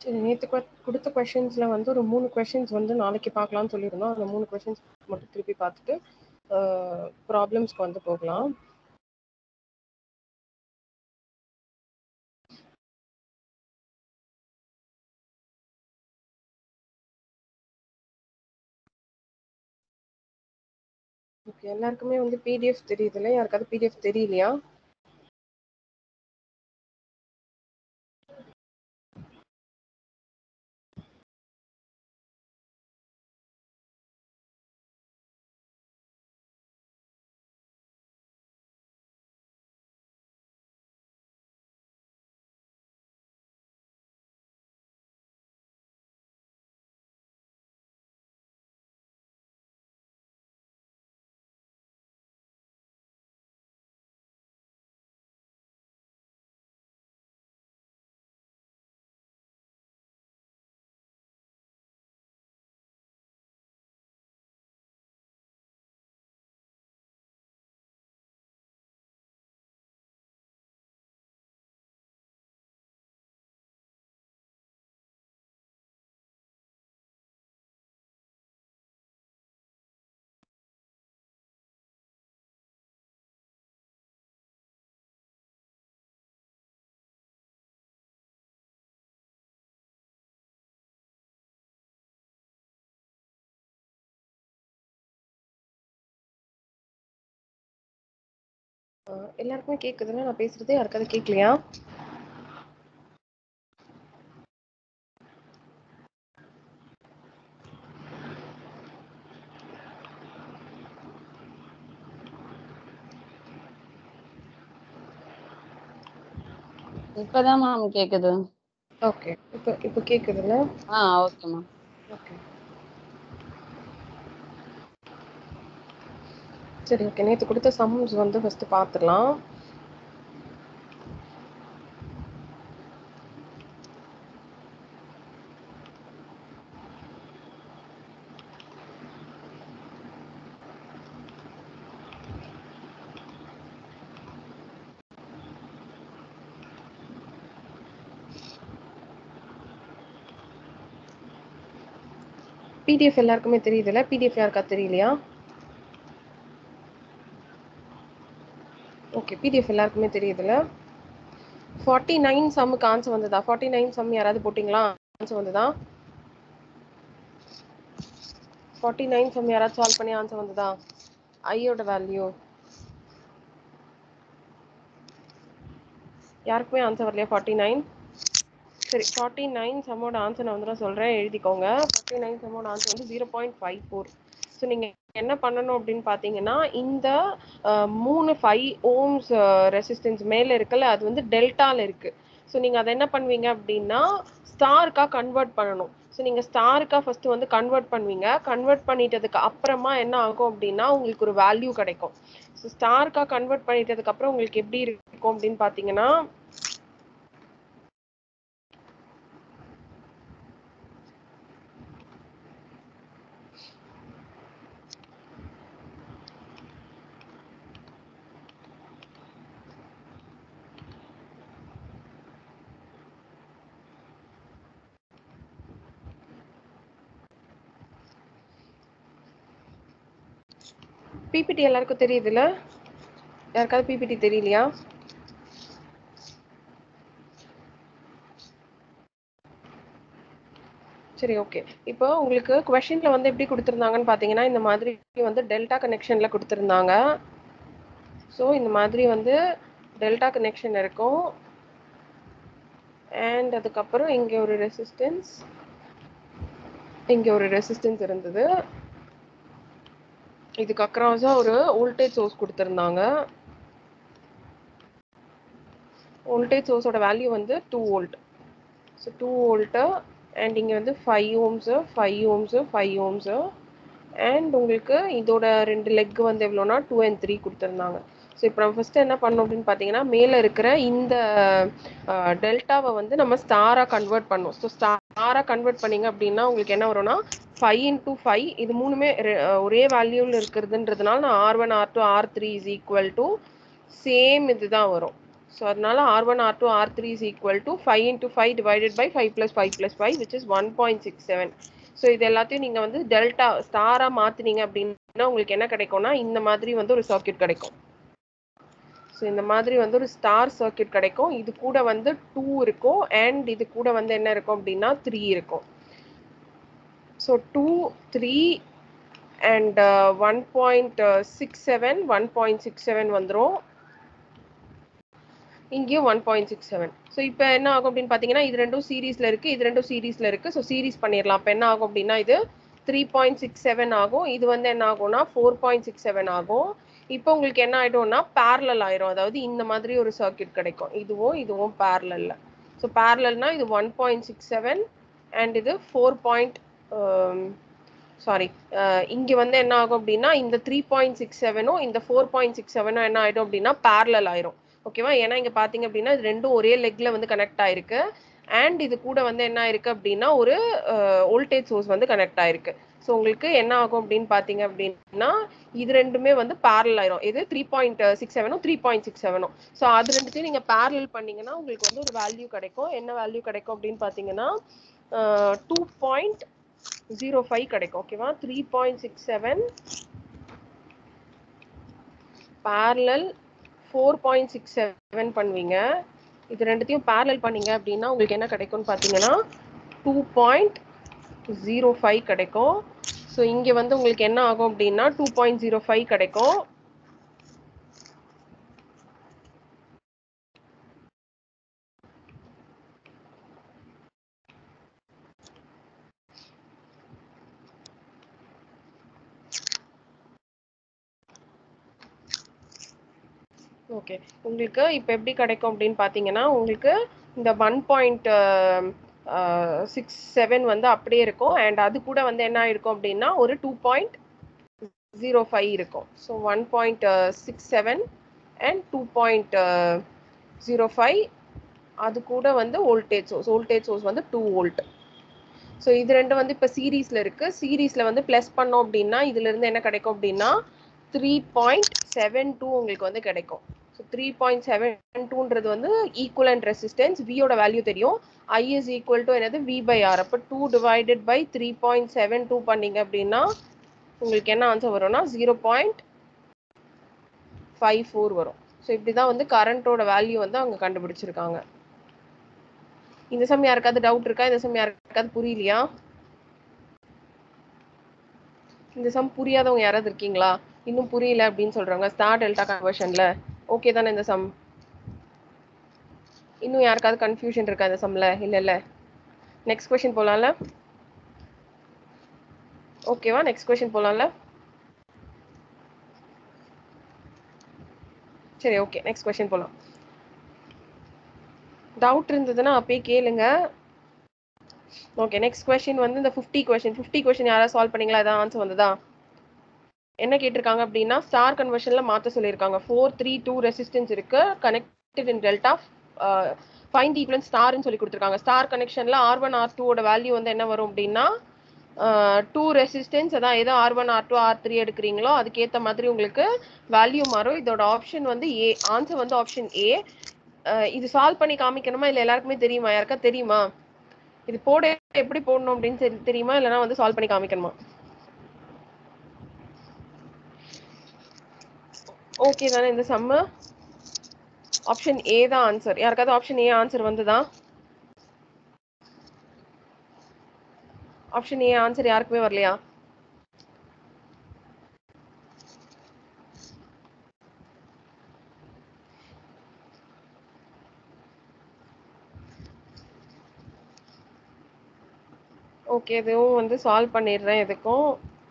சரி நேற்று கொடுத்த கொஷின்ஸில் வந்து ஒரு மூணு கொஷின்ஸ் வந்து நாளைக்கு பார்க்கலாம்னு சொல்லியிருந்தோம் அந்த மூணு கொஷின்ஸ் மட்டும் திருப்பி பார்த்துட்டு ப்ராப்ளம்ஸ்க்கு வந்து போகலாம் ஓகே எல்லாருக்குமே வந்து பிடிஎஃப் தெரியுதுல்ல யாருக்காவது பிடிஎஃப் தெரியலையா எல்லாருக்குமே கேக்குதுன்னா நான் பேசுறது யாருக்காவது கேட்கலையா இப்பதான் மேம் கேக்குது ஓகே இப்போ இப்போ கேக்குதுல்ல ஆ ஓகே மேம் ஓகே சரி ஓகே நேற்று கொடுத்த சம்ஸ் வந்து ஃபர்ஸ்ட் பார்த்துடலாம் பிடிஎஃப் எல்லாருக்குமே தெரியுதுல்ல பிடிஎஃப் யாருக்கா தெரியலையா ஓகே பிடிஎஃப் எல்லாருக்குமே தெரியுதுல்ல ஃபார்ட்டி நைன் சம்முக்கு ஆன்சர் வந்ததா ஃபார்ட்டி நைன் சம் யாராவது போட்டிங்களா ஆன்சர் வந்ததா ஃபார்ட்டி நைன் சம் யாராவது சால்வ் பண்ணி ஆன்சர் வந்ததா ஐயோட வேல்யூ யாருக்குமே ஆன்சர் வரலையா ஃபார்ட்டி நைன் சரி ஃபார்ட்டி நைன் சம்மோட ஆன்சர் நான் வந்து நான் சொல்கிறேன் எழுதிக்கோங்க ஃபார்ட்டி நைன் சம்மோட ஆன்சர் வந்து zero point five four so நீங்கள் என்ன பண்ணணும் அப்படின்னு பார்த்தீங்கன்னா இந்த அஹ், மூணு ஃபைவ் ஓம்ஸ் ரெசிஸ்டன்ஸ் மேலே இருக்குல்ல அது வந்து டெல்டால இருக்கு ஸோ நீங்கள் அதை என்ன பண்ணுவீங்க அப்படின்னா ஸ்டாருக்காக கன்வெர்ட் பண்ணணும் ஸோ நீங்கள் ஸ்டாருக்காக ஃபர்ஸ்ட் வந்து கன்வெர்ட் பண்ணுவீங்க கன்வெர்ட் பண்ணிட்டதுக்கு அப்புறமா என்ன ஆகும் அப்படின்னா உங்களுக்கு ஒரு வேல்யூ கிடைக்கும் ஸோ ஸ்டாருக்காக கன்வெர்ட் பண்ணிட்டதுக்கு அப்புறம் உங்களுக்கு எப்படி இருக்கும் அப்படின்னு பார்த்தீங்கன்னா பிபிடி எல்லாருக்கும் தெரியுதுல்ல யாருக்காவது பிபிடி தெரியலையா சரி ஓகே இப்போ உங்களுக்கு கொஷின்ல வந்து எப்படி கொடுத்துருந்தாங்கன்னு பார்த்தீங்கன்னா இந்த மாதிரி வந்து டெல்டா கனெக்ஷன்ல கொடுத்துருந்தாங்க ஸோ இந்த மாதிரி வந்து டெல்டா கனெக்ஷன் இருக்கும் அண்ட் அதுக்கப்புறம் இங்கே ஒரு ரெசிஸ்டன்ஸ் இங்கே ஒரு ரெசிஸ்டன்ஸ் இருந்தது இதுக்கு அக்ராஸாக ஒரு வோல்டேஜ் சோர்ஸ் கொடுத்துருந்தாங்க வோல்டேஜ் சோர்ஸோட வேல்யூ வந்து two volt so two volt and இங்கே வந்து five ohms five ohms five ohms and உங்களுக்கு இதோட ரெண்டு லெக் வந்து எவ்வளோனா டூ அண்ட் த்ரீ கொடுத்துருந்தாங்க ஸோ இப்போ நம்ம ஃபஸ்ட்டு என்ன பண்ணோம் அப்படின்னு பார்த்தீங்கன்னா மேலே இருக்கிற இந்த டெல்டாவை வந்து நம்ம ஸ்டாராக கன்வெர்ட் பண்ணோம் ஸோ ஸ்டாராக கன்வெர்ட் பண்ணீங்க அப்படின்னா உங்களுக்கு என்ன வரும்னா ஃபைவ் இன்டூ ஃபைவ் இது மூணுமே ரெ- அஹ் ஒரே வேல்யூவில் இருக்கிறதுன்றதுனால நான் R one R two R three is equal to same இதுதான் வரும் ஸோ அதனால R one R two R three is equal to five into five divided by five plus five plus five which is one point six seven so இது எல்லாத்தையும் நீங்கள் வந்து delta ஸ்டாராக மாற்றினீங்க அப்படின்னா உங்களுக்கு என்ன கிடைக்கும்னா இந்த மாதிரி வந்து ஒரு சர்க்கியூட் கிடைக்கும் ஸோ இந்த மாதிரி வந்து ஒரு ஸ்டார் சர்க்கியூட் கிடைக்கும் இது கூட வந்து டூ இருக்கும் அண்ட் இது கூட வந்து என்ன இருக்கும் அப்படின்னா த்ரீ இருக்கும் so two three and one point six seven one point six seven வந்துடும் இங்கேயும் one point six seven so இப்போ என்ன ஆகும் அப்படின்னு பார்த்தீங்கன்னா இது ரெண்டும் சீரீஸில் இருக்குது இது ரெண்டும் சீரீஸில் இருக்குது ஸோ சீரீஸ் பண்ணிடலாம் இப்போ என்ன ஆகும் அப்படின்னா இது த்ரீ பாயிண்ட் சிக்ஸ் செவன் ஆகும் இது வந்து என்ன ஆகும்னா ஃபோர் பாயிண்ட் சிக்ஸ் செவன் ஆகும் இப்போ உங்களுக்கு என்ன ஆகிடும்னா பேரலல் ஆயிரும் அதாவது இந்த மாதிரி ஒரு சர்க்கியூட் கிடைக்கும் இதுவும் இதுவும் பேரலில் ஸோ பேரலல்னா இது one point six seven and இது ஃபோர் பாயிண்ட் சாரி இங்கே வந்து என்ன ஆகும் அப்படின்னா இந்த த்ரீ பாயிண்ட் சிக்ஸ் செவனும் இந்த ஃபோர் பாயிண்ட் சிக்ஸ் செவனும் என்ன ஆகிடும் அப்படின்னா பேரலல் ஆயிரும் ஓகேவா ஏன்னா இங்கே பார்த்தீங்க அப்படின்னா இது ரெண்டும் ஒரே லெக்ல வந்து கனெக்ட் ஆயிருக்கு அண்ட் இது கூட வந்து என்ன ஆயிருக்கு அப்படின்னா ஒரு வோல்டேஜ் சோர்ஸ் வந்து கனெக்ட் ஆயிருக்கு ஸோ உங்களுக்கு என்ன ஆகும் அப்படின்னு பார்த்தீங்க அப்படின்னா இது ரெண்டுமே வந்து பேரல் ஆயிரும் இது த்ரீ பாயிண்ட் சிக்ஸ் செவனும் த்ரீ பாயிண்ட் சிக்ஸ் செவனும் ஸோ அது ரெண்டுத்தையும் நீங்கள் பேரல் பண்ணீங்கன்னா உங்களுக்கு வந்து ஒரு வேல்யூ கிடைக்கும் என்ன வேல்யூ கிடைக்கும் அப்படின்னு பார்த்தீங்கன்னா டூ பாயிண்ட் ஜீரோ ஃபைவ் கிடைக்கும் ஓகேவா three point six seven parallel four point six seven பண்ணுவீங்க இது ரெண்டுத்தையும் பேரலல் பண்ணீங்க அப்படின்னா உங்களுக்கு என்ன கிடைக்கும்னு பார்த்தீங்கன்னா டூ பாயிண்ட் ஜீரோ ஃபைவ் கிடைக்கும் ஸோ இங்கே வந்து உங்களுக்கு என்ன ஆகும் அப்படின்னா டூ பாயிண்ட் ஜீரோ ஃபைவ் கிடைக்கும் ஓகே உங்களுக்கு இப்போ எப்படி கிடைக்கும் அப்படின்னு பார்த்தீங்கன்னா உங்களுக்கு இந்த ஒன் பாயிண்ட் சிக்ஸ் செவன் வந்து அப்படியே இருக்கும் அண்ட் அது கூட வந்து என்ன ஆயிருக்கும் அப்படின்னா ஒரு டூ பாயிண்ட் ஜீரோ ஃபைவ் இருக்கும் so one point six seven and two point zero five அது கூட வந்து வோல்டேஜ் சோர்ஸ் வோல்டேஜ் சோர்ஸ் வந்து டூ வோல்ட் ஸோ இது ரெண்டு வந்து இப்போ சீரீஸில் இருக்குது சீரீஸில் வந்து ப்ளஸ் பண்ணோம் அப்படின்னா இதுலேருந்து என்ன கிடைக்கும் அப்படின்னா த்ரீ பாயிண்ட் செவன் டூ உங்களுக்கு வந்து கிடைக்கும் ஸோ த்ரீ பாயிண்ட் செவன் டூன்றது வந்து ஈக்குவலண்ட் ரெசிஸ்டன்ஸ் வியோட வேல்யூ தெரியும் ஐ இஸ் ஈக்குவல் டு என்னது வி பை ஆர் அப்போ two divided by three point seven two பண்ணீங்க அப்படின்னா உங்களுக்கு என்ன ஆன்சர் வரும்னா ஜீரோ பாயிண்ட் ஃபைவ் ஃபோர் வரும் ஸோ இப்படி தான் வந்து கரண்ட்டோட வேல்யூ வந்து அவங்க கண்டுபிடிச்சிருக்காங்க இந்த சமயம் யாருக்காவது டவுட் இருக்கா இந்த சமயம் யாருக்காவது புரியலையா இந்த சம் புரியாதவங்க யாராவது இருக்கீங்களா இன்னும் புரியல அப்படின்னு சொல்றாங்க ஸ்டார் டெல்டா கன்வர்ஷன்ல ஓகே தானே இந்த சம் இன்னும் யாருக்காவது கன்ஃபியூஷன் இருக்கா இந்த சம்ல இல்ல இல்ல நெக்ஸ்ட் கொஸ்டின் போலாம்ல ஓகேவா நெக்ஸ்ட் கொஸ்டின் போலாம்ல சரி ஓகே நெக்ஸ்ட் கொஸ்டின் போலாம் டவுட் இருந்ததுன்னா அப்பயே கேளுங்க ஓகே நெக்ஸ்ட் கொஸ்டின் வந்து இந்த ஃபிஃப்டி கொஸ்டின் ஃபிஃப்டி கொஸ்டின் யாராவது சால்வ் பண்ணீங்களா ஏதாவது ஆன்சர் வந்ததா என்ன கேட்டிருக்காங்க அப்படின்னா ஸ்டார் கன்வர்ஷன்ல மாத்த சொல்லியிருக்காங்க ஃபோர் த்ரீ டூ ரெசிஸ்டன்ஸ் இருக்கு connected in delta fine equivalent ஸ்டார்னு சொல்லி கொடுத்துருக்காங்க ஸ்டார் கனெக்ஷன்ல ஆர் ஒன் ஆர் டூவோட வேல்யூ வந்து என்ன வரும் அப்படின்னா டூ ரெசிஸ்டன்ஸ் அதான் ஏதோ R one R two R three எடுக்கிறீங்களோ அதுக்கேற்ற மாதிரி உங்களுக்கு வேல்யூ மாறும் இதோட ஆப்ஷன் வந்து ஏ ஆன்சர் வந்து ஆப்ஷன் ஏ இது சால்வ் பண்ணி காமிக்கணுமா இல்லை எல்லாருக்குமே தெரியுமா யாருக்கா தெரியுமா இது போட எப்படி போடணும் அப்படின்னு தெரி- தெரியுமா இல்லைன்னா வந்து சால்வ் பண்ணி காமிக்கணுமா ஓகே தானே இந்த சம்மு ஆப்ஷன் ஏ தான் ஆன்சர் யாருக்காவது ஆப்ஷன் ஏ ஆன்சர் வந்துதா ஆப்ஷன் ஏ ஆன்சர் யாருக்குமே வரலையா ஓகே இதுவும் வந்து சால்வ் பண்ணிடுறேன் எதுக்கும்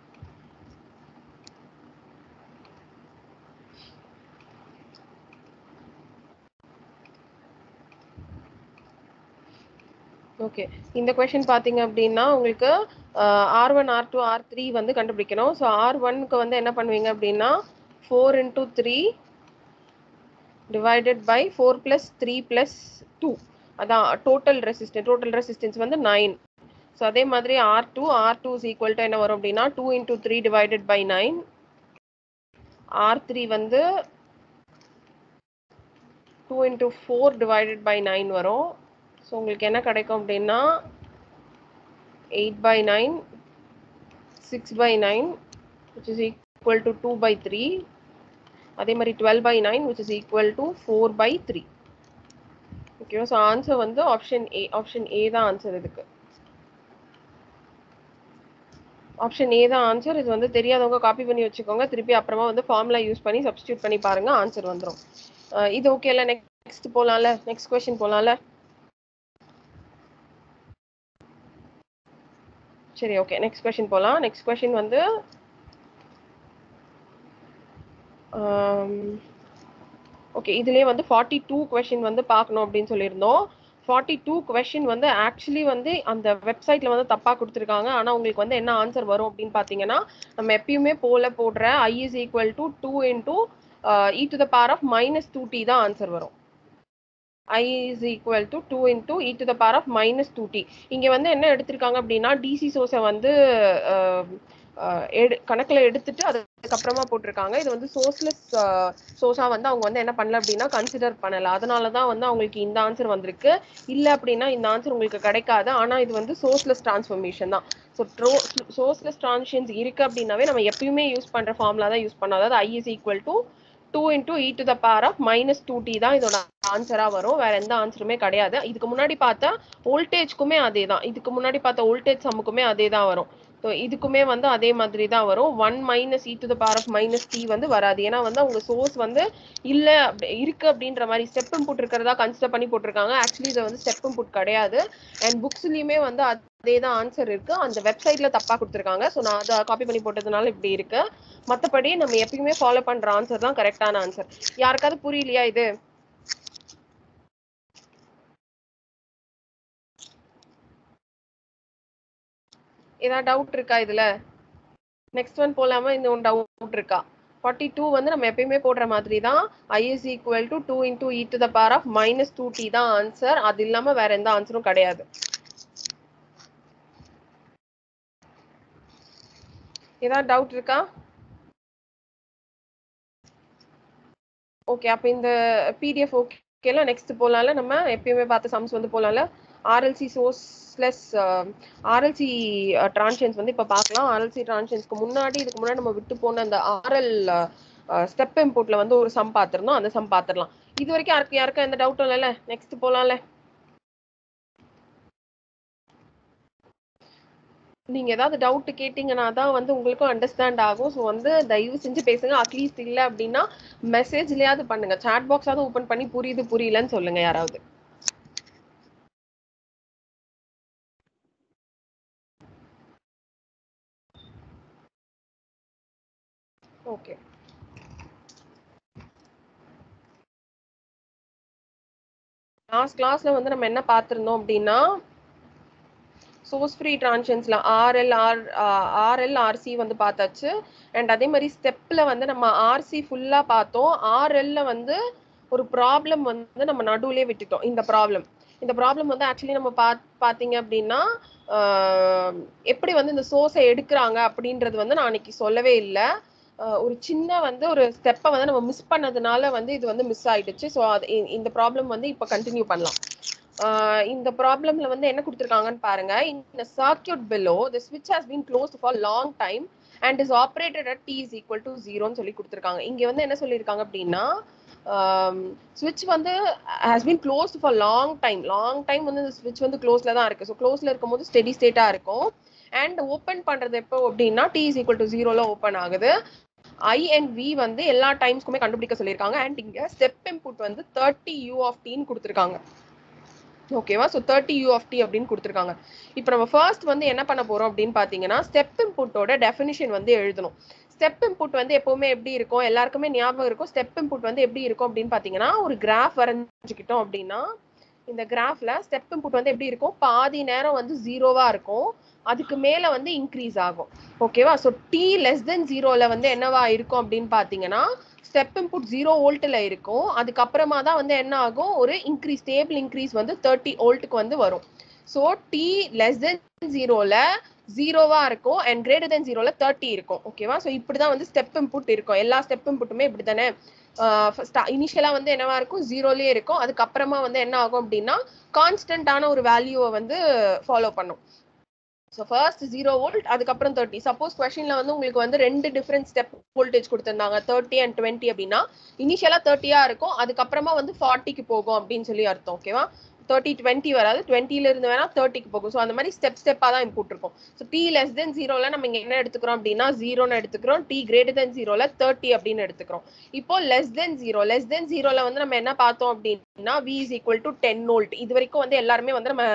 ஓகே இந்த கொஷின் பார்த்தீங்க அப்படின்னா உங்களுக்கு R one R two R three வந்து கண்டுபிடிக்கணும் ஸோ ஆர் ஒன்க்கு வந்து என்ன பண்ணுவீங்க அப்படின்னா four into three divided by four plus three plus two அதான் டோட்டல் ரெசிஸ்டன்ஸ் டோட்டல் ரெசிஸ்டன்ஸ் வந்து நைன் ஸோ அதே மாதிரி R two R two is equal to என்ன வரும் அப்படின்னா two into three divided by nine R three வந்து two into four divided by nine வரும் so உங்களுக்கு என்ன கிடைக்கும் அப்படின்னா eight by nine six by nine which is equal to two by three அதே மாதிரி twelve by nine which is equal to four by three ஓகேவா so answer வந்து option A option A தான் ஆன்சர் இதுக்கு ஆப்ஷன் ஏ தான் answer இது வந்து தெரியாதவங்க காப்பி பண்ணி வச்சுக்கோங்க திருப்பி அப்புறமா வந்து ஃபார்முலா யூஸ் பண்ணி சப்ஸ்டியூட் பண்ணி பாருங்க ஆன்சர் வந்துடும் இது ஓகேல நெக்ஸ்ட் போலாம்ல நெக்ஸ்ட் கொஸ்டின் போலாம்ல சரி ஓகே நெக்ஸ்ட் கொஸ்டின் போலாம் நெக்ஸ்ட் கொஸ்டின் வந்து ஓகே இதுலேயே வந்து ஃபார்ட்டி டூ கொஷின் வந்து பார்க்கணும் அப்படின்னு சொல்லியிருந்தோம் ஃபார்ட்டி டூ கொஷின் வந்து ஆக்சுவலி வந்து அந்த வெப்சைட்ல வந்து தப்பாக கொடுத்துருக்காங்க ஆனால் உங்களுக்கு வந்து என்ன ஆன்சர் வரும் அப்படின்னு பார்த்தீங்கன்னா நம்ம எப்பயுமே போல போடுற I is equal to two into e to the power of minus two t தான் ஆன்சர் வரும் I is equal to two into e to the power of minus two t இங்கே வந்து என்ன எடுத்திருக்காங்க அப்படின்னா டிசி சோர்ஸை வந்து எடு கணக்கில் எடுத்துட்டு அதுக்கப்புறமா போட்டிருக்காங்க இது வந்து சோர்ஸ்லெஸ் சோர்ஸாக வந்து அவங்க வந்து என்ன பண்ணல அப்படின்னா கன்சிடர் பண்ணலை அதனால தான் வந்து அவங்களுக்கு இந்த ஆன்சர் வந்திருக்கு இல்லை அப்படின்னா இந்த ஆன்சர் உங்களுக்கு கிடைக்காது ஆனால் இது வந்து சோர்ஸ்லெஸ் டிரான்ஸ்ஃபர்மேஷன் தான் ஸோ ட்ரோ சோர்ஸ்லெஸ் டிரான்ஸ்ஷன்ஸ் இருக்குது அப்படின்னாவே நம்ம எப்பயுமே யூஸ் பண்ணுற ஃபார்முலா தான் யூஸ் பண்ணோம் அதாவது I is equal to two into e to the power of minus two t தான் இதோட ஆன்சராக வரும் வேற எந்த ஆன்சருமே கிடையாது இதுக்கு முன்னாடி பார்த்தா வோல்டேஜ்க்குமே அதே தான் இதுக்கு முன்னாடி பார்த்த வோல்டேஜ் சம்முக்குமே அதே தான் வரும் ஸோ இதுக்குமே வந்து அதே மாதிரி தான் வரும் one minus e to the power of minus t வந்து வராது ஏன்னா வந்து அவங்க சோர்ஸ் வந்து இல்லை இருக்கு அப்படின்ற மாதிரி ஸ்டெப் இன்புட் இருக்கிறதா கன்சிடர் பண்ணி போட்டிருக்காங்க ஆக்சுவலி இது வந்து ஸ்டெப் இன்புட் கிடையாது அண்ட் புக்ஸ்லயுமே வந்து அதே தான் ஆன்சர் இருக்கு அந்த வெப்சைட்ல தப்பா கொடுத்துருக்காங்க ஸோ நான் அதை காப்பி பண்ணி போட்டதுனால இப்படி இருக்கு மற்றபடி நம்ம எப்பயுமே ஃபாலோ பண்ற ஆன்சர் தான் கரெக்டான ஆன்சர் யாருக்காவது புரியலையா இது ஏதாவது டவுட் இருக்கா இதுல நெக்ஸ்ட் ஒன் போலாமா இந்த ஒன் டவுட் இருக்கா ஃபார்ட்டி டூ வந்து நம்ம எப்பயுமே போடுற மாதிரி தான் I is equal to two into e to the power of minus two t தான் ஆன்சர் அது இல்லாம வேற எந்த ஆன்சரும் கிடையாது ஏதாவது டவுட் இருக்கா ஓகே அப்போ இந்த பிடிஎஃப் ஓகேல நெக்ஸ்ட் போலாம்ல நம்ம எப்பயுமே பார்த்த சம்ஸ் வந்து போலாம்ல ஆர்எல்சி சோர்ஸ்லெஸ் ஆர்எல்சி டிரான்ஷன்ஸ் வந்து இப்போ பார்க்கலாம் ஆர்எல்சி டிரான்ஷன்ஸ்க்கு முன்னாடி இதுக்கு முன்னாடி நம்ம விட்டு போன அந்த ஆர்எல் ஸ்டெப் இம்போர்ட்ல வந்து ஒரு சம் பார்த்துருந்தோம் அந்த சம் பார்த்துடலாம் இது வரைக்கும் யாருக்கு யாருக்கும் எந்த டவுட்டும் இல்லைல்ல நெக்ஸ்ட் போலாம்ல நீங்க ஏதாவது டவுட் கேட்டீங்கன்னா தான் வந்து உங்களுக்கும் அண்டர்ஸ்டாண்ட் ஆகும் ஸோ வந்து தயவு செஞ்சு பேசுங்க அட்லீஸ்ட் இல்லை அப்படின்னா மெசேஜ்லயாவது பண்ணுங்க சாட் பாக்ஸாவது ஓப்பன் பண்ணி புரியுது புரியலன்னு சொல்லுங்க யாராவது ஓகே லாஸ்ட் கிளாஸ்ல வந்து நம்ம என்ன பார்த்துருந்தோம் அப்படின்னா சோர்ஸ் ஃப்ரீ டிரான்ஷன்ஸ்ல ஆர்எல் ஆர் ஆர்எல் ஆர்சி வந்து பார்த்தாச்சு அண்ட் அதே மாதிரி ஸ்டெப்ல வந்து நம்ம ஆர்சி ஃபுல்லா பார்த்தோம் ஆர்எல்ல வந்து ஒரு ப்ராப்ளம் வந்து நம்ம நடுவுலயே விட்டுட்டோம் இந்த ப்ராப்ளம் இந்த ப்ராப்ளம் வந்து ஆக்சுவலி நம்ம பா பார்த்தீங்க அப்படின்னா எப்படி வந்து இந்த சோர்ஸை எடுக்கிறாங்க அப்படின்றது வந்து நான் அன்னைக்கு சொல்லவே இல்லை ஒரு சின்ன வந்து ஒரு ஸ்டெப்பை வந்து நம்ம மிஸ் பண்ணதுனால வந்து இது வந்து மிஸ் ஆயிடுச்சு ஸோ அது இந்த ப்ராப்ளம் வந்து இப்போ கண்டினியூ பண்ணலாம் இந்த ப்ராப்ளம்ல வந்து என்ன கொடுத்துருக்காங்கன்னு பாருங்க இந்த சர்க்கியூட் பிலோ த ஸ்விட்ச் has been closed for long time and is operated at t is equal to ஜீரோன்னு சொல்லி கொடுத்துருக்காங்க இங்க வந்து என்ன சொல்லியிருக்காங்க அப்படின்னா ஸ்விட்ச் வந்து has been closed for long time long time வந்து இந்த ஸ்விட்ச் வந்து க்ளோஸ்ல தான் இருக்கு ஸோ க்ளோஸ்ல இருக்கும்போது ஸ்டெடி ஸ்டேட்டா இருக்கும் அண்ட் ஓப்பன் பண்றது எப்போ அப்படின்னா டி இஸ் ஈக்குவல் டு ஜீரோல ஓப்பன் ஆகுது ஐ அண்ட் வி வந்து எல்லா டைம்ஸ்க்குமே கண்டுபிடிக்க சொல்லியிருக்காங்க அண்ட் இங்க ஸ்டெப் இன்புட் வந்து தேர்ட்டி யூ ஆஃப் டின்னு கொடுத்துருக்காங்க ஓகேவா so thirty u of t அப்படின்னு கொடுத்துருக்காங்க இப்போ நம்ம ஃபர்ஸ்ட் வந்து என்ன பண்ண போறோம் அப்படின்னு பார்த்தீங்கன்னா ஸ்டெப் இன்புட்டோட டெஃபினிஷன் வந்து எழுதணும் ஸ்டெப் இன்புட் வந்து எப்பவுமே எப்படி இருக்கும் எல்லாருக்குமே ஞாபகம் இருக்கும் ஸ்டெப் இன்புட் வந்து எப்படி இருக்கும் அப்படின்னு பார்த்தீங்கன்னா ஒரு கிராஃப் வரைஞ்சிக்கிட்டோம் அப்படின்னா இந்த கிராஃப்ல ஸ்டெப் இன்புட் வந்து எப்படி இருக்கும் பாதி நேரம் வந்து ஜீரோவா இருக்கும் அதுக்கு மேல வந்து இன்க்ரீஸ் ஆகும் ஓகேவா ஸோ டி லெஸ் தென் ஜீரோல வந்து என்னவா இருக்கும் அப்படின்னு பார்த்தீங்கன்னா ஸ்டெப் இன்புட் ஜீரோ வோல்ட்ல இருக்கும் அதுக்கப்புறமா தான் வந்து என்ன ஆகும் ஒரு இன்க்ரீஸ் ஸ்டேபிள் இன்க்ரீஸ் வந்து தேர்ட்டி வோல்ட்டுக்கு வந்து வரும் ஸோ டி லெஸ் தென் ஜீரோல ஜீரோவா இருக்கும் அண்ட் கிரேட்டர் தென் ஜீரோல தேர்ட்டி இருக்கும் ஓகேவா ஸோ இப்படிதான் வந்து ஸ்டெப் இன்புட் இருக்கும் எல்லா ஸ்டெப் இன்புட்டுமே இப்படி தானே இனிஷியலா வந்து என்னவா இருக்கும் ஜீரோலயே இருக்கும் அதுக்கப்புறமா வந்து என்ன ஆகும் அப்படின்னா கான்ஸ்டன்டான ஒரு வேல்யூவை வந்து ஃபாலோ பண்ணும் ஸோ ஃபர்ஸ்ட் ஜீரோ வோல்ட் அதுக்கப்புறம் தேர்ட்டி சப்போஸ் கொஸ்டின்ல வந்து உங்களுக்கு வந்து ரெண்டு டிஃப்ரெண்ட் ஸ்டெப் வோல்டேஜ் கொடுத்துருந்தாங்க தேர்ட்டி அண்ட் டுவெண்ட்டி அப்படின்னா இனிஷியலா தேர்ட்டியா இருக்கும் அதுக்கப்புறமா வந்து ஃபார்ட்டிக்கு போகும் அப்படின்னு சொல்லி அர்த்தம் ஓகேவா தேர்ட்டி டுவெண்ட்டி வராது டுவெண்ட்டில இருந்து வேணா தேர்ட்டிக்கு போகும் ஸோ அந்த மாதிரி ஸ்டெப் ஸ்டெப்பா தான் இன்புட் இருக்கும் ஸோ டி லெஸ் தென் ஜீரோல நம்ம இங்க என்ன எடுத்துக்கிறோம் அப்படின்னா ஜீரோன்னு எடுத்துக்கிறோம் டி கிரேட்டர் தென் ஜீரோல தேர்ட்டி அப்படின்னு எடுத்துக்கிறோம் இப்போ less than zero less than ஜீரோல வந்து நம்ம என்ன பார்த்தோம் அப்படின்னா we is equal to ten volt இது வரைக்கும் வந்து எல்லாருமே வந்து நம்ம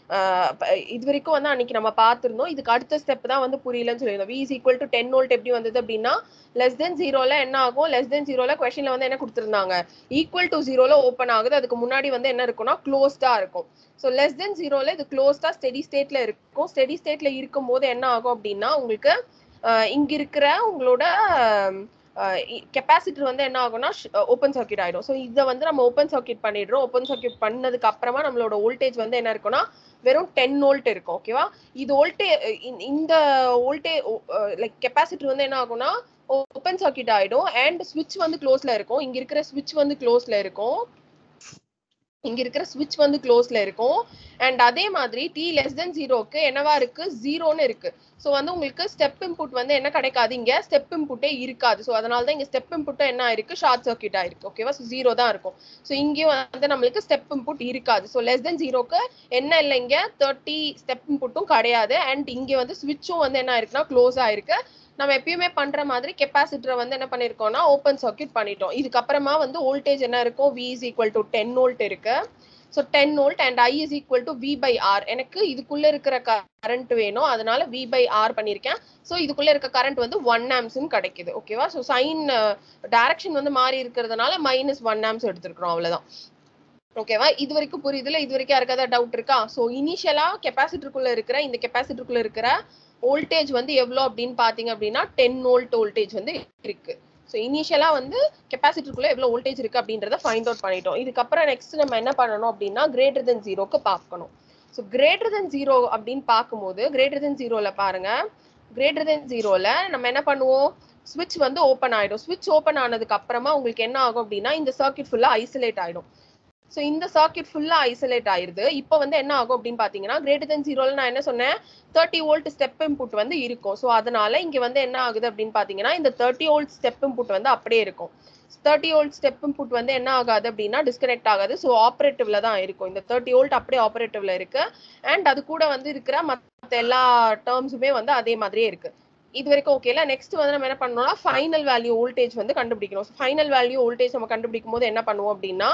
இது வரைக்கும் வந்து அன்னைக்கு நம்ம பார்த்துருந்தோம் இதுக்கு அடுத்த ஸ்டெப் தான் வந்து புரியலன்னு சொல்லியிருந்தோம் v is equal to ten volt எப்படி வந்தது அப்படின்னா லெஸ் தென் ஜீரோல என்ன ஆகும் லெஸ் தென் ஜீரோல கொஸ்டின்ல வந்து என்ன கொடுத்துருந்தாங்க ஈக்குவல் டு ஜீரோல ஓப்பன் ஆகுது அதுக்கு முன்னாடி வந்து என்ன இருக்கும்னா க்ளோஸ்டா இருக்கும் ஸோ லெஸ் தென் ஜீரோல இது க்ளோஸ்டா ஸ்டெடி ஸ்டேட்ல இருக்கும் ஸ்டெடி ஸ்டேட்ல இருக்கும் போது என்ன ஆகும் அப்படின்னா உங்களுக்கு இங்க இருக்கிற உங்களோட கெப்பாசிட்டர் வந்து என்ன ஆகும்னா ஓப்பன் சர்க்கியூட் ஆயிடும் ஸோ இதை வந்து நம்ம ஓப்பன் சர்க்கியூட் பண்ணிடுறோம் ஓப்பன் சர்க்கியூட் பண்ணதுக்கு அப்புறமா நம்மளோட வோல்டேஜ் வந்து என்ன இருக்கும்னா வெறும் டென் வோல்ட் இருக்கும் ஓகேவா இது வோல்டே இந்த வோல்டே லைக் கெப்பாசிட்டர் வந்து என்ன ஆகும்னா ஓப்பன் சர்க்கியூட் ஆயிடும் அண்ட் ஸ்விட்ச் வந்து க்ளோஸ்ல இருக்கும் இங்க இருக்கிற ஸ்விட்ச் வந்து க்ளோஸ்ல இருக்கும் இங்க இருக்கிற ஸ்விட்ச் வந்து க்ளோஸ்ல இருக்கும் அண்ட் அதே மாதிரி டி லெஸ் தென் ஜீரோக்கு என்னவா இருக்கு ஜீரோன்னு இருக்கு ஸோ வந்து உங்களுக்கு ஸ்டெப் இன்புட் வந்து என்ன கிடைக்காது இங்க ஸ்டெப் இன்புட்டே இருக்காது ஸோ அதனால தான் இங்க ஸ்டெப் இன்புட்டும் என்ன ஆயிருக்கு ஷார்ட் சர்க்கியூட் ஆயிருக்கு ஓகேவா ஸோ ஜீரோ தான் இருக்கும் ஸோ இங்கேயும் வந்து நம்மளுக்கு ஸ்டெப் இன்புட் இருக்காது ஸோ லெஸ் தென் ஜீரோக்கு என்ன இல்லை இங்க தேர்ட்டி ஸ்டெப் இன்புட்டும் கிடையாது அண்ட் இங்க வந்து ஸ்விட்சும் வந்து என்ன ஆயிருக்குன்னா க்ளோஸ் ஆயிருக்கு நம்ம எப்பயுமே பண்ற மாதிரி கெப்பாசிட்டரை வந்து என்ன பண்ணிருக்கோம்னா ஓப்பன் சர்க்கியூட் பண்ணிட்டோம் இதுக்கப்புறமா வந்து வோல்டேஜ் என்ன இருக்கும் v is equal to ten volt இருக்கு so ten volt and I is equal to we by R எனக்கு இதுக்குள்ள இருக்கிற கரண்ட் வேணும் அதனால வி பை ஆர் பண்ணியிருக்கேன் ஸோ இதுக்குள்ள இருக்க கரண்ட் வந்து ஒன் ஆம்ஸ்ன்னு கிடைக்குது ஓகேவா ஸோ சைன் டைரக்ஷன் வந்து மாறி இருக்கிறதுனால மைனஸ் ஒன் ஆம்ஸ் எடுத்துருக்கிறோம் அவ்வளவுதான் ஓகேவா இது வரைக்கும் புரியுதுல இது வரைக்கும் யாருக்காவது டவுட் இருக்கா ஸோ இனிஷியலா கெப்பாசிட்டருக்குள்ள இருக்கிற இந்த கெப்பாசிட்டருக்குள்ள இருக்கிற வோல்டேஜ் வந்து எவ்வளோ அப்படின்னு பார்த்தீங்க அப்படின்னா டென் வோல்ட் வோல்டேஜ் வந்து இருக்கு ஸோ இனிஷியலாக வந்து கெப்பாசிட்டருக்குள்ள எவ்வளோ வோல்டேஜ் இருக்கு அப்படின்றத ஃபைண்ட் அவுட் பண்ணிட்டோம் இதுக்கப்புறம் நெக்ஸ்ட் நம்ம என்ன பண்ணணும் அப்படின்னா கிரேட்டர் தென் ஜீரோக்கு பார்க்கணும் ஸோ கிரேட்டர் தென் ஜீரோ அப்படின்னு பார்க்கும்போது கிரேட்டர் தென் ஜீரோவில் பாருங்க கிரேட்டர் தென் ஜீரோவில் நம்ம என்ன பண்ணுவோம் ஸ்விட்ச் வந்து ஓப்பன் ஆகிடும் ஸ்விட்ச் ஓப்பன் ஆனதுக்கு அப்புறமா உங்களுக்கு என்ன ஆகும் அப்படின்னா இந்த சர்க்கியூட் ஃபுல்லாக ஐசோலேட் ஆகிடும் ஸோ இந்த சர்க்கியூட் ஃபுல்லா ஐசோலேட் ஆயிருது இப்போ வந்து என்ன ஆகும் அப்படின்னு பாத்தீங்கன்னா கிரேட்டர் தென் ஜீரோல நான் என்ன சொன்னேன் தேர்ட்டி வோல்ட் ஸ்டெப் இன்புட் வந்து இருக்கும் ஸோ அதனால இங்க வந்து என்ன ஆகுது அப்படின்னு பாத்தீங்கன்னா இந்த தேர்ட்டி வோல்ட் ஸ்டெப் இன்புட் வந்து அப்படியே இருக்கும் தேர்ட்டி வோல்ட் ஸ்டெப் இன்புட் வந்து என்ன ஆகாது அப்படின்னா டிஸ்கனெக்ட் ஆகாது ஸோ ஆப்ரேட்டிவ்ல தான் இருக்கும் இந்த தேர்ட்டி வோல்ட் அப்படியே ஆப்ரேட்டிவ்ல இருக்கு அண்ட் அது கூட வந்து இருக்கிற மற்ற எல்லா டேர்ம்ஸுமே வந்து அதே மாதிரியே இருக்கு இது வரைக்கும் ஓகேல நெக்ஸ்ட் வந்து நம்ம என்ன பண்ணணும்னா ஃபைனல் வேல்யூ வோல்டேஜ் வந்து கண்டுபிடிக்கணும் ஃபைனல் வேல்யூ வோல்டேஜ் நம்ம கண்டுபிடிக்கும் போது என்ன பண்ணுவோம் அப்படின்னா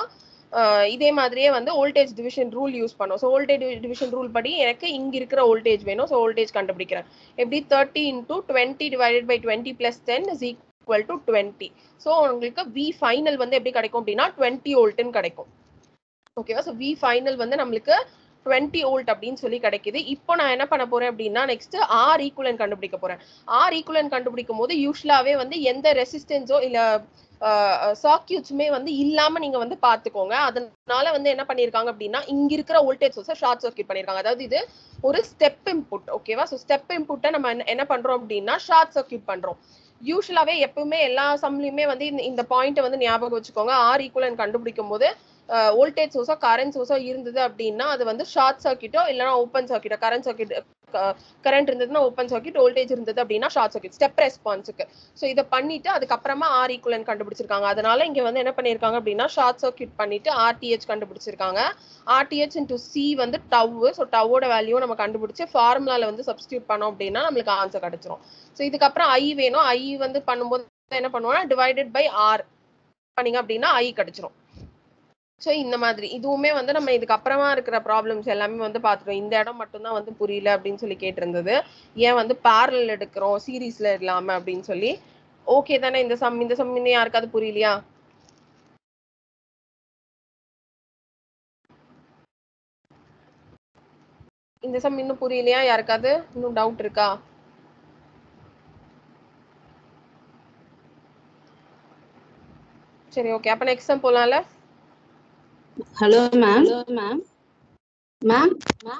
இதே மாதிரியே வந்து வோல்டேஜ் டிவிஷன் ரூல் யூஸ் பண்ணோம் ஸோ வோல்டேஜ் டிவிஷன் ரூல் படி எனக்கு இங்க இருக்கிற வோல்டேஜ் வேணும் ஸோ வோல்டேஜ் கண்டுபிடிக்கிறேன் எப்படி thirty into twenty divided by twenty plus ten is equal to twenty so உங்களுக்கு வி ஃபைனல் வந்து எப்படி கிடைக்கும் அப்படின்னா டுவெண்ட்டி வோல்ட்னு கிடைக்கும் ஓகேவா ஸோ வி ஃபைனல் வந்து நம்மளுக்கு டுவெண்ட்டி வோல்ட் அப்படின்னு சொல்லி கிடைக்குது இப்போ நான் என்ன பண்ண போறேன் அப்படின்னா நெக்ஸ்ட் ஆர் ஈக்குவலன் கண்டுபிடிக்க போறேன் ஆர் ஈக்குவலன் கண்டுபிடிக்கும் போது யூஸ்வலாவே வந்து எந்த ரெசிஸ்டன்ஸோ இல்ல சர்க்கியூட்ஸுமே வந்து இல்லாம நீங்க வந்து பாத்துக்கோங்க அதனால வந்து என்ன பண்ணிருக்காங்க அப்படின்னா இங்க இருக்கிற வோல்டேஜ் சோர்ஸ் ஷார்ட் சர்க்கியூட் பண்ணிருக்காங்க அதாவது இது ஒரு ஸ்டெப் இன்புட் ஓகேவா ஸோ ஸ்டெப் இன்புட்டை நம்ம என்ன பண்றோம் அப்படின்னா ஷார்ட் சர்க்கியூட் பண்றோம் யூஸ்வலாவே எப்பவுமே எல்லா சம்லயுமே வந்து இந்த பாயிண்ட்டை வந்து ஞாபகம் வச்சுக்கோங்க ஆர் ஈக்குவலன் கண்டுபிடிக்கும் போது வோல்டேஜ் சோர்ஸோ கரண்ட் சோர்ஸோ இருந்தது அப்படின்னா அது வந்து ஷார்ட் சர்க்கியூட்டோ இல்லைனா ஓப்பன் சர்க்கியூட்டோ கரண்ட் சர்க்கியூட் கரண்ட் இருந்ததுன்னா ஓப்பன் சர்க்கியூட் வோல்டேஜ் இருந்தது அப்படின்னா ஷார்ட் சர்க்கியூட் ஸ்டெப் ரெஸ்பான்ஸுக்கு ஸோ இதை பண்ணிட்டு அதுக்கப்புறமா ஆர் ஈக்குவலன் கண்டுபிடிச்சிருக்காங்க அதனால இங்க வந்து என்ன பண்ணிருக்காங்க அப்படின்னா ஷார்ட் சர்க்கியூட் பண்ணிட்டு ஆர்டிஹெச் கண்டுபிடிச்சிருக்காங்க ஆர்டிஹெச் இன்டூ சி வந்து டவ் ஸோ டவ்வோட வேல்யூ நம்ம கண்டுபிடிச்சு ஃபார்முலால வந்து சப்ஸ்டியூட் பண்ணோம் அப்படின்னா நம்மளுக்கு ஆன்சர் கிடைச்சிரும் ஸோ இதுக்கப்புறம் ஐ வேணும் ஐ வந்து பண்ணும்போது என்ன பண்ணுவோம்னா டிவைடட் பை ஆர் பண்ணீங்க அப்படின்னா ஐ கிடைச்சிரும் ஸோ இந்த மாதிரி இதுவுமே வந்து நம்ம இதுக்கு அப்புறமா இருக்கிற ப்ராப்ளம்ஸ் எல்லாமே வந்து பார்த்துட்டோம் இந்த இடம் மட்டும்தான் வந்து புரியல அப்படின்னு சொல்லி கேட்டிருந்தது ஏன் வந்து பேரல் எடுக்கிறோம் சீரீஸ்ல இல்லாம அப்படின்னு சொல்லி ஓகே தானே இந்த சம் இந்த சம் இன்னும் யாருக்காவது புரியலையா இந்த சம் இன்னும் புரியலையா யாருக்காவது இன்னும் டவுட் இருக்கா சரி ஓகே அப்ப நெக்ஸ்ட் சம் போலாம்ல hello ma'am ma'am ma'am ma'am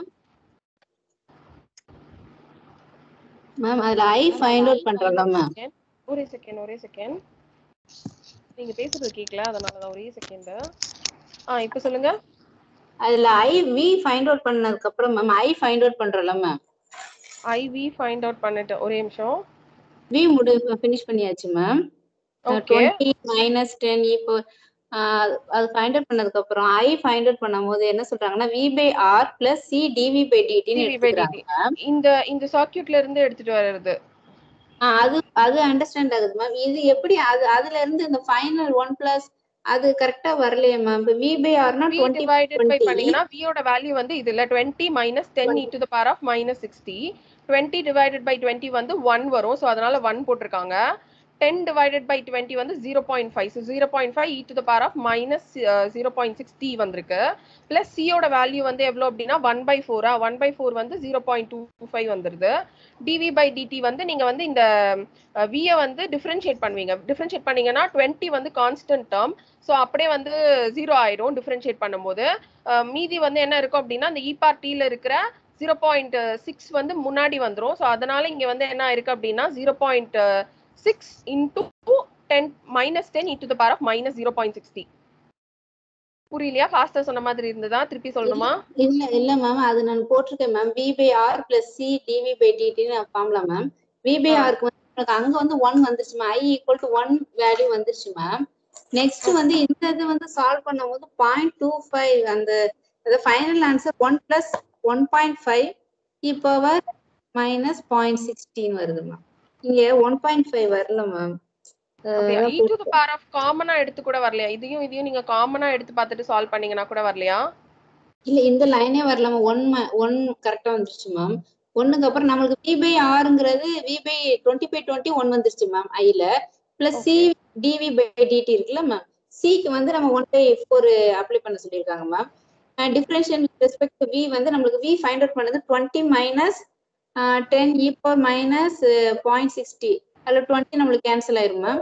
ma'am அதுல ஐ ஃபைண்ட் அவுட் பண்றல மேம் ஒரே செகண்ட் ஒரே செகண்ட் நீங்க பேசுறது கேட்கல அதனால தான் ஒரே செகண்ட் ஆ இப்போ சொல்லுங்க அதுல ஐ வி ஃபைண்ட் அவுட் பண்ணதுக்கு அப்புறம் மேம் ஐ ஃபைண்ட் அவுட் பண்றோம்ல மேம் ஐவி ஃபைண்ட் அவுட் பண்ணிட்டு ஒரே நிமிஷம் வி முடி ஃபினிஷ் பண்ணியாச்சு ma'am okay twenty minus ten இப்போ ஆஹ் அது ஃபைண்ட் அவுட் பண்ணதுக்கு அப்புறம் ஐ ஃபைண்ட் அவுட் பண்ணும்போது என்ன சொல்றாங்கன்னா v by R plus C dv by டிடின்னு டிவி பை எடுத்துக்கிறாங்க டிடி இந்த இந்த சர்க்கியூட்ல இருந்து எடுத்துட்டு வர்றது ஆஹ் அது அது அண்டர்ஸ்டாண்ட் ஆகுது மேம் இது எப்படி அது அதுல இருந்து இந்த ஃபைனல் ஒன் பிளஸ் அது கரெக்டா வரலையே மேம் இப்போ வி பை ஆர்னா v twenty divided by twenty பண்ணீங்கன்னா v யோட வேல்யூ வந்து இதுல 20 minus ten e to the power of minus sixty twenty divided by twenty வந்து ஒன் வரும் ஸோ அதனால ஒன் போட்டிருக்காங்க டென் டிவைடட் பை டுவெண்ட்டி வந்து zero point five so zero point five e to the power of minus zero point six t வந்திருக்கு plus சியோட value வந்து எவ்வளோ அப்படின்னா one by ஃபோரா one by four வந்து ஜீரோ பாயிண்ட் டூ ஃபைவ் வந்துருது dv by DD வந்து நீங்க வந்து இந்த வியை வந்து டிஃபரன்ஷியேட் பண்ணுவீங்க டிஃபரன்ஷியேட் பண்ணீங்கன்னா டுவெண்ட்டி வந்து கான்ஸ்டன்ட் டேர்ம் ஸோ அப்படியே வந்து ஜீரோ ஆயிடும் டிஃபரன்ஷியேட் பண்ணும்போது அஹ் மீதி வந்து என்ன இருக்கும் அப்படின்னா இந்த இ பார்ட்டியில் இருக்கிற ஜீரோ பாயிண்ட் சிக்ஸ் வந்து முன்னாடி வந்துரும் ஸோ அதனால இங்க வந்து என்ன இருக்கு அப்படின்னா zero point six into ten minus ten into the power of minus zero point sixty புரியலையா ஃபாஸ்டா சொன்ன மாதிரி இருந்ததா திருப்பி சொல்லணுமா இல்ல இல்ல மேம் அது நான் போட்டிருக்கேன் ma'am v by R plus C dv by டிடின்னு ஃபார்ம்ல மேம் வி பை ஆ. ஆருக்கு வந்து எனக்கு அங்க வந்து ஒன் வந்துருச்சு ma'am I equal to one value வந்துருச்சு மேம் நெக்ஸ்ட் வந்து இந்த இது வந்து சால்வ் பண்ணும்போது பாயிண்ட் டூ ஃபைவ் அந்த final answer one plus one point five e power minus point sixteen வருது மேம் இங்க ஒன் பாயிண்ட் ஃபைவ் வரல ma'am e to the power of காமனா எடுத்து கூட வரலையா இதையும் இதையும் நீங்க காமனா எடுத்து பார்த்துட்டு சால்வ் பண்ணீங்கன்னா கூட வரலையா இல்ல இந்த லைனே வரல ஒன் ஒன் கரெக்டா வந்துருச்சு மேம் ஒண்ணுக்கு அப்புறம் நம்மளுக்கு வி பை ஆறுங்கிறது v by twenty by twenty one வந்துருச்சு மேம் ஐல plus C dv by dt இருக்குல்ல மேம் சிக்கு வந்து நம்ம ஒன் பை ஃபோர் அப்ளை பண்ண சொல்லியிருக்காங்க மேம் டிஃபரன்ஷியல் ரெஸ்பெக்ட் வி வந்து நம்மளுக்கு வி ஃபைண்ட் அவுட் பண்ணது twenty minus ten e power minus point sixty அதில் டுவெண்ட்டி நம்மளுக்கு கேன்சல் ஆயிரும் மேம்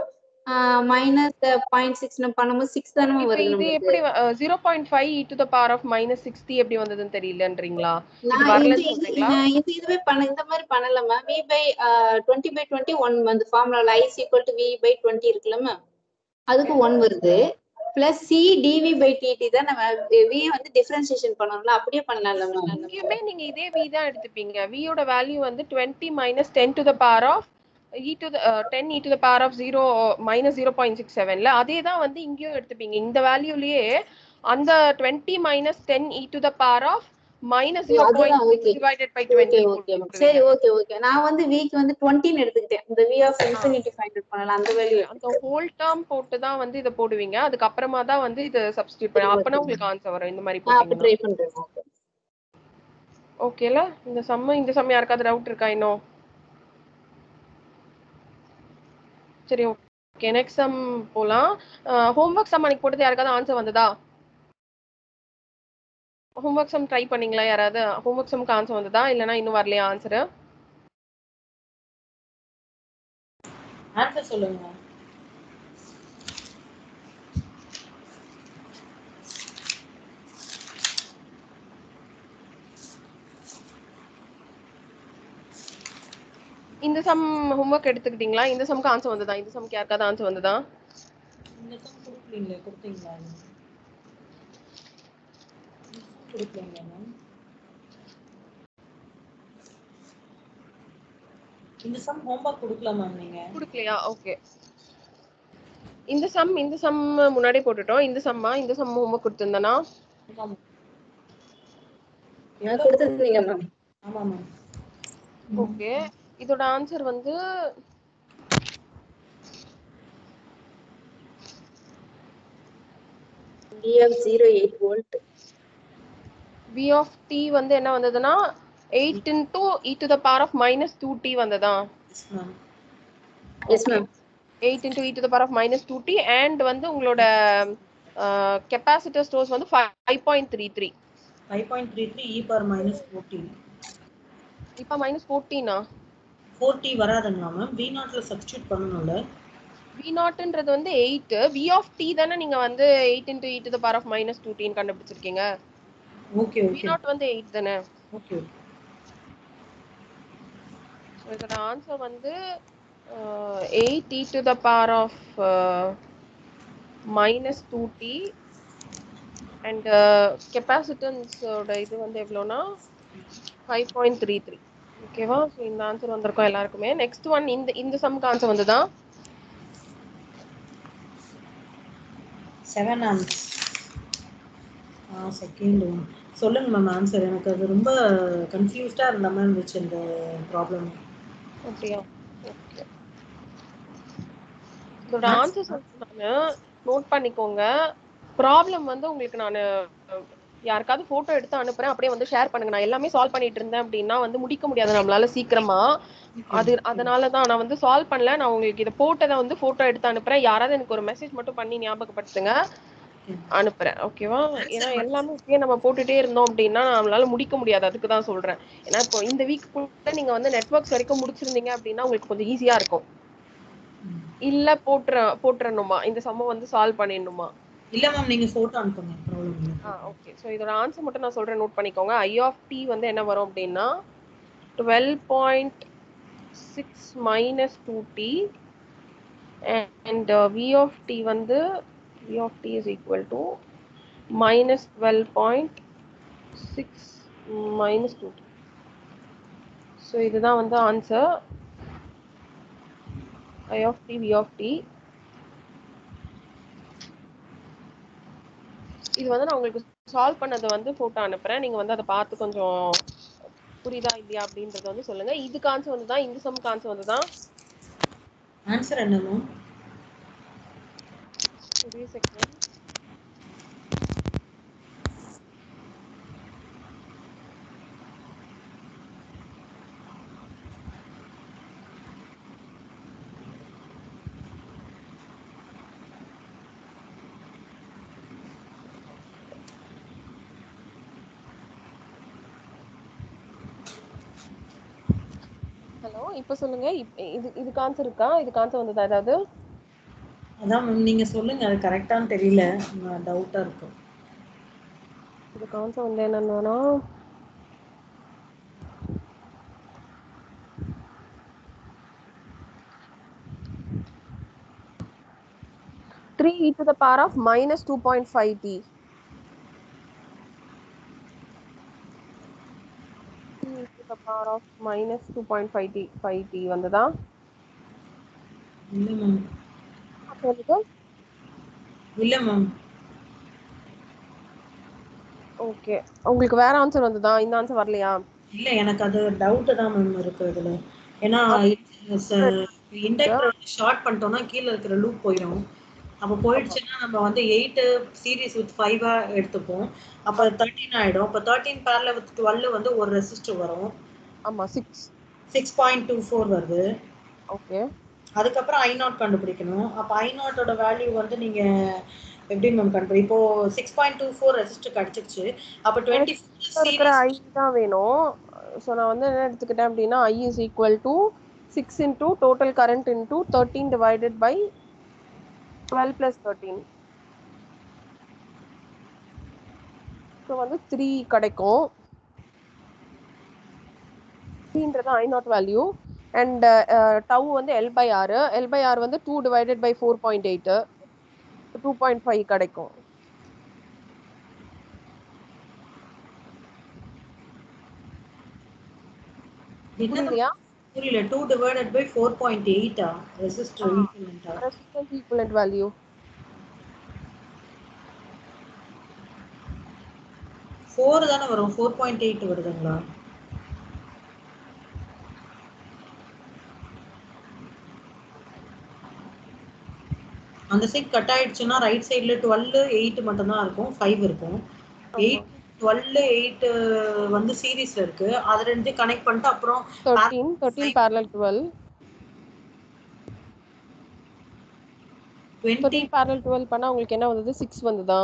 மைனஸ் பாயிண்ட் சிக்ஸ் நம்ம பண்ணும்போது சிக்ஸ் தானே இப்ப வருது இது நம்மளுக்கு எப்படி zero point five e to the power of minus sixty எப்படி வந்ததுன்னு தெரியலன்றீங்களா நான் வரலன்னு இது- இது- சொல்றீங்களா? நான் இது இதுவே பண்ண இந்த மாதிரி பண்ணல ma'am v by twenty by twenty one வந்து formula is equal to we by twenty இருக்குல்ல மேம் அதுக்கு ஒன் வருது plus C dv by dt தான் நம்ம வி வந்து டிஃபரன்சியேஷன் பண்ணணும்ல அப்படியே பண்ணலாம்ல மேம் இங்கேயுமே நீங்க இதே v தான் எடுத்துப்பீங்க v யோட வேல்யூ வந்து 20 minus ten to the power of e to ten e to the power of zero minus zero point six செவன்ல அதே தான் வந்து இங்கேயும் எடுத்துப்பீங்க இந்த வேல்யூலயே அந்த twenty minus ten e to the power of minus zero அதுதான் point okay. Divided by okay twenty okay ma'am சரி ஓகே ஓகே நான் வந்து வீக் வந்து டுவெண்ட்டின்னு எடுத்துக்கிட்டேன் இந்த we of infinity find out பண்ணலாம் அந்த வேல்யூ அந்த ஹோல் டேர்ம் போட்டு தான் வந்து இதை போடுவீங்க அதுக்கப்புறமா தான் வந்து இதை சப்ஸ்டியூட் பண்ணி அப்பனா உங்களுக்கு ஆன்சர் வரும் இந்த மாதிரி நான் அப்போ போட்டீங்கன்னா ட்ரை பண்றேன் ஓகேல இந்த சம்ம இந்த சம்ம யாருக்காவது டவுட் இருக்கா இன்னும் சரி ஓகே நெக்ஸ்ட் சம் போலாம் ஹோம்ஒர்க் சம் அன்னைக்கு போட்டது யாருக்காவது ஆன்சர் வந்ததா ஹோம்ஒர்க் சம் ட்ரை பண்ணீங்களா யாராவது ஹோம்ஒர்க் சம்க்கு ஆன்சர் வந்ததா இல்லனா இன்னும் வரலையா ஆன்சர் ஆன்சர் சொல்லுங்க இந்த சம் ஹோம்ஒர்க் எடுத்துக்கிட்டீங்களா இந்த சம்க்கு ஆன்சர் வந்ததா இந்த சம்க்கு யாருக்காவது ஆன்சர் வந்ததா இந்த சம் கொடுக்கலீங்களே கொடுத்தீங்களா கொடுக்கலீங்களா மேம் இந்த சம் ஹோம்ஒர்க் கொடுக்கல மேம் நீங்க கொடுக்கலையா ஓகே இந்த சம் இந்த சம் முன்னாடி போட்டுட்டோம் இந்த சம்மா இந்த சம் ஹோம்ஒர்க் கொடுத்துருந்தனா ஆமா நான் கொடுத்துருந்தீங்க மேம் ஆமா மேம் ஓகே இதோட ஆன்சர் வந்து v of zero eight volt v of t வந்து என்ன வந்ததுன்னா eight into e to the power of minus two t வந்ததா yes ma'am yes ma'am eight into e to the power of minus two D and வந்து உங்களோட capacitor stores வந்து five point three three five point three three e power minus fourteen இப்போ minus ஃபோர்டீனா forty வராதுங்களா ma'am we நாட்ல substitute பண்ணணும்ல v நாட்ன்றது வந்து எயிட் வி ஆஃப் டி தானே நீங்க வந்து eight into e to the power of minus two டின்னு கண்டுபிடிச்சிருக்கீங்க ஓகே வி ஓகே நாட் வந்து எயிட் தானே ஓகே So, இதோட ஆன்சர் வந்து eight e to the power of minus two D and கெப்பாசிட்டன்ஸோட இது வந்து எவ்வளோனா ஃபைவ் பாயிண்ட் த்ரீ த்ரீ ஓகேவா ஸோ இந்த ஆன்சர் வந்திருக்கும் எல்லாருக்குமே நெக்ஸ்ட் ஒன் இந்த இந்த சம்க்கு ஆன்சர் வந்துதா செவன் ஆம்ஸ் ஆ செகண்ட் ஒன் சொல்லுங்க மேம் ஆன்சர் எனக்கு அது ரொம்ப கன்ஃபியூஸ்டாக இருந்த மாதிரி இருந்துச்சு இந்த ப்ராப்ளம் அப்படியா ஓகே இதோட ஆன்சர் சொல்றேன் நான் நோட் பண்ணிக்கோங்க ப்ராப்ளம் வந்து உங்களுக்கு நான் யாருக்காவது போட்டோ எடுத்து அனுப்புறேன் அப்படியே வந்து ஷேர் பண்ணுங்க நான் எல்லாமே சால்வ் பண்ணிட்டு இருந்தேன் அப்படின்னா வந்து முடிக்க முடியாது நம்மளால சீக்கிரமா அது அதனால தான் நான் வந்து சால்வ் பண்ணல நான் உங்களுக்கு இதை போட்டதை வந்து போட்டோ எடுத்து அனுப்புறேன் யாராவது எனக்கு ஒரு மெசேஜ் மட்டும் பண்ணி ஞாபகப்படுத்துங்க அனுப்புறேன் ஓகேவா ஏன்னா எல்லாமே இப்படியே நம்ம போட்டுட்டே இருந்தோம் அப்படின்னா நம்மளால முடிக்க முடியாது அதுக்கு தான் சொல்றேன் ஏன்னா இப்போ இந்த வீக்குள்ள நீங்க வந்து நெட்ஒர்க்ஸ் வரைக்கும் முடிச்சிருந்தீங்க அப்படின்னா உங்களுக்கு கொஞ்சம் ஈஸியா இருக்கும் இல்ல போட்டுற போட்டுறணுமா இந்த சம்ம வந்து சால்வ் பண்ணிடணுமா இல்லை மேம் நீங்கள் ஃபோட்டோ அனுப்புங்க ப்ராப்ளம் இல்லை ஆ ஓகே ஸோ இதோட ஆன்சர் மட்டும் நான் சொல்றேன் நோட் பண்ணிக்கோங்க ஐ ஆஃப் டி வந்து என்ன வரும் அப்படின்னா twelve point six minus two D and we of D வந்து v of D is equal to minus twelve point six minus two D so இதுதான் வந்து answer I of T V of t இது வந்து நான் உங்களுக்கு solve பண்ணதை வந்து photo அனுப்புறேன் நீங்க வந்து அதை பார்த்து கொஞ்சம் புரியுதா இல்லையா அப்படின்றத வந்து சொல்லுங்க இதுக்கு ஆன்சர் வந்து தான் இந்த சம்க்கு ஆன்சர் வந்து தான் ஆன்சர் என்ன மேம் ஒரே செகண்ட் ஹலோ இப்போ சொல்லுங்க இப்- இது இதுக்கு ஆன்சர் இருக்கா இதுக்கு ஆன்சர் வந்ததா ஏதாவது அதான் மேம் நீங்கள் சொல்லுங்கள் அது கரெக்டானு தெரியல டவுட்டாக இருக்கும் இதுக்கு ஆன்சர் வந்து என்னன்னா three e to the power of minus 2.5 t 3 e to the power of minus 2.5 t 5 t வந்ததா இல்லை மேம் சொல்லுங்க இல்லை மேம் ஓகே உங்களுக்கு வேற ஆன்சர் வந்ததா இந்த ஆன்சர் வரலையா இல்லை எனக்கு அது டவுட்டு தான் மேம் இருக்கு இதில் ஏன்னா இண்டக்டர் வந்து ஷார்ட் பண்ணிட்டோம்னா கீழே இருக்கிற லூப் போயிடும் அப்போ போயிடுச்சுன்னா நம்ம வந்து எயிட்டு சீரிஸ் வித் ஃபைவா எடுத்துப்போம் அப்போ தேர்ட்டின் ஆயிடும் அப்போ தேர்ட்டின் பேர்ல வித் டுவெல் வந்து ஒரு ரெசிஸ்டர் வரும் ஆமா six six point two four வருது ஓகே அதுக்கப்புறம் ஐ நாட் கண்டுபிடிக்கணும் அப்போ ஐ நாட்டோட வேல்யூ வந்து நீங்க எப்படி மேம் கண்டுபிடி இப்போ six point two four resistor கிடைச்சிருச்சு அப்போ டுவெண்ட்டி இருக்கிற ஐ தான் வேணும் ஸோ நான் வந்து என்ன எடுத்துக்கிட்டேன் அப்படின்னா I is equal to six into total current into thirteen divided by twelve plus thirteen so வந்து த்ரீ கிடைக்கும் த்ரீன்றது I naught value and tau வந்து L by R L by R வந்து two divided by four point eight two point five கிடைக்கும் புரியலையா புரியல two divided by four point எயிட்டா resistor ஈக்குவலண்டா ரெசிஸ்டன்ஸ் ஈக்குவலண்ட் வேல்யூ ஃபோர் தானே வரும் ஃபோர் பாயிண்ட் எயிட் வருதுங்களா அந்த சைட் கட் ஆயிடுச்சுன்னா ரைட் சைடுல டுவெல் எயிட் மட்டும் தான் இருக்கும் ஃபைவ் இருக்கும் எயிட் டுவெல் எயிட் வந்து சீரீஸ்ல இருக்கு அது ரெண்டு கனெக்ட் பண்ணிட்டு அப்புறம் thirteen thirteen parallel twelve twenty thirteen parallel twelve பண்ணா உங்களுக்கு என்ன வந்தது சிக்ஸ் வந்ததா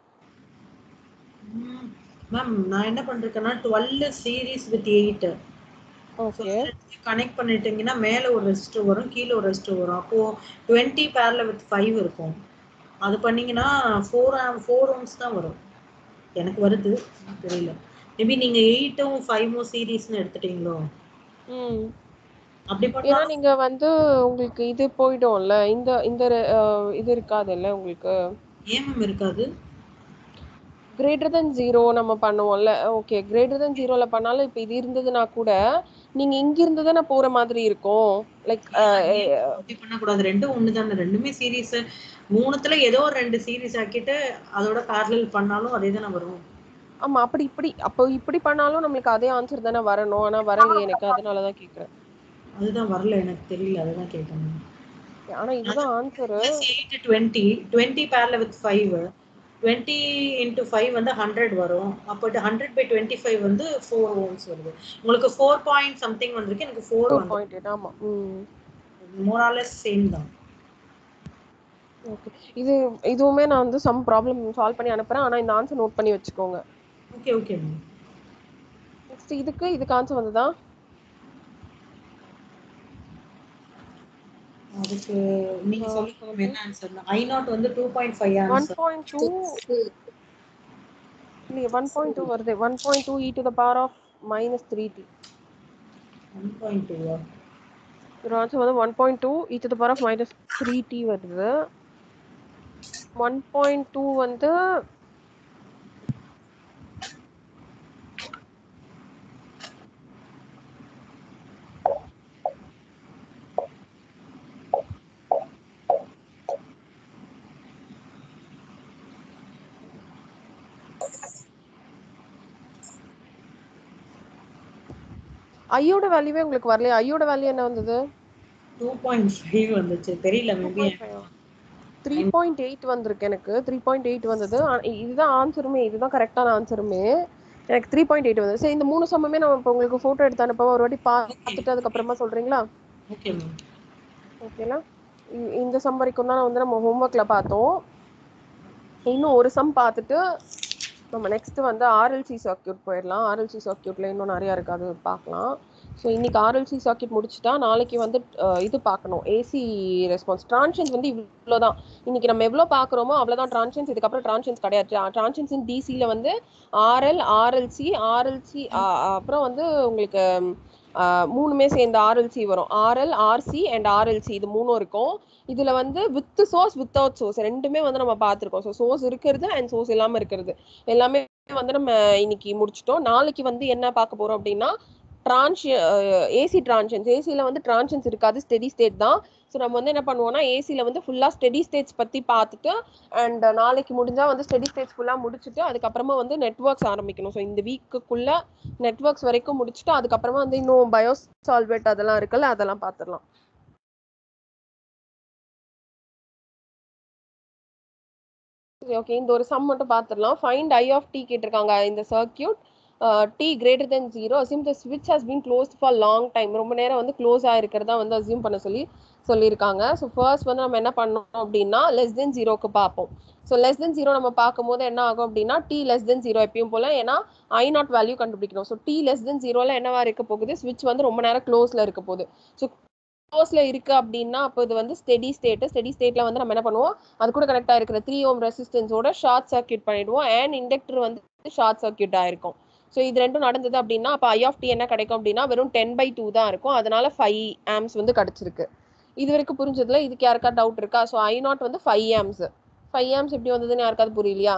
மேம் நான் என்ன பண்றேன்னா twelve series with eight okay connect பண்ணிட்டீங்கன்னா மேல ஒரு ரெஸ்டர் வரும் கீழே ஒரு ரெஸ்டர் வரும் அப்போ டுவெண்ட்டி பேர்ல வித் ஃபைவ் இருக்கும் அது பண்ணீங்கன்னா ஃபோர் ஃபோர் ஓம்ஸ் தான் வரும் எனக்கு வருது தெரியல மேபி நீங்க எயிட்டும் ஃபைவும் சீரீஸ்னு எடுத்துட்டீங்களோ ம் அப்படி ஏன்னா பண்ணா நீங்க வந்து உங்களுக்கு இது போயிடும்ல இந்த இந்த அஹ், இது இருக்காதுல்ல உங்களுக்கு ஏன் மேம் இருக்காது கிரேட்டர் தென் ஜீரோ நம்ம பண்ணுவோம்ல ஓகே கிரேட்டர் தென் ஜீரோல பண்ணாலும் இப்போ இது இருந்ததுன்னா கூட நீங்க இங்க இருந்து தானே போற மாதிரி இருக்கும் லைக் ஏன் அப்படி பண்ணக்கூடாது ரெண்டும் ஒண்ணு தானே ரெண்டுமே சீரீஸ் மூணுத்துல ஏதோ ஒரு ரெண்டு சீரீஸ் ஆக்கிட்டு அதோட பேரலல் பண்ணாலும் அதே தானே வரும் ஆமா அப்படி இப்படி அப்போ இப்படி பண்ணாலும் நம்மளுக்கு அதே ஆன்சர் தானே வரணும் ஆனா வரலையே எனக்கு அதனாலதான் கேக்குறேன் அதுதான் வரல எனக்கு தெரியல அதுதான் கேட்டேன் ஆனா இதுதான் answer plus eight twenty twenty பேர்ல with five twenty into five வந்து ஹண்ட்ரட் வரும் அப்போ ஹண்ட்ரட் பை டுவெண்ட்டி ஃபைவ் வந்து ஃபோர் ஓம்ஸ் வருது உங்களுக்கு ஃபோர் பாயிண்ட் சம்திங் வந்திருக்கு எனக்கு ஃபோர் ஃபோர் வந்து பாயிண்ட் எயிட் ஆமா ம் மோராலஸ் சேம் தான் ஓகே இது இதுவுமே நான் வந்து சம் ப்ராப்ளம் சால்வ் பண்ணி அனுப்புறேன் ஆனா இந்த ஆன்சர் நோட் பண்ணி வச்சுக்கோங்க ஓகே ஓகே மேம் நெக்ஸ்ட் இதுக்கு இதுக்கு ஆன்சர் வந்ததா அதுக்கு நீங்க சொல்லிக்கோங்க என்ன ஆன்சர் ஐ நாட் வந்து two point five one answer point two இல்லையே ஒன் பாயிண்ட் டூ வருது one point two E to the power of minus three t one point டூவா ஒரு ஆன்சர் வந்து one point two E to the power of minus three t வருது one point two வந்து ஐயோட வேல்யூவே உங்களுக்கு வரலையா ஐயோட வேல்யூ என்ன வந்தது டூ பாயிண்ட் ஃபைவ் வந்துச்சு தெரியல மேபி த்ரீ பாயிண்ட் எயிட் வந்திருக்கு எனக்கு த்ரீ பாயிண்ட் எயிட் வந்தது ஆ, இதுதான் ஆன்சருமே இதுதான் கரெக்டான ஆன்சருமே எனக்கு த்ரீ பாயிண்ட் எயிட் வந்தது சரி இந்த மூணு சமமே நம்ம இப்போ உங்களுக்கு ஃபோட்டோ எடுத்து அனுப்ப ஒரு வாட்டி பார்த்துட்டு அதுக்கப்புறமா சொல்றீங்களா ஓகே மேம் ஓகேங்களா இ- இந்த சம் வரைக்கும் தான் வந்து நம்ம ஹோம்ஒர்க்ல பார்த்தோம் இன்னும் ஒரு சம் பார்த்துட்டு நம்ம நெக்ஸ்ட் வந்து ஆர்எல்சி சர்க்கியூட் போயிடலாம் ஆர்எல்சி சர்க்கியூட்ல இன்னும் நிறைய இருக்கு அது பார்க்கலாம் ஸோ இன்னைக்கு ஆர்எல்சி சர்க்கியூட் முடிச்சுட்டா நாளைக்கு வந்து அஹ், இது பார்க்கணும் ஏசி ரெஸ்பான்ஸ் டிரான்ஷன்ஸ் வந்து இவ்வளோதான் இன்னைக்கு நம்ம எவ்வளோ பார்க்குறோமோ அவ்வளோதான் டிரான்ஷன்ஸ் இதுக்கப்புறம் டிரான்ஷன்ஸ் கிடையாது டிரான்ஷன்ஸ் இன் டிசியில் வந்து ஆர்எல் ஆர்எல்சி ஆர்எல்சி அப்புறம் வந்து உங்களுக்கு ஆஹ், மூணுமே சேர்ந்து ஆர்எல்சி வரும் ஆர்எல் ஆர்சி அண்ட் ஆர்எல்சி இது மூணும் இருக்கும் இதுல வந்து வித் சோர்ஸ் வித்தவுட் சோர்ஸ் ரெண்டுமே வந்து நம்ம பார்த்துருக்கோம் ஸோ சோர்ஸ் இருக்கிறது அண்ட் சோர்ஸ் இல்லாம இருக்கிறது எல்லாமே வந்து நம்ம இன்னைக்கு முடிச்சிட்டோம் நாளைக்கு வந்து என்ன பார்க்க போறோம் அப்படின்னா டிரான்ஷ ஏசி டிரான்ஷன்ஸ் ஏசியில் வந்து டிரான்ஷன்ஸ் இருக்காது ஸ்டெடி ஸ்டேட் தான் ஸோ நம்ம வந்து என்ன பண்ணுவோம்னா ஏசியில் வந்து ஃபுல்லாக ஸ்டெடி ஸ்டேட்ஸ் பற்றி பார்த்துட்டு அண்ட் நாளைக்கு முடிஞ்சால் வந்து ஸ்டெடி ஸ்டேட்ஸ் ஃபுல்லாக முடிச்சுட்டு அதுக்கப்புறமா வந்து நெட்ஒர்க்ஸ் ஆரம்பிக்கணும் ஸோ இந்த வீக்குக்குள்ள நெட்ஒர்க்ஸ் வரைக்கும் முடிச்சுட்டு அதுக்கப்புறமா வந்து இன்னும் பயோஸ் சால்வேட் அதெல்லாம் இருக்குல்ல அதெல்லாம் பார்த்துடலாம் ஓகே இந்த ஒரு சம் மட்டும் பார்த்துடலாம் ஃபைண்ட் ஐ ஆஃப் டி கேட்டிருக்காங்க இந்த circuit t greater than zero assume the ஸ்விட்ச் has been close for long time ரொம்ப நேரம் வந்து க்ளோஸ் ஆயிருக்கிறதா வந்து அசியூம் பண்ண சொல்லி சொல்லியிருக்காங்க ஸோ ஃபர்ஸ்ட் வந்து நம்ம என்ன பண்ணோம் அப்படின்னா லெஸ் தென் ஜீரோக்கு பார்ப்போம் ஸோ லெஸ் தென் ஜீரோ நம்ம பார்க்கும்போது என்ன ஆகும் அப்படின்னா டி லெஸ் தென் ஜீரோ எப்பயும் போல ஏன்னா ஐ நாட் வேல்யூ கண்டுபிடிக்கணும் ஸோ டி லெஸ் தென் ஜீரோல என்னவா இருக்க போகுது ஸ்விட்ச் வந்து ரொம்ப நேரம் க்ளோஸ்ல இருக்க போகுது ஸோ க்ளோஸ்ல இருக்கு அப்படின்னா அப்போ இது வந்து ஸ்டெடி ஸ்டேட் ஸ்டெடி ஸ்டேட்ல வந்து நம்ம என்ன பண்ணுவோம் அது கூட கனெக்ட் ஆயிருக்கிற த்ரீ ஓம் ரெசிஸ்டன்ஸோட ஷார்ட் சர்க்யூட் பண்ணிடுவோம் அண்ட் இண்டக்டர் வந்து ஷார்ட் சர்க்யூட் ஆயிருக்கும் ஸோ இது ரெண்டும் நடந்தது அப்படின்னா அப்போ ஐ ஆஃப் டி என்ன கிடைக்கும் அப்படின்னா வெறும் டென் பை டூ தான் இருக்கும் அதனால ஃபைவ் ஆம்ஸ் வந்து கிடைச்சிருக்கு இது வரைக்கும் புரிஞ்சதுல இதுக்கு யாருக்கா டவுட் இருக்கா ஸோ ஐ நாட் வந்து ஃபைவ் ஆம்ஸ் ஃபைவ் ஆம்ஸ் எப்படி வந்ததுன்னு யாருக்காவது புரியலையா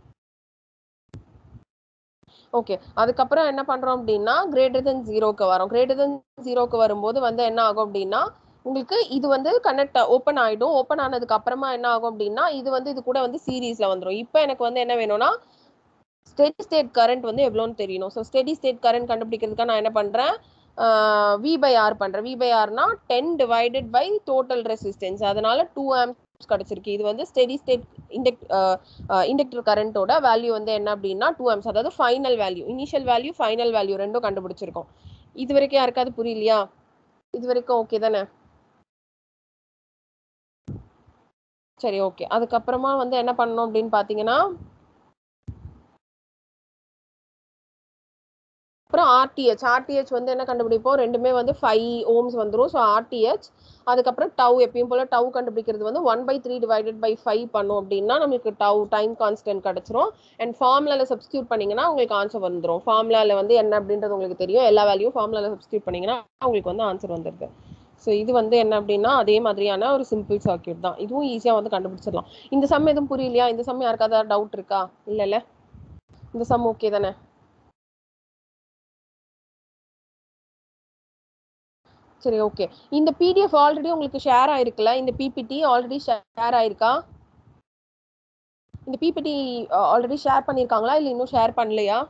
ஓகே அதுக்கப்புறம் என்ன பண்றோம் அப்படின்னா கிரேட்டர் தென் ஜீரோக்கு வரும் கிரேட்டர் தென் ஜீரோக்கு வரும்போது வந்து என்ன ஆகும் அப்படின்னா உங்களுக்கு இது வந்து கனெக்ட் ஓப்பன் ஆயிடும் ஓப்பன் ஆனதுக்கு அப்புறமா என்ன ஆகும் அப்படின்னா இது வந்து இது கூட வந்து சீரீஸ்ல வந்துடும் இப்போ எனக்கு வந்து என்ன வேணும்னா ஸ்டெடி ஸ்டேட் கரண்ட் வந்து எவ்வளோன்னு தெரியணும் ஸோ ஸ்டெடி ஸ்டேட் கரண்ட் கண்டுபிடிக்கிறதுக்காக நான் என்ன பண்றேன் வி பை ஆர் பண்றேன் வி பை ஆர்னா ten divided by total resistance அதனால டூ ஆம்ஸ் கிடைச்சிருக்கு இது வந்து ஸ்டெடி ஸ்டேட் இண்டக்ட் இண்டக்டர் கரண்டோட வேல்யூ வந்து என்ன அப்படின்னா டூ ஆம்ஸ் அதாவது final value initial value final value ரெண்டும் கண்டுபிடிச்சிருக்கோம் இது வரைக்கும் யாருக்காவது புரியலையா இது வரைக்கும் ஓகே தானே சரி ஓகே அதுக்கப்புறமா வந்து என்ன பண்ணணும் அப்படின்னு பார்த்தீங்கன்னா அப்புறம் ஆர்டிஹெச் ஆர்டிஹெச் வந்து என்ன கண்டுபிடிப்போம் ரெண்டுமே வந்து ஃபைவ் ஓம்ஸ் வந்துரும் ஸோ ஆர்டிஹெச் அதுக்கப்புறம் டவ் எப்பயும் போல டவ் கண்டுபிடிக்கிறது வந்து one by three divided by five பண்ணோம் அப்படின்னா நமக்கு டவ் டைம் கான்ஸ்டன்ட் கிடைச்சிரும் அண்ட் ஃபார்முலால சப்ஸ்டியூட் பண்ணீங்கன்னா உங்களுக்கு ஆன்சர் வந்துரும் ஃபார்முலால வந்து என்ன அப்படின்றது உங்களுக்கு தெரியும் எல்லா வேல்யூ ஃபார்முலால சப்ஸ்டியூட் பண்ணீங்கன்னா உங்களுக்கு வந்து ஆன்சர் வந்துருது ஸோ இது வந்து என்ன அப்படின்னா அதே மாதிரியான ஒரு சிம்பிள் சர்க்கியூட் தான் இதுவும் ஈஸியாக வந்து கண்டுபிடிச்சிடலாம் இந்த சம் எதுவும் புரியலையா இந்த சம் யாருக்காவது டவுட் இருக்கா இல்லைல்ல இந்த சம் ஓகே தானே சரி ஓகே இந்த பிடிஎஃப் ஆல்ரெடி உங்களுக்கு ஷேர் ஆயிருக்குல்ல இந்த பிபிடி ஆல்ரெடி ஷேர் ஆயிருக்கா இந்த பிபிடி ஆல்ரெடி ஷேர் பண்ணியிருக்காங்களா இல்லை இன்னும் ஷேர் பண்ணலையா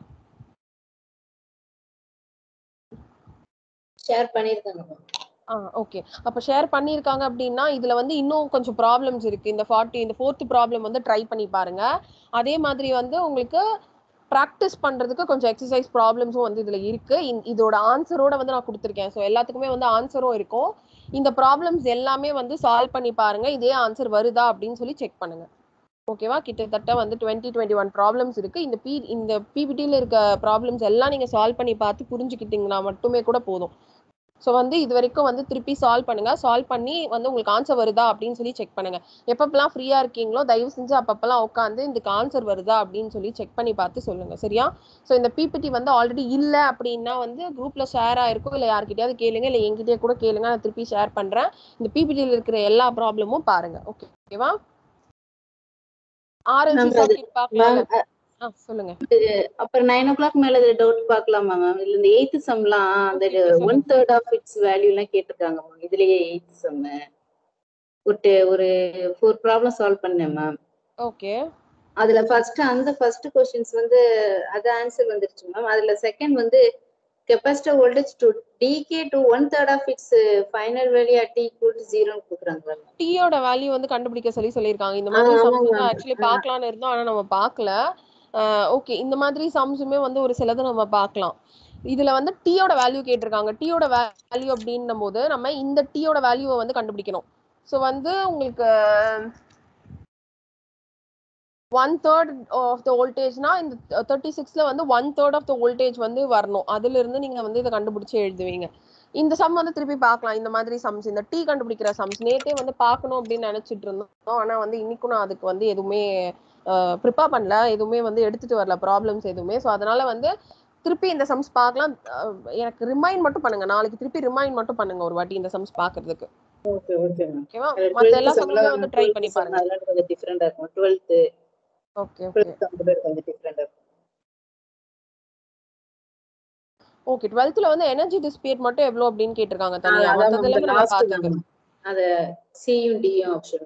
ஷேர் பண்ணிருக்காங்க மேம் ஆ ஓகே அப்போ ஷேர் பண்ணியிருக்காங்க அப்படின்னா இதுல வந்து இன்னும் கொஞ்சம் ப்ராப்ளம்ஸ் இருக்கு இந்த ஃபார்ட்டி இந்த ஃபோர்த் ப்ராப்ளம் வந்து ட்ரை பண்ணி பாருங்க அதே மாதிரி வந்து உங்களுக்கு ப்ராக்டிஸ் பண்றதுக்கு கொஞ்சம் எக்ஸசைஸ் ப்ராப்ளம்ஸும் வந்து இதுல இருக்கு இந்த- இதோட ஆன்சரோட வந்து நான் கொடுத்துருக்கேன் ஸோ எல்லாத்துக்குமே வந்து ஆன்சரும் இருக்கும் இந்த ப்ராப்ளம்ஸ் எல்லாமே வந்து சால்வ் பண்ணி பாருங்க இதே ஆன்சர் வருதா அப்படின்னு சொல்லி செக் பண்ணுங்க ஓகேவா கிட்டத்தட்ட வந்து டுவெண்ட்டி டுவெண்ட்டி ஒன் ப்ராப்ளம்ஸ் இருக்கு இந்த பி இந்த பிபிடியில் இருக்க ப்ராப்ளம்ஸ் எல்லாம் நீங்க சால்வ் பண்ணி பார்த்து புரிஞ்சுக்கிட்டீங்கன்னா மட்டுமே கூட போதும் ஸோ வந்து இது வரைக்கும் வந்து திருப்பி சால்வ் பண்ணுங்க சால்வ் பண்ணி வந்து உங்களுக்கு ஆன்சர் வருதா அப்படின்னு சொல்லி செக் பண்ணுங்க எப்பப்பெல்லாம் ஃப்ரீயா இருக்கீங்களோ தயவு செஞ்சு அப்பப்பெல்லாம் உட்காந்து இதுக்கு ஆன்சர் வருதா அப்படின்னு சொல்லி செக் பண்ணி பார்த்து சொல்லுங்க சரியா ஸோ இந்த பிபிடி வந்து ஆல்ரெடி இல்ல அப்படின்னா வந்து குரூப்ல ஷேர் ஆயிருக்கும் இல்லை யார்கிட்டயாவது கேளுங்க இல்லை என்கிட்டயே கூட கேளுங்க நான் திருப்பி ஷேர் பண்றேன் இந்த பிபிடியில் இருக்கிற எல்லா ப்ராப்ளமும் பாருங்க ஓகேவா ஆர்எல்சி நம்ம அது- சர்க்கிட் பார்க்கலாம் மேம் ஆ சொல்லுங்க அப்புறம் நைன் ஓ கிளாக் மேல டவுட் பார்க்கலாமா மேம் இல்ல இந்த எயித்து சம்லாம் அந்த Okay, okay, one third of its value எல்லாம் கேட்டிருக்காங்க மேம் இதுலயே எயித்து சம் ஒரு ஒரு ஃபோர் ப்ராப்ளம் சால்வ் பண்ணேன் மேம் ஓகே அதுல ஃபர்ஸ்ட் அந்த ஃபர்ஸ்ட் கொஸ்டின்ஸ் வந்து அது ஆன்சர் வந்துருச்சு மேம் அதுல செகண்ட் வந்து capacitor voltage to decay to one third of its final value at equal to ஜீரோன்னு கொடுக்குறாங்க மேம் டீயோட வேல்யூ வந்து கண்டுபிடிக்க சொல்லி சொல்லியிருக்காங்க இந்த மாதிரி ஆ, சம்ஸ் ஆமாங்க வந்து ma'am. Actually ah. பார்க்கலாம்னு இருந்தோம் ஆனா நம்ம பார்க்கல ஓகே இந்த மாதிரி சம்ஸுமே வந்து ஒரு சிலது நம்ம பார்க்கலாம் இதுல வந்து டீயோட வேல்யூ கேட்டிருக்காங்க டீயோட வேல்யூ அப்படின்னும் போது நம்ம இந்த டீயோட வேல்யூவை வந்து கண்டுபிடிக்கணும் ஸோ வந்து உங்களுக்கு ஒன் தேர்ட் ஆஃப் த வோல்டேஜ்னா இந்த தேர்ட்டி சிக்ஸ்ல வந்து one third of the voltage வந்து வரணும் அதுல இருந்து நீங்க வந்து இதை கண்டுபிடிச்சு எழுதுவீங்க இந்த சம் வந்து திருப்பி பார்க்கலாம் இந்த மாதிரி சம்ஸ் இந்த டீ கண்டுபிடிக்கிற சம்ஸ் நேத்தே வந்து பார்க்கணும் அப்படின்னு நினைச்சிட்டு இருந்தோம் ஆனா வந்து இன்னைக்கும் நான் அதுக்கு வந்து எதுவுமே ப்ரிப்பேர் பண்ணல எதுவுமே வந்து எடுத்துட்டு வரல ப்ராப்ளம்ஸ் எதுவுமே ஸோ அதனால வந்து திருப்பி இந்த சம்ஸ் பார்க்கலாம் அஹ் எனக்கு ரிமைண்ட் மட்டும் பண்ணுங்க நாளைக்கு திருப்பி ரிமைண்ட் மட்டும் பண்ணுங்க ஒரு வாட்டி இந்த சம்ஸ் பார்க்கிறதுக்கு ஓகே ஓகே மேம் ஓகேவா மத்த எல்லா சம்ஸுமே வந்து ட்ரை பண்ணி பாருங்க அதெல்லாம் கொஞ்சம் டிஃப்ரெண்டா இருக்கும் twelfth okay okay twelfth computer கொஞ்சம் டிஃப்ரெண்டா இருக்கும் ஓகே டுவெல்த்ல வந்து எனர்ஜி டிஸ்பியேட் மட்டும் எவ்வளவு அப்படின்னு கேட்டிருக்காங்க ஆ, தனியா அதான் மத்தது எல்லாமே நம்ம லாஸ்ட் பார்த்தது மேம் அத சியும் டியும் ஆப்ஷன்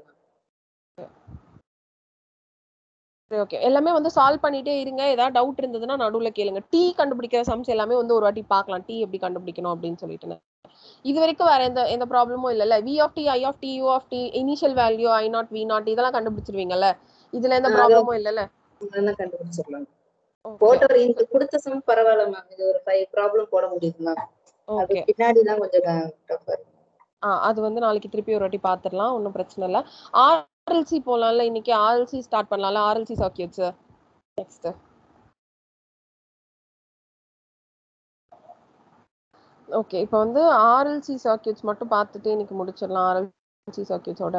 சரி ஓகே எல்லாமே வந்து சால்வ் பண்ணிட்டே இருங்க ஏதாவது டவுட் இருந்ததுன்னா நடுவுல கேளுங்க டீ கண்டுபிடிக்கிற சம்ஸ் எல்லாமே வந்து ஒரு வாட்டி பார்க்கலாம் டீ எப்படி கண்டுபிடிக்கணும் அப்படின்னு சொல்லிட்டு இது வரைக்கும் வேற எந்த எந்த ப்ராப்ளமும் இல்லைல்ல V of D I of t u of t initial value I naught V naught இதெல்லாம் கண்டுபிடிச்சிருவீங்கல்ல இதுல எந்த ஆ, ப்ராப்ளமும் இல்லைல்ல அதெல்லாம் கண்டுபிடிச்சிடலாம் ஓகே போட்ட ஒரு இந்த கொடுத்த சம் பரவாயில்ல மேம் இது ஒரு ஃபைவ் ப்ராப்ளம் போட முடியுது மேம் அது ஓகே பின்னாடி தான் கொஞ்சம் டஃபா இருக்கு ஆ அது வந்து நாளைக்கு திருப்பி ஒரு வாட்டி பார்த்துடலாம் ஒன்றும் பிரச்சனை இல்லை ஆர்எல்சி போலாம்ல இன்னைக்கு ஆர்எல்சி ஸ்டார்ட் பண்ணலாம்ல ஆர்எல்சி சர்க்கியூட்ஸ் நெக்ஸ்ட் ஓகே இப்போ வந்து ஆர்எல்சி சர்க்கியூட்ஸ் மட்டும் பார்த்துட்டு இன்னைக்கு முடிச்சிடலாம் ஆர்எல்சி சர்க்கியூட்ஸோட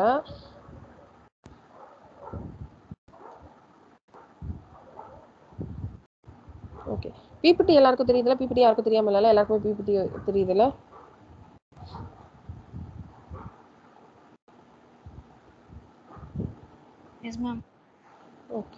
ஓகே பிபிடி எல்லாருக்கும் தெரியுதுல பிபிடி யாருக்கும் தெரியாம இல்ல எல்லாருக்குமே பிபிடி தெரியுதுல எஸ் மேம் ஓகே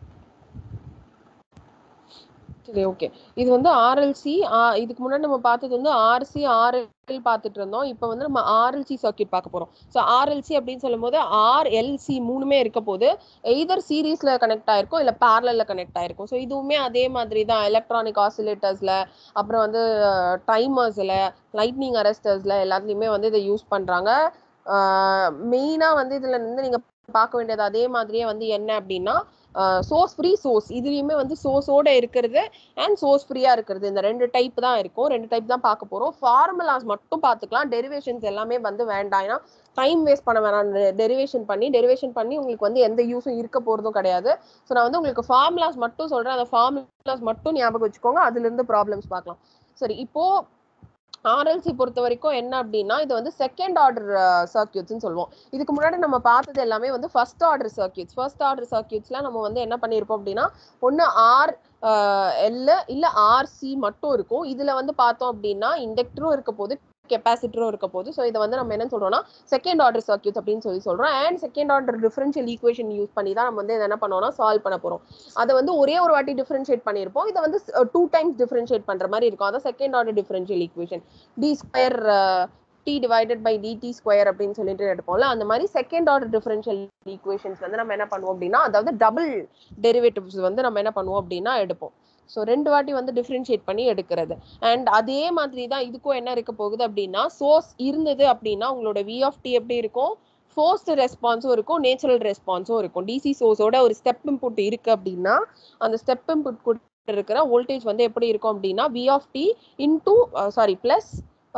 சரி ஓகே இது வந்து ஆர்எல்சி இதுக்கு முன்னாடி நம்ம பார்த்தது வந்து ஆர்சி ஆர்எல் பார்த்துட்டு இருந்தோம் இப்போ வந்து நம்ம ஆர்எல்சி சர்க்கியூட் பார்க்க போறோம் ஸோ ஆர்எல்சி அப்படின்னு சொல்லும்போது ஆர்எல்சி மூணுமே இருக்க போது எய்தர் சீரீஸ்ல கனெக்ட் ஆயிருக்கும் இல்லை பேரலில் கனெக்ட் ஆயிருக்கும் ஸோ இதுவுமே அதே மாதிரி தான் எலக்ட்ரானிக் ஆசிலேட்டர்ஸ்ல அப்புறம் வந்து டைமர்ஸ்ல லைட்னிங் அரெஸ்டர்ஸ்ல எல்லாத்துலயுமே வந்து இதை யூஸ் பண்றாங்க மெயினா வந்து இதுல இருந்து நீங்க பார்க்க வேண்டியது அதே மாதிரியே வந்து என்ன அப்படின்னா சோர்ஸ் ஃப்ரீ சோர்ஸ் இதுலயுமே வந்து சோர்ஸோட இருக்கிறது அண்ட் சோர்ஸ் ஃப்ரீயா இருக்கிறது இந்த ரெண்டு டைப் தான் இருக்கும் ரெண்டு டைப் தான் பார்க்க போறோம் ஃபார்முலாஸ் மட்டும் பார்த்துக்கலாம் டெரிவேஷன்ஸ் எல்லாமே வந்து வேண்டாம் ஏன்னா டைம் வேஸ்ட் பண்ண வேணாம் டெரிவேஷன் பண்ணி டெரிவேஷன் பண்ணி உங்களுக்கு வந்து எந்த யூஸும் இருக்க போறதும் கிடையாது ஸோ நான் வந்து உங்களுக்கு ஃபார்முலாஸ் மட்டும் சொல்றேன் அந்த ஃபார்முலாஸ் மட்டும் ஞாபகம் வச்சுக்கோங்க அதுல இருந்து ப்ராப்ளம்ஸ் பார்க்கலாம் சரி இப்போ ஆர்எல்சி பொறுத்த வரைக்கும் என்ன அப்படின்னா இது வந்து செகண்ட் ஆர்டர் சர்க்கியூட்ஸ்னு சொல்லுவோம் இதுக்கு முன்னாடி நம்ம பார்த்தது எல்லாமே வந்து first order circuits first order சர்க்கியூட்ஸ்ல நம்ம வந்து என்ன பண்ணியிருப்போம் அப்படின்னா ஒன்று ஆர் எல் இல்ல ஆர்சி மட்டும் இருக்கும் இதுல வந்து பார்த்தோம் அப்படின்னா இண்டக்டரும் இருக்க போது கெப்பாசிட்டரும் இருக்க போது ஸோ இதை வந்து நம்ம என்ன சொல்றோம்னா செகண்ட் ஆர்டர் சர்க்கியூட்ஸ் அப்படின்னு சொல்லி சொல்றோம் and second order differential equation use பண்ணி தான் நம்ம வந்து இதை என்ன பண்ணோம்னா சால்வ் பண்ண போறோம் அதை வந்து ஒரே ஒரு வாட்டி டிஃபரன்ஷியேட் பண்ணியிருப்போம் இதை வந்து டூ டைம்ஸ் டிஃபரன்ஷியேட் பண்ற மாதிரி இருக்கும் அதான் second order differential equation d square t divided by DD square அப்படின்னு சொல்லிட்டு எடுப்போம்ல அந்த மாதிரி செகண்ட் ஆர்டர் டிஃபரன்ஷியல் ஈக்குவேஷன்ஸ் வந்து நம்ம என்ன பண்ணுவோம் அப்படின்னா அதாவது டபுள் டெரிவேட்டிவ்ஸ் வந்து நம்ம என்ன பண்ணுவோம் அப்படின்னா எடுப்போம் ஸோ ரெண்டு வாட்டி வந்து டிஃப்ரென்ஷியேட் பண்ணி எடுக்கிறது அண்ட் அதே மாதிரி தான் இதுக்கும் என்ன இருக்க போகுது அப்படின்னா சோர்ஸ் இருந்தது அப்படின்னா உங்களோட வி ஆஃப் டி எப்படி இருக்கும் ஃபோர்ஸ்ட் ரெஸ்பான்ஸும் இருக்கும் நேச்சுரல் ரெஸ்பான்ஸும் இருக்கும் டிசி சோர்ஸோட ஒரு ஸ்டெப் இன்புட் இருக்கு அப்படின்னா அந்த ஸ்டெப் இன்புட் கூட இருக்கிற வோல்டேஜ் வந்து எப்படி இருக்கும் அப்படின்னா V of t into sorry plus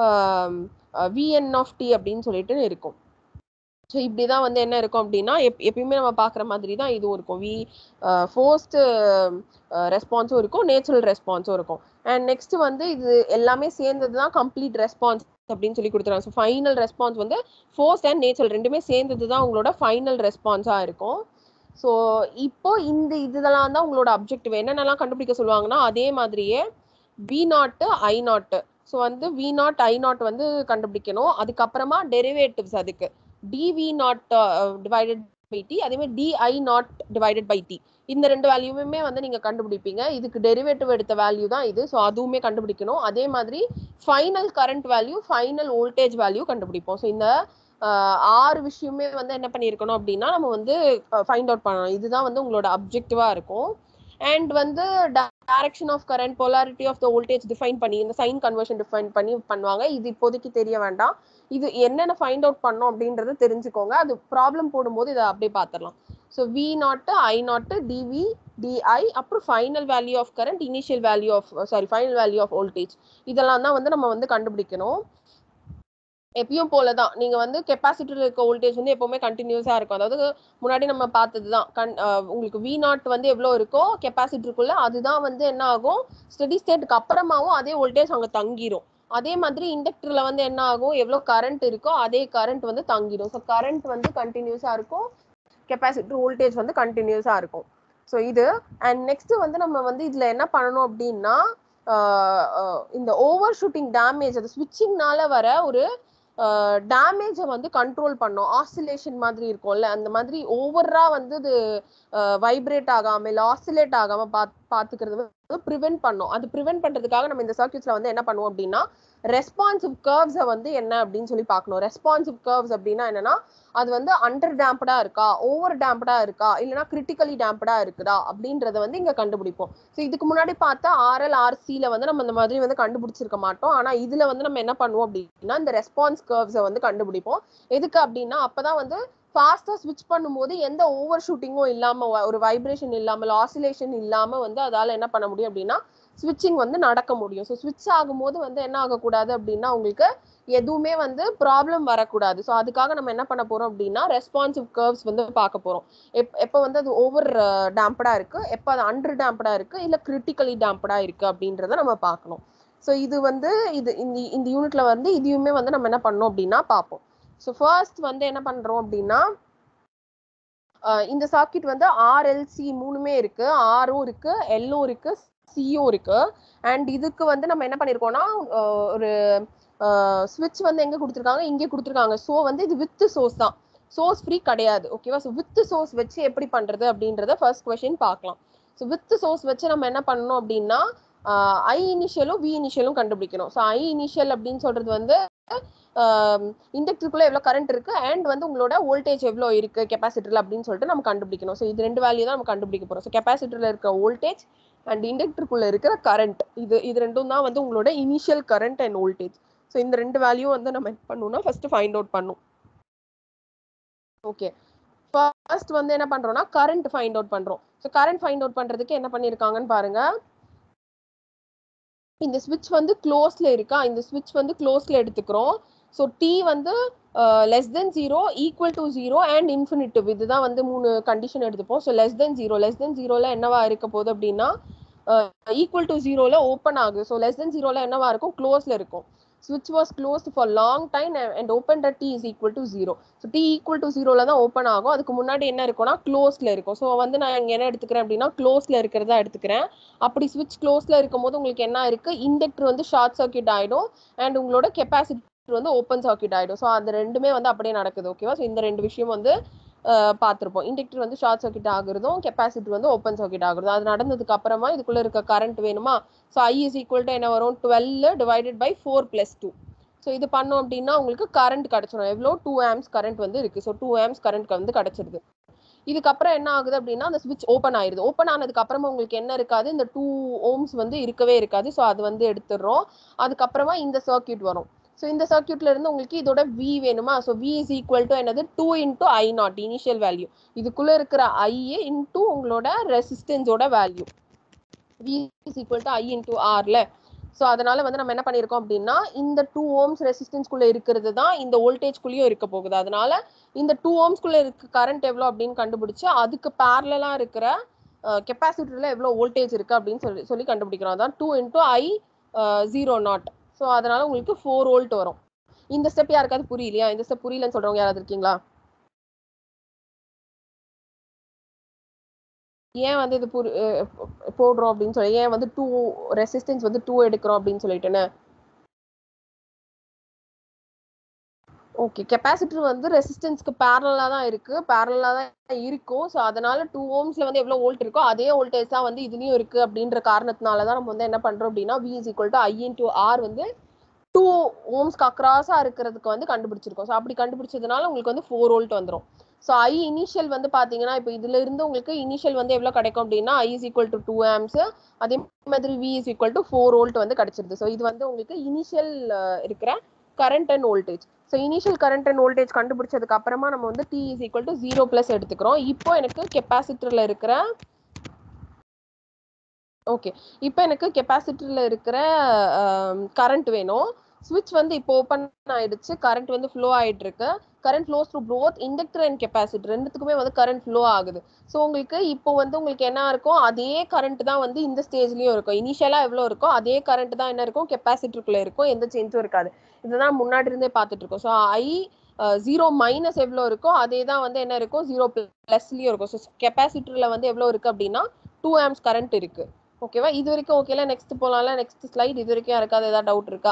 VN of t அப்படின்னு சொல்லிட்டு இருக்கும் ஸோ இப்படிதான் வந்து என்ன இருக்கும் அப்படின்னா எப் எப்பயுமே நம்ம பார்க்குற மாதிரி தான் இதுவும் இருக்கும் வி ஃபோர்ஸ்ட் ரெஸ்பான்ஸும் இருக்கும் நேச்சுரல் ரெஸ்பான்ஸும் இருக்கும் அண்ட் நெக்ஸ்ட் வந்து இது எல்லாமே சேர்ந்தது தான் கம்ப்ளீட் ரெஸ்பான்ஸ் அப்படின்னு சொல்லி கொடுத்துருவாங்க ஸோ ஃபைனல் ரெஸ்பான்ஸ் வந்து ஃபோர்ஸ் அண்ட் நேச்சுரல் ரெண்டுமே சேர்ந்தது தான் உங்களோட ஃபைனல் ரெஸ்பான்ஸாக இருக்கும் ஸோ இப்போ இந்த இதெல்லாம் தான் உங்களோட அப்ஜெக்டிவ் என்னென்னலாம் கண்டுபிடிக்க சொல்லுவாங்கன்னா அதே மாதிரியே வி நாட்டு ஐ நாட்டு ஸோ வந்து வி நாட் ஐ நாட் வந்து கண்டுபிடிக்கணும் அதுக்கப்புறமா டெரிவேட்டிவ்ஸ் அதுக்கு dv naught divided by t அதே மாதிரி di naught divided by D இந்த ரெண்டு வேல்யூமே வந்து நீங்க கண்டுபிடிப்பீங்க இதுக்கு டெரிவேட்டிவ் எடுத்த வேல்யூ தான் இது ஸோ அதுவுமே கண்டுபிடிக்கணும் அதே மாதிரி final current value final voltage value கண்டுபிடிப்போம் ஸோ இந்த ஆறு விஷயமே வந்து என்ன பண்ணியிருக்கணும் அப்படின்னா நம்ம வந்து ஃபைண்ட் அவுட் பண்ணணும் இதுதான் வந்து உங்களோட அப்ஜெக்டிவா இருக்கும் அண்ட் வந்து direction of current polarity of the voltage define பண்ணி இந்த சைன் கன்வர்ஷன் டிஃபைன் பண்ணி பண்ணுவாங்க இது இப்போதைக்கு தெரிய வேண்டாம் இது என்னென்ன ஃபைண்ட் அவுட் பண்ணோம் அப்படின்றத தெரிஞ்சுக்கோங்க அது ப்ராப்ளம் போடும்போது இதை அப்படியே பார்த்துடலாம் so we naught I naught dv di அப்புறம் final value of current initial value of sorry final value of voltage இதெல்லாம் தான் வந்து நம்ம வந்து கண்டுபிடிக்கணும் எப்பயும் போல தான் நீங்க வந்து கெப்பாசிட்டர் இருக்க வோல்டேஜ் வந்து எப்பவுமே கண்டினியூஸா இருக்கும் அதாவது முன்னாடி நம்ம பார்த்தது தான் கண் உங்களுக்கு வி நாட் வந்து எவ்வளோ இருக்கோ கெப்பாசிட்டருக்குள்ள அதுதான் வந்து என்ன ஆகும் ஸ்டெடி ஸ்டேட்டுக்கு அப்புறமாவும் அதே வோல்டேஜ் அங்கே தங்கிரும் அதே மாதிரி இண்டக்டர்ல வந்து என்ன ஆகும் எவ்வளோ கரண்ட் இருக்கோ அதே கரண்ட் வந்து தங்கிடும் ஸோ கரண்ட் வந்து கண்டினியூஸா இருக்கும் கெப்பாசிட்டர் வோல்டேஜ் வந்து கண்டினியூஸா இருக்கும் ஸோ இது அண்ட் நெக்ஸ்ட் வந்து நம்ம வந்து இதுல என்ன பண்ணணும் அப்படின்னா இந்த ஓவர் ஷூட்டிங் டேமேஜ் அது ஸ்விட்சிங்னால வர ஒரு டேமேஜை வந்து கண்ட்ரோல் பண்ணும் ஆசிலேஷன் மாதிரி இருக்கும்ல அந்த மாதிரி ஓவரா வந்து இது வைப்ரேட் ஆகாம இல்லை ஆசிலேட் ஆகாம பாத் பாத்துக்கிறது வந்து ப்ரிவென்ட் பண்ணும் அது ப்ரிவென்ட் பண்றதுக்காக நம்ம இந்த சர்க்கியூட்ஸ்ல வந்து என்ன பண்ணுவோம் அப்படின்னா ரெஸ்பான்சிவ் கர்வ்ஸை வந்து என்ன அப்படின்னு சொல்லி பார்க்கணும் ரெஸ்பான்சிவ் கர்வ்ஸ் அப்படின்னா என்னன்னா அது வந்து அண்டர் டேம்படா இருக்கா ஓவர் டேம்படா இருக்கா இல்லைன்னா கிரிட்டிக்கலி டேம்படா இருக்குதா அப்படின்றத வந்து இங்க கண்டுபிடிப்போம் ஸோ இதுக்கு முன்னாடி பார்த்தா ஆர்எல் ஆர்சியில வந்து நம்ம இந்த மாதிரி வந்து கண்டுபிடிச்சிருக்க மாட்டோம் ஆனா இதுல வந்து நம்ம என்ன பண்ணுவோம் அப்படின்னா இந்த ரெஸ்பான்ஸ் கர்வ்ஸை வந்து கண்டுபிடிப்போம் எதுக்கு அப்படின்னா அப்பதான் வந்து ஃபாஸ்டா ஸ்விட்ச் பண்ணும்போது எந்த ஓவர் ஷூட்டிங்கும் இல்லாம ஒரு வைப்ரேஷன் இல்லாமல் ஆசிலேஷன் இல்லாம வந்து அதால என்ன பண்ண முடியும் அப்படின்னா ஸ்விட்சிங் வந்து நடக்க முடியும் ஸோ ஸ்விட்ச் ஆகும்போது வந்து என்ன ஆகக்கூடாது அப்படின்னா உங்களுக்கு எதுவுமே வந்து ப்ராப்ளம் வரக்கூடாது ஸோ அதுக்காக நம்ம என்ன பண்ண போறோம் அப்படின்னா ரெஸ்பான்சிவ் கர்வ்ஸ் வந்து பார்க்க போறோம் எப் எப்போ வந்து அது ஓவர் டேம்படா இருக்கு எப்போ அது அண்டர் டேம்படா இருக்கு இல்லை கிரிட்டிக்கலி டேம்படா இருக்கு அப்படின்றத நம்ம பார்க்கணும் ஸோ இது வந்து இது இந்த இந்த யூனிட்ல வந்து இதையுமே வந்து நம்ம என்ன பண்ணோம் அப்படின்னா பார்ப்போம் ஸோ ஃபர்ஸ்ட் வந்து என்ன பண்றோம் அப்படின்னா இந்த சாக்கெட் வந்து ஆர்எல்சி மூணுமே இருக்கு ஆரும் இருக்கு எல்லும் இருக்கு சியும் இருக்கு அண்ட் இதுக்கு வந்து நம்ம என்ன பண்ணிருக்கோம்னா ஒரு ஸ்விட்ச் வந்து எங்க கொடுத்துருக்காங்க இங்கே கொடுத்துருக்காங்க ஸோ வந்து இது வித் சோர்ஸ் தான் சோர்ஸ் ஃப்ரீ கிடையாது ஓகேவா ஸோ வித் சோர்ஸ் வச்சு எப்படி பண்றது அப்படின்றத ஃபர்ஸ்ட் கொஸ்டின் பார்க்கலாம் ஸோ வித் சோர்ஸ் வச்சு நம்ம என்ன பண்ணணும் அப்படின்னா ஐ இனிஷியலும் வி இனிஷியலும் கண்டுபிடிக்கணும் ஸோ ஐ இனிஷியல் அப்படின்னு சொல்றது வந்து இண்டக்டருக்குள்ள எவ்வளோ கரண்ட் இருக்கு அண்ட் வந்து உங்களோட வோல்டேஜ் எவ்வளோ இருக்கு கெப்பாசிட்டர்ல அப்படின்னு சொல்லிட்டு நம்ம கண்டுபிடிக்கணும் ஸோ இது ரெண்டு வேல்யூ தான் நம்ம கண்டுபிடிக்க போறோம் ஸோ கெப்பாசிட்டர்ல இருக்க வோல்டேஜ் அண்ட் இண்டக்டருக்குள்ள இருக்கிற கரண்ட் இது இது ரெண்டும் தான் வந்து உங்களோட initial current and voltage so இந்த ரெண்டு வேல்யூ வந்து நம்ம என்ன பண்ணணும்னா ஃபர்ஸ்ட் ஃபைண்ட் அவுட் பண்ணும் ஓகே ஃபர்ஸ்ட் வந்து என்ன பண்றோம்னா கரண்ட் ஃபைண்ட் அவுட் பண்றோம் ஸோ கரண்ட் ஃபைண்ட் அவுட் பண்றதுக்கு என்ன பண்ணிருக்காங்கன்னு பாருங்க இந்த ஸ்விட்ச் வந்து க்ளோஸ்ல இருக்கா இந்த ஸ்விட்ச் வந்து க்ளோஸ்ல எடுத்துக்கிறோம் ஸோ டி வந்து less than zero equal to zero and infinity இதுதான் வந்து மூணு கண்டிஷன் எடுத்துப்போம் so less than zero less than ஜீரோல என்னவா இருக்க போகுது அப்படின்னா ஈக்குவல் டு ஜீரோல ஓப்பன் ஆகுது ஸோ லெஸ் தென் ஜீரோல என்னவா இருக்கும் க்ளோஸ்ல இருக்கும் switch was closed for long time and and opened at t is equal to 0 so t equal to 0ல தான் ஓப்பன் ஆகும் அதுக்கு முன்னாடி என்ன இருக்கும்னா க்ளோஸ்ல இருக்கும் ஸோ வந்து நான் இங்க என்ன எடுத்துக்கிறேன் அப்படின்னா க்ளோஸ்ல இருக்கிறதா எடுத்துக்கிறேன் அப்படி switch க்ளோஸ்ல இருக்கும்போது உங்களுக்கு என்ன இருக்கு இண்டக்டர் வந்து ஷார்ட் சர்க்யூட் ஆயிடும் அண்ட் உங்களோட கெப்பாசிட்டி வந்து ஓப்பன் சர்க்யூட் ஆயிடும் ஸோ அது ரெண்டுமே வந்து அப்படியே நடக்குது ஓகேவா ஸோ இந்த ரெண்டு விஷயம் வந்து பார்த்துருப்போம் இண்டக்டர் வந்து ஷார்ட் சர்க்யூட் ஆகுறதும் கெப்பாசிட்டி வந்து ஓப்பன் சர்க்யூட் ஆகுறதும் அது நடந்ததுக்கு அப்புறமா இதுக்குள்ள இருக்க கரண்ட் வேணுமா so I is equal to என்ன வரும் twelve divided by four plus two so இது பண்ணோம் அப்படின்னா உங்களுக்கு கரண்ட் கிடைச்சிடும் எவ்வளோ டூ ஆம்ஸ் கரண்ட் வந்து இருக்கு ஸோ டூ ஆம்ஸ் கரண்ட் வந்து கிடைச்சிருது இதுக்கப்புறம் என்ன ஆகுது அப்படின்னா அந்த ஸ்விட்ச் ஓப்பன் ஆயிருது ஓப்பன் ஆனதுக்கு அப்புறமா உங்களுக்கு என்ன இருக்காது இந்த டூ ஓம்ஸ் வந்து இருக்கவே இருக்காது ஸோ அது வந்து எடுத்துடுறோம் அதுக்கப்புறமா இந்த சர்க்யூட் வரும் ஸோ இந்த சர்க்யூட்ல இருந்து உங்களுக்கு இதோட வி வேணுமா so V is equal to என்னது two into I naught initial value இதுக்குள்ள இருக்கிற ஐ இன்டூ உங்களோட ரெசிஸ்டன்ஸோட value V is equal to I into ஆர்ல ஸோ அதனால வந்து நம்ம என்ன பண்ணியிருக்கோம் அப்படின்னா இந்த டூ ஓம்ஸ் ரெசிஸ்டன்ஸ்குள்ள இருக்கிறது தான் இந்த வோல்டேஜ்குள்ளேயும் இருக்க போகுது அதனால இந்த டூ ஓம்ஸ்குள்ள இருக்க கரண்ட் எவ்வளோ அப்படின்னு கண்டுபிடிச்சு அதுக்கு பேரலா இருக்கிற கெப்பாசிட்டர்ல எவ்வளோ வோல்டேஜ் இருக்கு அப்படின்னு சொல்லி சொல்லி கண்டுபிடிக்கிறோம் அதான் two into I zero naught so அதனால உங்களுக்கு ஃபோர் வோல்ட் வரும் இந்த ஸ்டெப் யாருக்காவது புரியலையா இந்த ஸ்டெப் புரியலன்னு சொல்றவங்க யாராவது இருக்கீங்களா ஏன் வந்து இது புரி போடுறோம் அப்படின்னு சொல்லி ஏன் வந்து டூ ரெசிஸ்டன்ஸ் வந்து டூ எடுக்கிறோம் அப்படின்னு சொல்லிட்டுன்னு ஓகே கெப்பாசிட்டர் வந்து ரெசிஸ்டன்ஸ்க்கு பேரலா தான் இருக்கு பேரலா தான் இருக்கும் ஸோ அதனால டூ ஓம்ஸ்ல வந்து எவ்வளவு வோல்ட் இருக்கோ அதே வோல்டேஜ் தான் வந்து இதுலயும் இருக்கு அப்படின்ற காரணத்தினால தான் நம்ம வந்து என்ன பண்றோம் அப்படின்னா we is equal to I into R வந்து டூ ஓம்ஸ்க்கு அக்ராஸா இருக்கிறதுக்கு வந்து கண்டுபிடிச்சிருக்கோம் ஸோ அப்படி கண்டுபிடிச்சதுனால உங்களுக்கு வந்து ஃபோர் வோல்ட் வந்துடும் ஸோ ஐ இனிஷியல் வந்து பாத்தீங்கன்னா இப்போ இதுல இருந்து உங்களுக்கு இனிஷியல் வந்து எவ்வளவு கிடைக்கும் அப்படின்னா I is equal to two amps அதே மாதிரி V is equal to four volt வந்து கிடைச்சிருது ஸோ இது வந்து உங்களுக்கு இனிஷியல் இருக்கிற current and voltage so initial current and voltage கண்டுபிடிச்சதுக்கு அப்புறமா நம்ம வந்து t is equal to zero plus எடுத்துக்கிறோம் இப்போ எனக்கு கெப்பாசிட்டர்ல இருக்கிற ஓகே இப்போ எனக்கு கெப்பாசிட்டர்ல இருக்கிற கரண்ட் வேணும் ஸ்விட்ச் வந்து இப்போ ஓப்பன் ஆயிடுச்சு கரண்ட் வந்து ஃப்ளோ ஆயிட்டு இருக்கு current flows through both inductor and capacitor ரெண்டுத்துக்குமே வந்து கரண்ட் ஃப்ளோ ஆகுது ஸோ உங்களுக்கு இப்போ வந்து உங்களுக்கு என்ன இருக்கும் அதே கரண்ட் தான் வந்து இந்த ஸ்டேஜ்லயும் இருக்கும் இனிஷியலா எவ்வளோ இருக்கோ அதே கரண்ட் தான் என்ன இருக்கும் கெப்பாசிட்டருக்குள்ள இருக்கும் எந்த சேஞ்சும் இருக்காது இதுதான் முன்னாடி இருந்தே பார்த்துட்டு இருக்கோம் ஸோ ஐ ஜீரோ மைனஸ் எவ்வளோ இருக்கோ அதே தான் வந்து என்ன இருக்கும் ஜீரோ பிளஸ்லயும் இருக்கும் ஸோ கெப்பாசிட்டர்ல வந்து எவ்வளோ இருக்கு அப்படின்னா டூ ஆம்ஸ் கரண்ட் இருக்கு ஓகேவா இது வரைக்கும் ஓகேல நெக்ஸ்ட் போலாம்ல நெக்ஸ்ட் ஸ்லைட் இது வரைக்கும் யாருக்காவது ஏதாவது டவுட் இருக்கா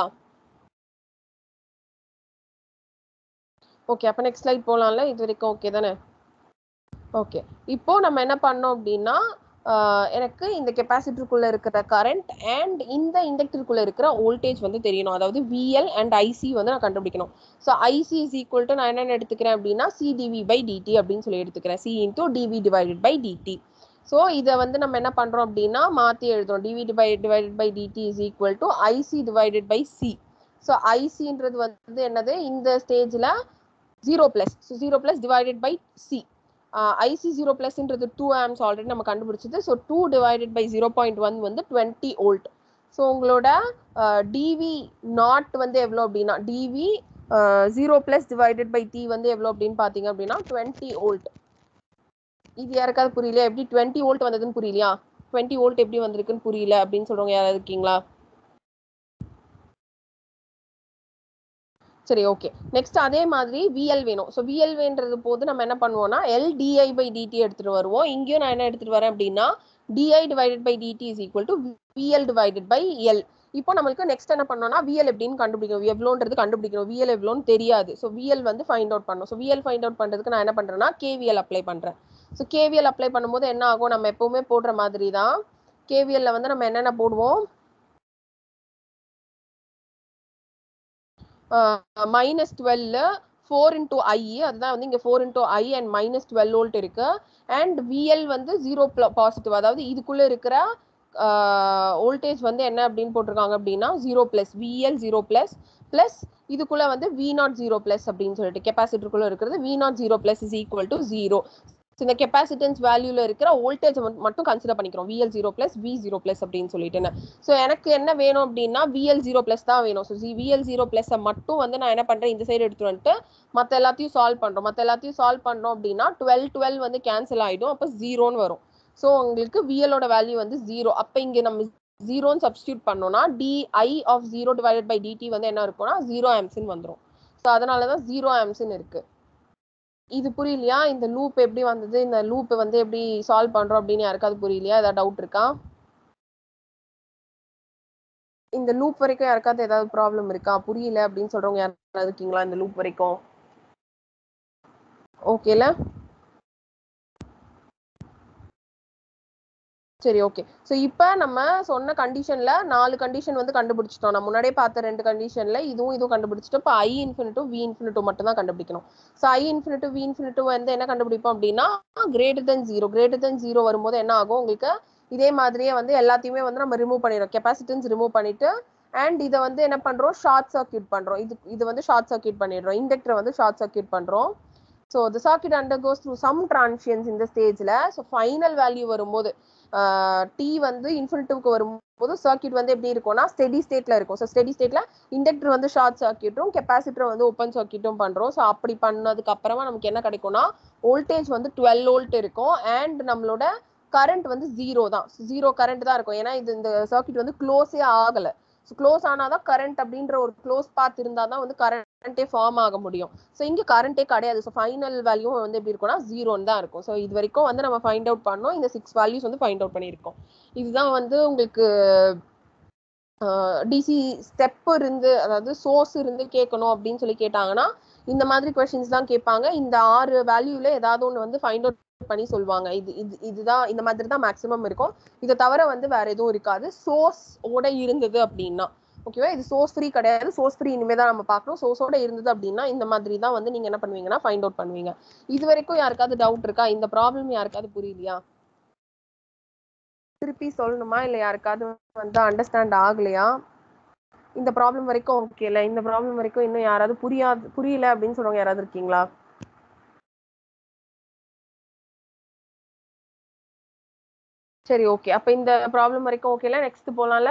ஓகே அப்போ நெக்ஸ்ட் ஸ்லைட் போலாம்ல இது வரைக்கும் ஓகே தானே ஓகே இப்போ நம்ம என்ன பண்ணோம் அப்படின்னா எனக்கு இந்த கெப்பாசிட்டருக்குள்ள இருக்கிற கரண்ட் அண்ட் இந்த இண்டக்டருக்குள்ள இருக்கிற வோல்டேஜ் வந்து தெரியணும் அதாவது விஎல் அண்ட் ஐசி வந்து நான் கண்டுபிடிக்கணும் so IC is equal to நான் என்னென்ன எடுத்துக்கிறேன் அப்படின்னா சிடிவி பை டிடி அப்படின்னு சொல்லி எடுத்துக்கிறேன் C into dv divided by DD so இதை வந்து நம்ம என்ன பண்றோம் அப்படின்னா மாற்றி எழுதுறோம் டிவி டிவை divided by DD is equal to IC divided by C so ஐசின்றது வந்து என்னது இந்த ஸ்டேஜில் zero plus so zero plus divided by C IC zero பிளஸ்ன்றது டூ ஆம்ஸ் ஆல்ரெடி நம்ம கண்டுபிடிச்சது so two divided by zero point one வந்து twenty volt so உங்களோட டிவி நாட் வந்து எவ்வளோ அப்படின்னா TV zero plus divided by t வந்து எவ்வளோ அப்படின்னு பார்த்தீங்க அப்படின்னா டுவெண்ட்டி ஓல்ட் இது யாருக்காவது புரியலையா எப்படி டுவெண்ட்டி வோல்ட் வந்ததுன்னு புரியலையா டுவெண்ட்டி வோல்ட் எப்படி வந்திருக்குன்னு புரியல அப்படின்னு சொல்றவங்க யாராவது இருக்கீங்களா சரி ஓகே நெக்ஸ்ட் அதே மாதிரி விஎல் வேணும் ஸோ விஎல் வேண்டது போது நம்ம என்ன பண்ணுவோம்னா எல் டிஐ பை டிடி எடுத்துட்டு வருவோம் இங்கேயும் நான் என்ன எடுத்துட்டு வரேன் அப்படின்னா di divided by DD is equal to VL divided by L இப்போ நம்மளுக்கு நெக்ஸ்ட் என்ன பண்ணோம்னா விஎல் எப்படின்னு கண்டுபிடிக்கணும் எவ்வளோன்றது கண்டுபிடிக்கணும் விஎல் எவ்வளோன்னு தெரியாது ஸோ விஎல் வந்து ஃபைண்ட் அவுட் பண்ணணும் ஸோ விஎல் ஃபைண்ட் அவுட் பண்ணுறதுக்கு நான் என்ன பண்ணுறேன்னா கேவிஎல் அப்ளை பண்ணுறேன் ஸோ கேவிஎல் அப்ளை பண்ணும்போது என்ன ஆகும் நம்ம எப்பவுமே போடுற மாதிரி தான் கேவிஎல்ல வந்து நம்ம என்னென்ன போடுவோம் minus twelve four into I அதுதான் வந்து இங்கே four into I and minus twelve volt இருக்கு அண்ட் விஎல் வந்து ஜீரோ பாசிட்டிவ் அதாவது இதுக்குள்ள இருக்கிற வோல்டேஜ் வந்து என்ன அப்படின்னு போட்டிருக்காங்க அப்படின்னா zero plus VL zero plus plus இதுக்குள்ள வந்து வி நாட் ஜீரோ பிளஸ் அப்படின்னு சொல்லிட்டு கெப்பாசிட்டருக்குள்ள இருக்கிறது V naught zero plus is equal to zero so இந்த கெப்பாசிட்டன்ஸ் வேல்யூல இருக்கிற வோல்டேஜ் மட்டும் கன்சிடர் பண்ணிக்கிறோம் VL zero plus V zero plus அப்படின்னு சொல்லிட்டு ஸோ எனக்கு என்ன வேணும் அப்படின்னா விஎல் ஜீரோ பிளஸ் தான் வேணும் ஸோ விஎல் ஜீரோ பிளஸை மட்டும் வந்து நான் என்ன பண்றேன் இந்த சைடு எடுத்துட்டு வந்துட்டு மற்ற எல்லாத்தையும் சால்வ் பண்றோம் மற்ற எல்லாத்தையும் சால்வ் பண்ணோம் அப்படின்னா டுவெல் டுவெல் வந்து கேன்சல் ஆயிடும் அப்போ ஜீரோன்னு வரும் ஸோ உங்களுக்கு விஎலோட வேல்யூ வந்து ஜீரோ அப்போ இங்கே நம்ம ஜீரோன்னு சப்ஸ்டியூட் பண்ணோம்னா di of zero divided by DD வந்து என்ன இருக்கும்னா ஜீரோ ஆம்ஸ்ன்னு வந்துடும் ஸோ அதனால தான் ஜீரோ ஆம்ஸ்ன்னு இருக்கு இது புரியலையா இந்த லூப் எப்படி வந்தது இந்த லூப் வந்து எப்படி சால்வ் பண்றோம் அப்படின்னு யாருக்காவது புரியலையா ஏதாவது டவுட் இருக்கா இந்த லூப் வரைக்கும் யாருக்காவது ஏதாவது ப்ராப்ளம் இருக்கா புரியல அப்படின்னு சொல்றவங்க யாராவது இருக்கீங்களா இந்த லூப் வரைக்கும் ஓகேல சரி ஓகே ஸோ இப்போ நம்ம சொன்ன கண்டிஷன்ல நாலு கண்டிஷன் வந்து கண்டுபிடிச்சிட்டோம் நம்ம முன்னாடியே பார்த்த ரெண்டு கண்டிஷன்ல இதுவும் இதுவும் கண்டுபிடிச்சிட்டோம் இப்போ ஐ இன்ஃபினிட்டும் வி இன்ஃபினிட்டும் மட்டும் தான் கண்டுபிடிக்கணும் ஸோ ஐ இன்ஃபினிட்டும் வி இன்ஃபினிட்டும் வந்து என்ன கண்டுபிடிப்போம் அப்படின்னா greater than zero greater than zero வரும்போது என்ன ஆகும் உங்களுக்கு இதே மாதிரியே வந்து எல்லாத்தையுமே வந்து நம்ம ரிமூவ் பண்ணிடுறோம் கெப்பாசிட்டன்ஸ் ரிமூவ் பண்ணிட்டு அண்ட் இதை வந்து என்ன பண்றோம் ஷார்ட் சர்க்யூட் பண்றோம் இது இது வந்து ஷார்ட் சர்க்யூட் பண்ணிடுறோம் இண்டக்டரை வந்து ஷார்ட் சர்க்யூட் பண்றோம் so the circuit undergoes through some transients இந்த ஸ்டேஜ்ல ஸோ ஃபைனல் வேல்யூ வரும்போது டி வந்து இன்ஃபினிட்டிவ்க்கு வரும்போது சர்க்யூட் வந்து எப்படி இருக்கும்னா ஸ்டெடி ஸ்டேட்ல இருக்கும் ஸோ ஸ்டெடி ஸ்டேட்ல இண்டக்டர் வந்து ஷார்ட் சர்க்யூட்டும் கெப்பாசிட்டர் வந்து ஓப்பன் சர்க்யூட்டும் பண்றோம் ஸோ அப்படி பண்ணதுக்கு அப்புறமா நமக்கு என்ன கிடைக்கும்னா வோல்டேஜ் வந்து டுவெல் வோல்ட் இருக்கும் அண்ட் நம்மளோட கரண்ட் வந்து ஜீரோ தான் ஜீரோ கரண்ட் தான் இருக்கும் ஏன்னா இது இந்த சர்க்யூட் வந்து க்ளோஸே ஆகல ஸோ க்ளோஸ் ஆனாதான் கரண்ட் அப்படின்ற ஒரு க்ளோஸ் பாத் இருந்தால் தான் வந்து கரண்டே ஃபார்ம் ஆக முடியும் ஸோ இங்கே கரண்டே கிடையாது ஸோ ஃபைனல் வேல்யூ வந்து எப்படி இருக்கும்னா ஜீரோன்னு தான் இருக்கும் ஸோ இது வரைக்கும் வந்து நம்ம ஃபைண்ட் அவுட் பண்ணோம் இந்த சிக்ஸ் வேல்யூஸ் வந்து ஃபைண்ட் அவுட் பண்ணியிருக்கோம் இதுதான் வந்து உங்களுக்கு டிசி ஸ்டெப் இருந்து அதாவது சோர்ஸ் இருந்து கேட்கணும் அப்படின்னு சொல்லி கேட்டாங்கன்னா இந்த மாதிரி கொஷின்ஸ் தான் கேட்பாங்க இந்த ஆறு வேல்யூல ஏதாவது ஒன்று வந்து ஃபைண்ட் அவுட் பண்ணி சொல்லுவாங்க இது இது இதுதான் இந்த மாதிரி தான் மேக்ஸிமம் இருக்கும் இதை தவிர வந்து வேற எதுவும் இருக்காது சோர்ஸ் ஓட இருந்தது அப்படின்னா ஓகேவா இது சோர்ஸ் ஃப்ரீ கிடையாது சோர்ஸ் ஃப்ரீ இனிமே தான் நம்ம பார்க்கணும் சோர்ஸோட இருந்தது அப்படின்னா இந்த மாதிரி தான் வந்து நீங்க என்ன பண்ணுவீங்கன்னா ஃபைண்ட் அவுட் பண்ணுவீங்க இது வரைக்கும் யாருக்காவது டவுட் இருக்கா இந்த ப்ராப்ளம் யாருக்காவது புரியலையா திருப்பி சொல்லணுமா இல்ல யாருக்காவது வந்து அண்டர்ஸ்டாண்ட் ஆகலையா இந்த ப்ராப்ளம் வரைக்கும் ஓகே இல்ல இந்த ப்ராப்ளம் வரைக்கும் இன்னும் யாராவது புரியாது புரியல அப்படின்னு சொல்றவங்க யாராவது இருக்கீங்களா சரி ஓகே அப்ப இந்த ப்ராப்ளம் வரைக்கும் ஓகேல நெக்ஸ்ட் போலாம்ல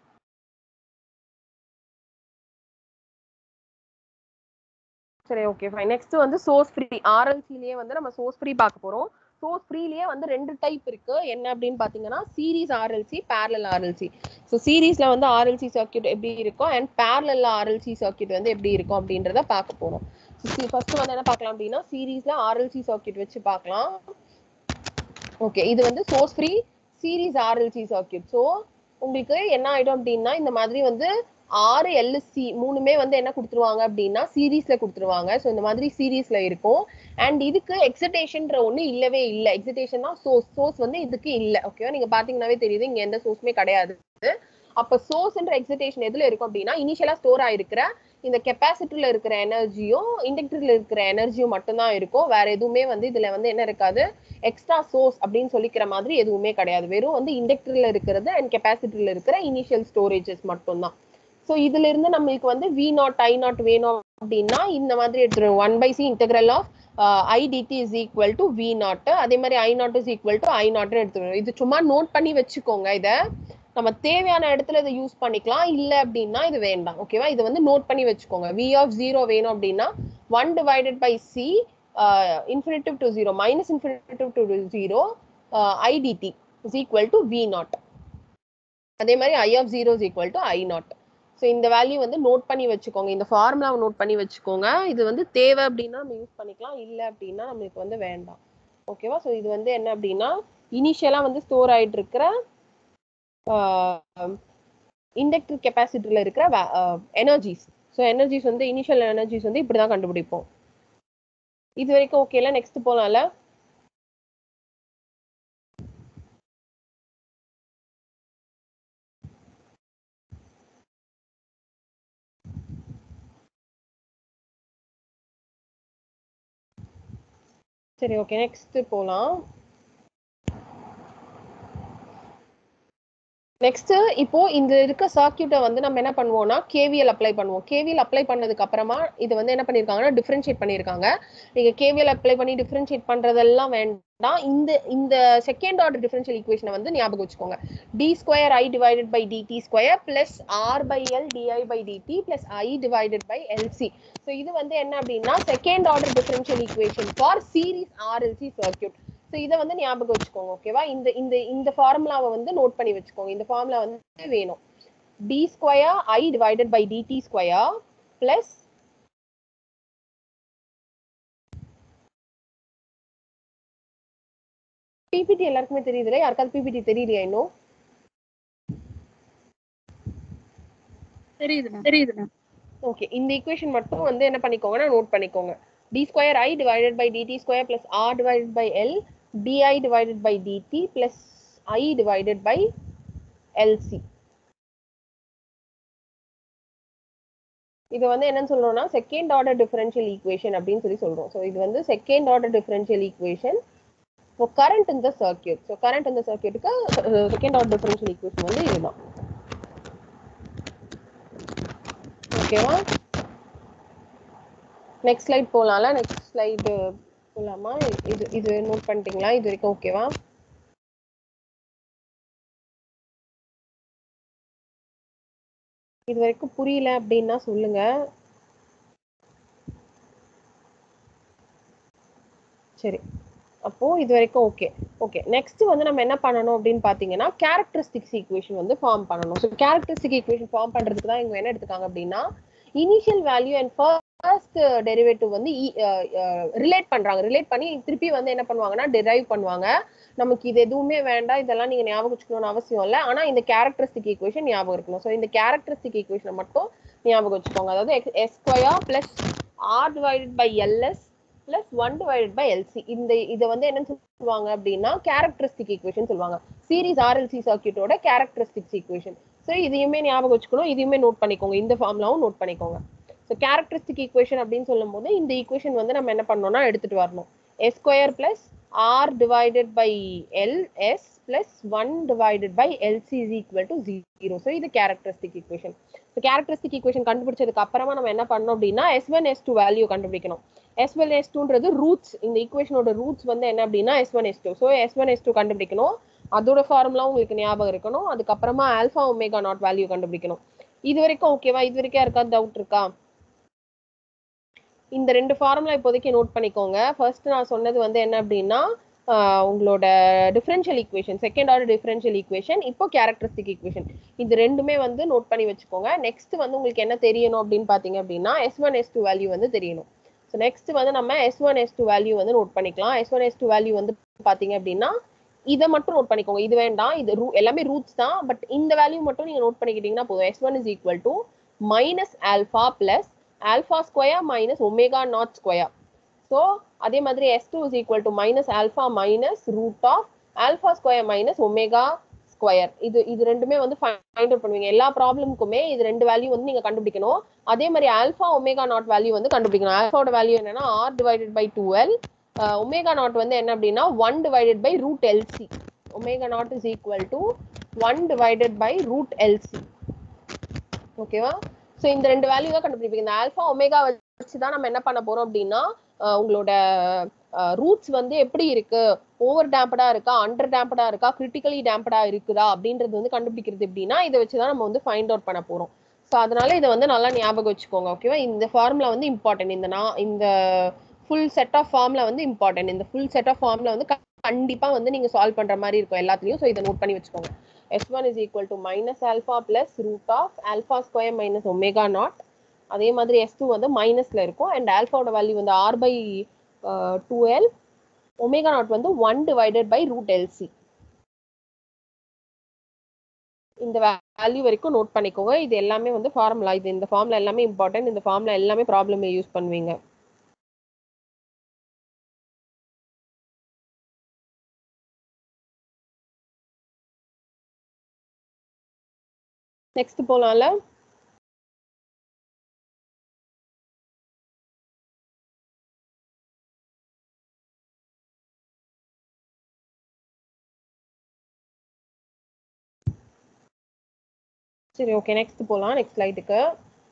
சரி ஓகே ஃபைன் நெக்ஸ்ட் வந்து சோர்ஸ் ஃப்ரீ ஆர்எல்சிலேயே வந்து நம்ம சோர்ஸ் ஃப்ரீ பார்க்க போறோம் சோர்ஸ் ஃப்ரீலயே வந்து ரெண்டு டைப் இருக்கு என்ன அப்படின்னு பாத்தீங்கன்னா series RLC parallel RLC so சீரீஸ்ல வந்து ஆர்எல்சி சர்க்கியூட் எப்படி இருக்கும் அண்ட் பேரலல் ஆர்எல்சி சர்க்கியூட் வந்து எப்படி இருக்கும் அப்படின்றத பார்க்க போறோம் ஃபர்ஸ்ட் வந்து என்ன பார்க்கலாம் அப்படின்னா சீரீஸ்ல ஆர்எல்சி சர்க்கியூட் வச்சு பார்க்கலாம் ஓகே இது வந்து source free series RLC circuit so உங்களுக்கு என்ன ஆயிடும் அப்படின்னா இந்த மாதிரி வந்து ஆறு எல்எஸ்சி மூணுமே வந்து என்ன கொடுத்துருவாங்க அப்படின்னா சீரீஸ்ல கொடுத்துருவாங்க ஸோ இந்த மாதிரி சீரீஸ்ல இருக்கும் அண்ட் இதுக்கு எக்ஸிடேஷன்ற ஒண்ணு இல்லவே இல்லை எக்ஸிடேஷன் தான் சோர்ஸ் சோர்ஸ் வந்து இதுக்கு இல்லை ஓகேவா நீங்க பாத்தீங்கன்னாவே தெரியுது இங்க எந்த சோர்ஸுமே கிடையாது அப்ப சோர்ஸ்ன்ற எக்ஸிடேஷன் எதுல இருக்கும் அப்படின்னா இனிஷியலா ஸ்டோர் ஆயிருக்கிற இந்த கெப்பாசிட்டர்ல இருக்கிற எனர்ஜியும் இண்டக்டர்ல இருக்கிற எனர்ஜியும் மட்டும்தான் இருக்கும் வேற எதுவுமே வந்து இதுல வந்து என்ன இருக்காது எக்ஸ்ட்ரா சோர்ஸ் அப்படின்னு சொல்லிக்கிற மாதிரி எதுவுமே கிடையாது வெறும் வந்து இண்டக்டர்ல இருக்கிறது அண்ட் கெப்பாசிட்டர்ல இருக்கிற இனிஷியல் ஸ்டோரேஜஸ் மட்டும்தான் ஸோ இதுல இருந்து நம்மளுக்கு வந்து வி நாட் ஐ நாட் வேணும் அப்படின்னா இந்த மாதிரி எடுத்துருவோம் one by C integral of I DT is equal to V naught அதே மாதிரி I naught is equal to I நாட்னு எடுத்துருவோம் இது சும்மா நோட் பண்ணி வச்சுக்கோங்க இதை நம்ம தேவையான இடத்துல இதை யூஸ் பண்ணிக்கலாம் இல்லை அப்படின்னா இது வேண்டாம் ஓகேவா இது வந்து நோட் பண்ணி வச்சுக்கோங்க வி ஆஃப் ஜீரோ வேணும் அப்படின்னா one divided by C infinitive to zero minus infinitive to zero I DT is equal to V naught அதே மாதிரி I of zero is equal to I naught so இந்த வேல்யூ வந்து note பண்ணி வச்சுக்கோங்க இந்த ஃபார்முலாவை நோட் பண்ணி வச்சுக்கோங்க இது வந்து தேவை அப்படின்னா நம்ம யூஸ் பண்ணிக்கலாம் இல்லை அப்படின்னா நம்மளுக்கு வந்து வேண்டாம் ஓகேவா ஸோ இது வந்து என்ன அப்படின்னா இனிஷியலாக வந்து ஸ்டோர் ஆயிட்டு இருக்கிற இண்டக்டர் கெப்பாசிட்டர்ல இருக்கிற எனர்ஜிஸ் ஸோ எனர்ஜிஸ் வந்து இனிஷியல் எனர்ஜிஸ் வந்து இப்படி தான் கண்டுபிடிப்போம் இது வரைக்கும் ஓகேல நெக்ஸ்ட் போலாம்ல சரி ஓகே நெக்ஸ்ட் போலாம் நெக்ஸ்ட் இப்போ இந்த இருக்க சர்க்கியூட்டை வந்து நம்ம என்ன பண்ணுவோம்னா கேவிஎல் அப்ளை பண்ணுவோம் கேவிஎல் அப்ளை பண்ணதுக்கு அப்புறமா இது வந்து என்ன பண்ணிருக்காங்கன்னா டிஃபரன்ஷியேட் பண்ணிருக்காங்க நீங்க கேவிஎல் அப்ளை பண்ணி டிஃபரன்ஷியேட் பண்றதெல்லாம் வேண்டாம் இந்த இந்த செகண்ட் ஆர்டர் டிஃபரன்ஷியல் ஈக்குவேஷனை வந்து ஞாபகம் வச்சுக்கோங்க D square I divided by DD square plus R by L DI by DT plus I divided by LC so இது வந்து என்ன அப்படின்னா second order differential equation for series RLC circuit so இதை வந்து ஞாபகம் வச்சுக்கோங்க ஓகேவா இந்த இந்த இந்த ஃபார்முலாவை வந்து நோட் பண்ணி வச்சுக்கோங்க இந்த ஃபார்முலா வந்து வேணும் D square I divided by DD square plus PPT எல்லாருக்குமே தெரியுதுல யாருக்காவது பிபிடி தெரியலையா இன்னும் தெரியுது மேம் தெரியுது மேம் ஓகே இந்த ஈக்குவேஷன் மட்டும் வந்து என்ன பண்ணிக்கோங்கன்னா நோட் பண்ணிக்கோங்க D square I divided by DD square plus R divided by L DI divided by DT plus I divided by LC இது வந்து என்னன்னு சொல்றோம்னா செகண்ட் ஆர்டர் டிஃபரன்ஷியல் ஈக்குவேஷன் அப்படின்னு சொல்லி சொல்றோம் ஸோ இது வந்து செகண்ட் ஆர்டர் டிஃபரன்ஷியல் ஈக்குவேஷன் இப்போ கரண்ட் இந்த சர்க்கியூட் ஸோ கரண்ட் இந்த சர்க்கியூட்டுக்கு செகண்ட் ஆர்டர் டிஃபரன்ஷியல் ஈக்குவேஷன் வந்து இதுதான் ஓகேவா நெக்ஸ்ட் ஸ்லைட் போகலாம்ல நெக்ஸ்ட் ஸ்லைடு போகலாமா இது இது நோட் பண்ணிட்டீங்களா இது வரைக்கும் ஓகேவா இது வரைக்கும் புரியல அப்படின்னா சொல்லுங்க சரி அப்போ இது வரைக்கும் ஓகே ஓகே நெக்ஸ்ட் வந்து நம்ம என்ன பண்ணணும் அப்படின்னு பாத்தீங்கன்னா கேரக்டரிஸ்டிக்ஸ் ஈக்குவேஷன் வந்து ஃபார்ம் பண்ணணும் ஸோ கேரக்டரிஸ்டிக் ஈக்குவேஷன் ஃபார்ம் பண்றதுக்கு தான் இவங்க என்ன எடுத்துக்காங்க அப்படின்னா initial value and first derivative வந்து ரிலேட் பண்றாங்க ரிலேட் பண்ணி திருப்பி வந்து என்ன பண்ணுவாங்கன்னா டெரைவ் பண்ணுவாங்க நமக்கு இது எதுவுமே வேண்டாம் இதெல்லாம் நீங்க ஞாபகம் வச்சுக்கணும்னு அவசியம் இல்லை ஆனா இந்த கேரக்டரிஸ்டிக் ஈக்குவேஷன் ஞாபகம் இருக்கணும் ஸோ இந்த கேரக்டரிஸ்டிக் ஈக்குவேஷனை மட்டும் ஞாபகம் வச்சுக்கோங்க அதாவது S square plus R divided by LS plus one divided by LC இந்த இதை வந்து என்ன சொல்லுவாங்க அப்படின்னா கேரக்டரிஸ்டிக் ஈக்குவேஷன் சொல்லுவாங்க சீரிஸ் ஆர்எல்சி சர்க்கியூட்டோட கேரக்டரிஸ்டிக்ஸ் ஈக்குவேஷன் ஸோ இதையுமே ஞாபகம் வச்சுக்கணும் இதையுமே நோட் பண்ணிக்கோங்க இந்த ஃபார்ம்லாவும் நோட் பண்ணிக்கோங்க ஸோ கேரக்டரிஸ்டிக் ஈக்குவேஷன் அப்படின்னு சொல்லும் போது இந்த ஈக்குவேஷன் வந்து நம்ம என்ன பண்ணோம்னா எடுத்துட்டு வரணும் S square plus R divided by L S plus one divided by LC is equal to zero so இது characteristic equation so characteristic equation கண்டுபிடிச்சதுக்கு அப்புறமா நம்ம என்ன பண்ணோம் அப்படின்னா S one S two value கண்டுபிடிக்கணும் எஸ் ஒன் எஸ் டூன்றது roots இந்த ஈக்குவேஷனோட ரூட்ஸ் வந்து என்ன அப்படின்னா S one S two so S one S two கண்டுபிடிக்கணும் அதோட ஃபார்முலா உங்களுக்கு ஞாபகம் இருக்கணும் அதுக்கப்புறமா ஆல்ஃபா ஒமேகா நாட் வேல்யூ கண்டுபிடிக்கணும் இது வரைக்கும் ஓகேவா இது வரைக்கும் யாருக்காவது டவுட் இருக்கா இந்த ரெண்டு ஃபார்முலா இப்போதைக்கு நோட் பண்ணிக்கோங்க ஃபர்ஸ்ட் நான் சொன்னது வந்து என்ன அப்படின்னா உங்களோட differential equation second order differential equation இப்போ கேரக்டரிஸ்டிக் ஈக்குவேஷன் இது ரெண்டுமே வந்து நோட் பண்ணி வச்சுக்கோங்க நெக்ஸ்ட் வந்து உங்களுக்கு என்ன தெரியணும் அப்படின்னு பார்த்தீங்க அப்படின்னா S one S two value வந்து தெரியணும் ஸோ நெக்ஸ்ட் வந்து நம்ம S one S two value வந்து நோட் பண்ணிக்கலாம் S one S two value வந்து பார்த்தீங்க அப்படின்னா இதை மட்டும் நோட் பண்ணிக்கோங்க இது வேண்டாம் இது ரூ எல்லாமே ரூட்ஸ் தான் பட் இந்த வேல்யூ மட்டும் நீங்க நோட் பண்ணிக்கிட்டீங்கன்னா போதும் S one is equal to minus alpha plus alpha square minus omega naught square so அதே மாதிரி S two is equal to minus alpha minus root of alpha square minus omega square இது இது ரெண்டுமே வந்து find out பண்ணுவீங்க எல்லா ப்ராப்ளமுக்குமே இது ரெண்டு வேல்யூ வந்து நீங்க கண்டுபிடிக்கணும் அதே மாதிரி ஆல்ஃபா ஒமேகா நாட் வேல்யூ வந்து கண்டுபிடிக்கணும் ஆல்ஃபாவோட வேல்யூ என்னன்னா R divided by two L omega naught வந்து என்ன அப்படின்னா one divided by root LC omega naught is equal to one divided by root LC ஓகேவா ஸோ இந்த ரெண்டு வேல்யூ தான் கண்டுபிடிப்பீங்க இந்த ஆல்ஃபா ஒமேகா வச்சு தான் நம்ம என்ன பண்ண போறோம் அப்படின்னா உங்களோட ரூட்ஸ் வந்து எப்படி இருக்கு ஓவர் டேம்படா இருக்கா அண்டர் டேம்படா இருக்கா கிரிட்டிக்கலி டேம்படா இருக்குதா அப்படின்றது வந்து கண்டுபிடிக்கிறது எப்படின்னா இதை வச்சு தான் நம்ம வந்து ஃபைண்ட் அவுட் பண்ண போறோம் ஸோ அதனால இதை வந்து நல்லா ஞாபகம் வச்சுக்கோங்க ஓகேவா இந்த ஃபார்முலா வந்து இம்பார்ட்டன்ட் இந்த நான் இந்த ஃபுல் செட் ஆஃப் ஃபார்ம்ல வந்து இம்பார்ட்டன்ட் இந்த ஃபுல் செட் ஆஃப் ஃபார்ம்ல வந்து கண்டிப்பா வந்து நீங்க சால்வ் பண்ற மாதிரி இருக்கும் எல்லாத்துலயும் ஸோ இதை நோட் பண்ணி வச்சுக்கோங்க S one is equal to minus alpha plus root of alpha square minus omega naught அதே மாதிரி எஸ் டூ வந்து மைனஸ்ல இருக்கும் அண்ட் ஆல்ஃபாவோட வேல்யூ வந்து R by two L omega naught வந்து one divided by root LC இந்த வேல்யூ வரைக்கும் நோட் பண்ணிக்கோங்க இது எல்லாமே வந்து ஃபார்முலா இது இந்த ஃபார்முலா எல்லாமே இம்பார்ட்டன்ட் இந்த ஃபார்முலா எல்லாமே ப்ராப்ளம் யூஸ் பண்ணுவீங்க நெக்ஸ்ட் போலாம்ல சரி ஓகே நெக்ஸ்ட் போலாம் நெக்ஸ்ட் ஸ்லைடுக்கு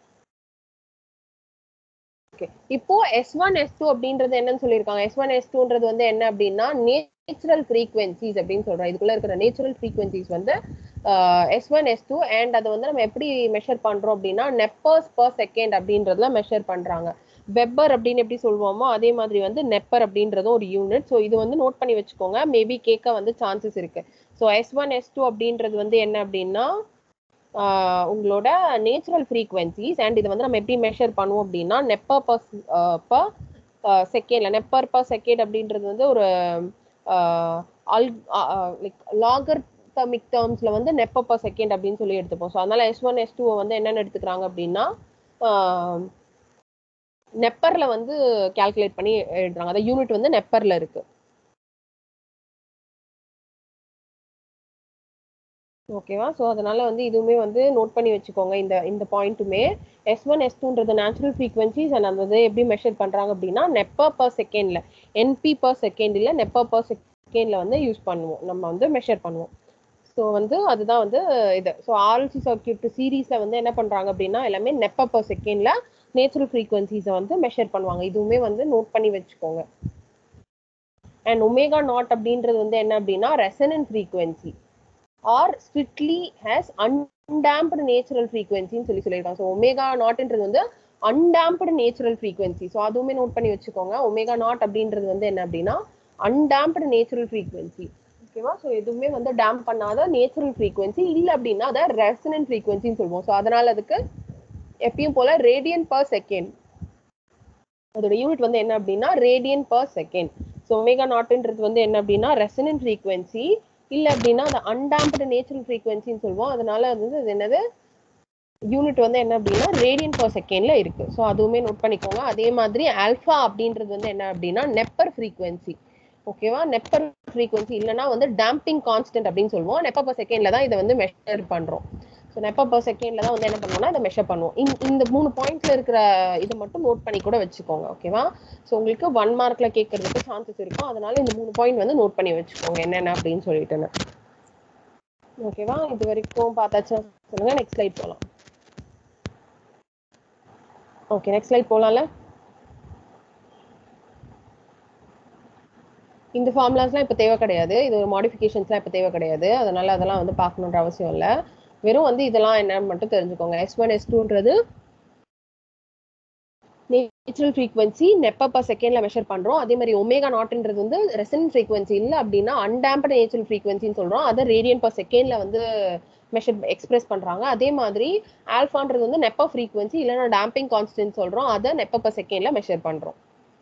ஓகே இப்போ எஸ் ஒன் எஸ் டூ அப்படின்றது என்னன்னு சொல்லியிருக்காங்க எஸ் ஒன் எஸ் டூன்றது வந்து என்ன அப்படின்னா நேச்சுரல் ஃப்ரீக்வன்சிஸ் அப்படின்னு சொல்றோம் இதுக்குள்ள இருக்கிற நேச்சுரல் ஃப்ரீக்வன்சிஸ் வந்து S one S two and அதை வந்து நம்ம எப்படி மெஷர் பண்றோம் அப்படின்னா நெப்பர்ஸ் பர் செகண்ட் அப்படின்றதுல மெஷர் பண்றாங்க வெப்பர் அப்படின்னு எப்படி சொல்லுவோமோ அதே மாதிரி வந்து நெப்பர் அப்படின்றதும் ஒரு யூனிட் ஸோ இது வந்து நோட் பண்ணி வச்சுக்கோங்க மேபி கேட்க வந்து சான்சஸ் இருக்கு so S one S two அப்படின்றது வந்து என்ன அப்படின்னா ஆஹ் உங்களோட நேச்சுரல் ஃப்ரீக்வன்சிஸ் அண்ட் இது வந்து நம்ம எப்படி மெஷர் பண்ணுவோம் அப்படின்னா நெப்பர் பர் பர் செகண்ட்ல நெப்பர் பர் செகண்ட் அப்படின்றது வந்து ஒரு அல் லைக் லாகர் தமிக் டேர்ம்ஸ்ல வந்து நெப்பர் பர் செகண்ட் அப்படின்னு சொல்லி எடுத்துப்போம் ஸோ அதனால எஸ் ஒன் எஸ் டூ வந்து என்னென்ன எடுத்துக்கிறாங்க அப்படின்னா நெப்பர்ல வந்து கால்குலேட் பண்ணி எழுதுறாங்க அந்த யூனிட் வந்து நெப்பர்ல இருக்கு ஓகேவா ஸோ அதனால வந்து இதுவுமே வந்து நோட் பண்ணி வச்சுக்கோங்க இந்த இந்த பாயிண்ட்டுமே எஸ் ஒன் எஸ் டூன்றது நேச்சுரல் ஃப்ரீக்வன்சிஸ் அண்ட் அந்த இது எப்படி மெஷர் பண்றாங்க அப்படின்னா நெப்பர் பர் செகண்ட்ல என்பி பர் செகண்ட் இல்ல நெப்பர் பர் செகண்ட்ல வந்து யூஸ் பண்ணுவோம் நம்ம வந்து மெஷர் பண்ணுவோம் ஸோ வந்து அதுதான் வந்து இது ஸோ ஆர்எல்சி சர்க்கியூட் சீரீஸ்ல வந்து என்ன பண்றாங்க அப்படின்னா எல்லாமே நெப்பர் பர் செகண்ட்ல நேச்சுரல் ஃப்ரீக்வன்சிஸை வந்து மெஷர் பண்ணுவாங்க இதுவுமே வந்து நோட் பண்ணி வச்சுக்கோங்க அண்ட் ஒமேகா நாட் அப்படின்றது வந்து என்ன அப்படின்னா resonant frequency are strictly has undamped natural ஃப்ரீக்வன்சின்னு சொல்லி சொல்லியிருக்காங்க ஸோ ஒமேகா நாட்ன்றது வந்து அன்டாம்ப்டு நேச்சுரல் ஃப்ரீக்வன்சி ஸோ அதுவுமே நோட் பண்ணி வச்சுக்கோங்க ஒமேகா நாட் அப்படின்றது வந்து என்ன அப்படின்னா அன்டாம்ப்டு நேச்சுரல் ஃப்ரீக்வன்சி ஓகேவா ஸோ எதுவுமே வந்து டேம்ப் பண்ணாத நேச்சுரல் ஃப்ரீக்வன்சி இல்லை அப்படின்னா அதை ரெசனன்ட் ஃப்ரீக்வன்சின்னு சொல்லுவோம் ஸோ அதனால அதுக்கு எப்பயும் போல ரேடியன் பர் செகண்ட் அதோட யூனிட் வந்து என்ன அப்படின்னா radian per second so omega நாட்ன்றது வந்து என்ன அப்படின்னா ரெசனன்ட் ஃப்ரீக்வன்சி இல்லை அப்படின்னா அது அன்டாம்ப்டு நேச்சுரல் ஃப்ரீக்வன்சின்னு சொல்லுவோம் அதனால அது வந்து அது என்னது யூனிட் வந்து என்ன அப்படின்னா ரேடியன் பர் செகண்ட்ல இருக்கு ஸோ அதுவுமே நோட் பண்ணிக்கோங்க அதே மாதிரி ஆல்ஃபா அப்படின்றது வந்து என்ன அப்படின்னா நெப்பர் ஃப்ரீக்வன்சி ஓகேவா நெப்பர் ஃப்ரீக்வன்சி இல்லைன்னா வந்து டேம்பிங் கான்ஸ்டன்ட் அப்படின்னு சொல்லுவோம் நெப்பர் பர் செகண்ட்ல தான் இதை வந்து மெஷர் பண்றோம் ஸோ நெப்பர் பர் செகண்ட்ல தான் வந்து என்ன பண்ணுவோம்னா இதை மெஷர் பண்ணுவோம் இந்த- இந்த மூணு பாயிண்ட்ஸ்ல இருக்கிற இதை மட்டும் நோட் பண்ணி கூட வச்சுக்கோங்க ஓகேவா ஸோ உங்களுக்கு ஒன் மார்க்ல கேட்கறதுக்கு சான்சஸ் இருக்கும் அதனால இந்த மூணு பாயிண்ட் வந்து நோட் பண்ணி வச்சுக்கோங்க என்னென்ன அப்படின்னு சொல்லிட்டுன்னு ஓகேவா இது வரைக்கும் பார்த்தாச்சா சொல்லுங்க நெக்ஸ்ட் ஸ்லைட் போகலாம் ஓகே நெக்ஸ்ட் ஸ்லைட் போகலாம்ல இந்த ஃபார்முலாஸ்லாம் இப்போ தேவை கிடையாது இது ஒரு மாடிஃபிகேஷன்ஸ்லாம் இப்போ தேவை கிடையாது அதனால அதெல்லாம் வந்து பார்க்கணுன்ற அவசியம் இல்லை வெறும் வந்து இதெல்லாம் என்னன்னு மட்டும் தெரிஞ்சுக்கோங்க எஸ் ஒன் எஸ் டூன்றது நேச்சுரல் ஃப்ரீக்வன்சி நெப்ப பர் செகண்ட்ல மெஷர் பண்றோம் அதே மாதிரி ஒமேகா நாட்ன்றது வந்து ரெசன் ஃப்ரீக்வன்சி இல்லை அப்படின்னா அன்டாம்ப்டு நேச்சுரல் ஃப்ரீக்வன்சின்னு சொல்றோம் அதை ரேடியன் பர் செகண்ட்ல வந்து மெஷர் எக்ஸ்பிரஸ் பண்றாங்க அதே மாதிரி ஆல்ஃபான்றது வந்து நெப்ப ஃப்ரீக்வன்சி இல்லைன்னா டேம்பிங் கான்ஸ்டன்ட் சொல்றோம் அதை நெப்ப பர் செகண்ட்ல மெஷர் பண்றோம்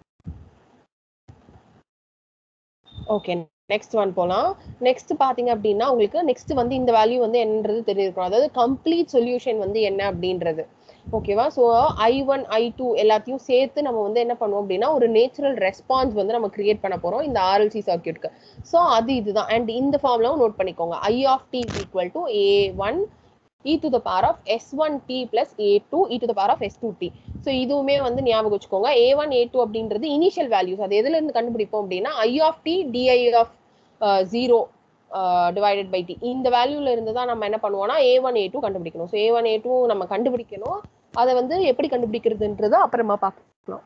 ஓகே நெக்ஸ்ட் ஒன் போலாம் நெக்ஸ்ட் பாத்தீங்க அப்படின்னா உங்களுக்கு நெக்ஸ்ட் வந்து இந்த வேல்யூ வந்து என்னன்றது தெரிஞ்சிருக்கும் அதாவது கம்ப்ளீட் சொல்யூஷன் வந்து என்ன அப்படின்றது ஓகேவா so I one I two எல்லாத்தையும் சேர்த்து நம்ம வந்து என்ன பண்ணுவோம் அப்படின்னா ஒரு நேச்சுரல் ரெஸ்பான்ஸ் வந்து நம்ம கிரியேட் பண்ண போறோம் இந்த ஆர்எல்சி சர்க்கியூட்க்கு ஸோ அது இதுதான் அண்ட் இந்த ஃபார்ம்லாவும் நோட் பண்ணிக்கோங்க I of D is equal to A one E to the power of S one T plus A two E to the power of S two D so இதுவுமே வந்து ஞாபகம் வச்சுக்கோங்க A one A two அப்படின்றது initial values அது எதுல இருந்து கண்டுபிடிப்போம் அப்படின்னா I of T DI of zero divided by D இந்த வேல்யூல இருந்து தான் நம்ம என்ன பண்ணுவோம்னா ஏ ஒன் ஏ டூ கண்டுபிடிக்கணும் so A one A two நம்ம கண்டுபிடிக்கணும் அதை வந்து எப்படி கண்டுபிடிக்கிறதுன்றதை அப்புறமா பார்க்கலாம்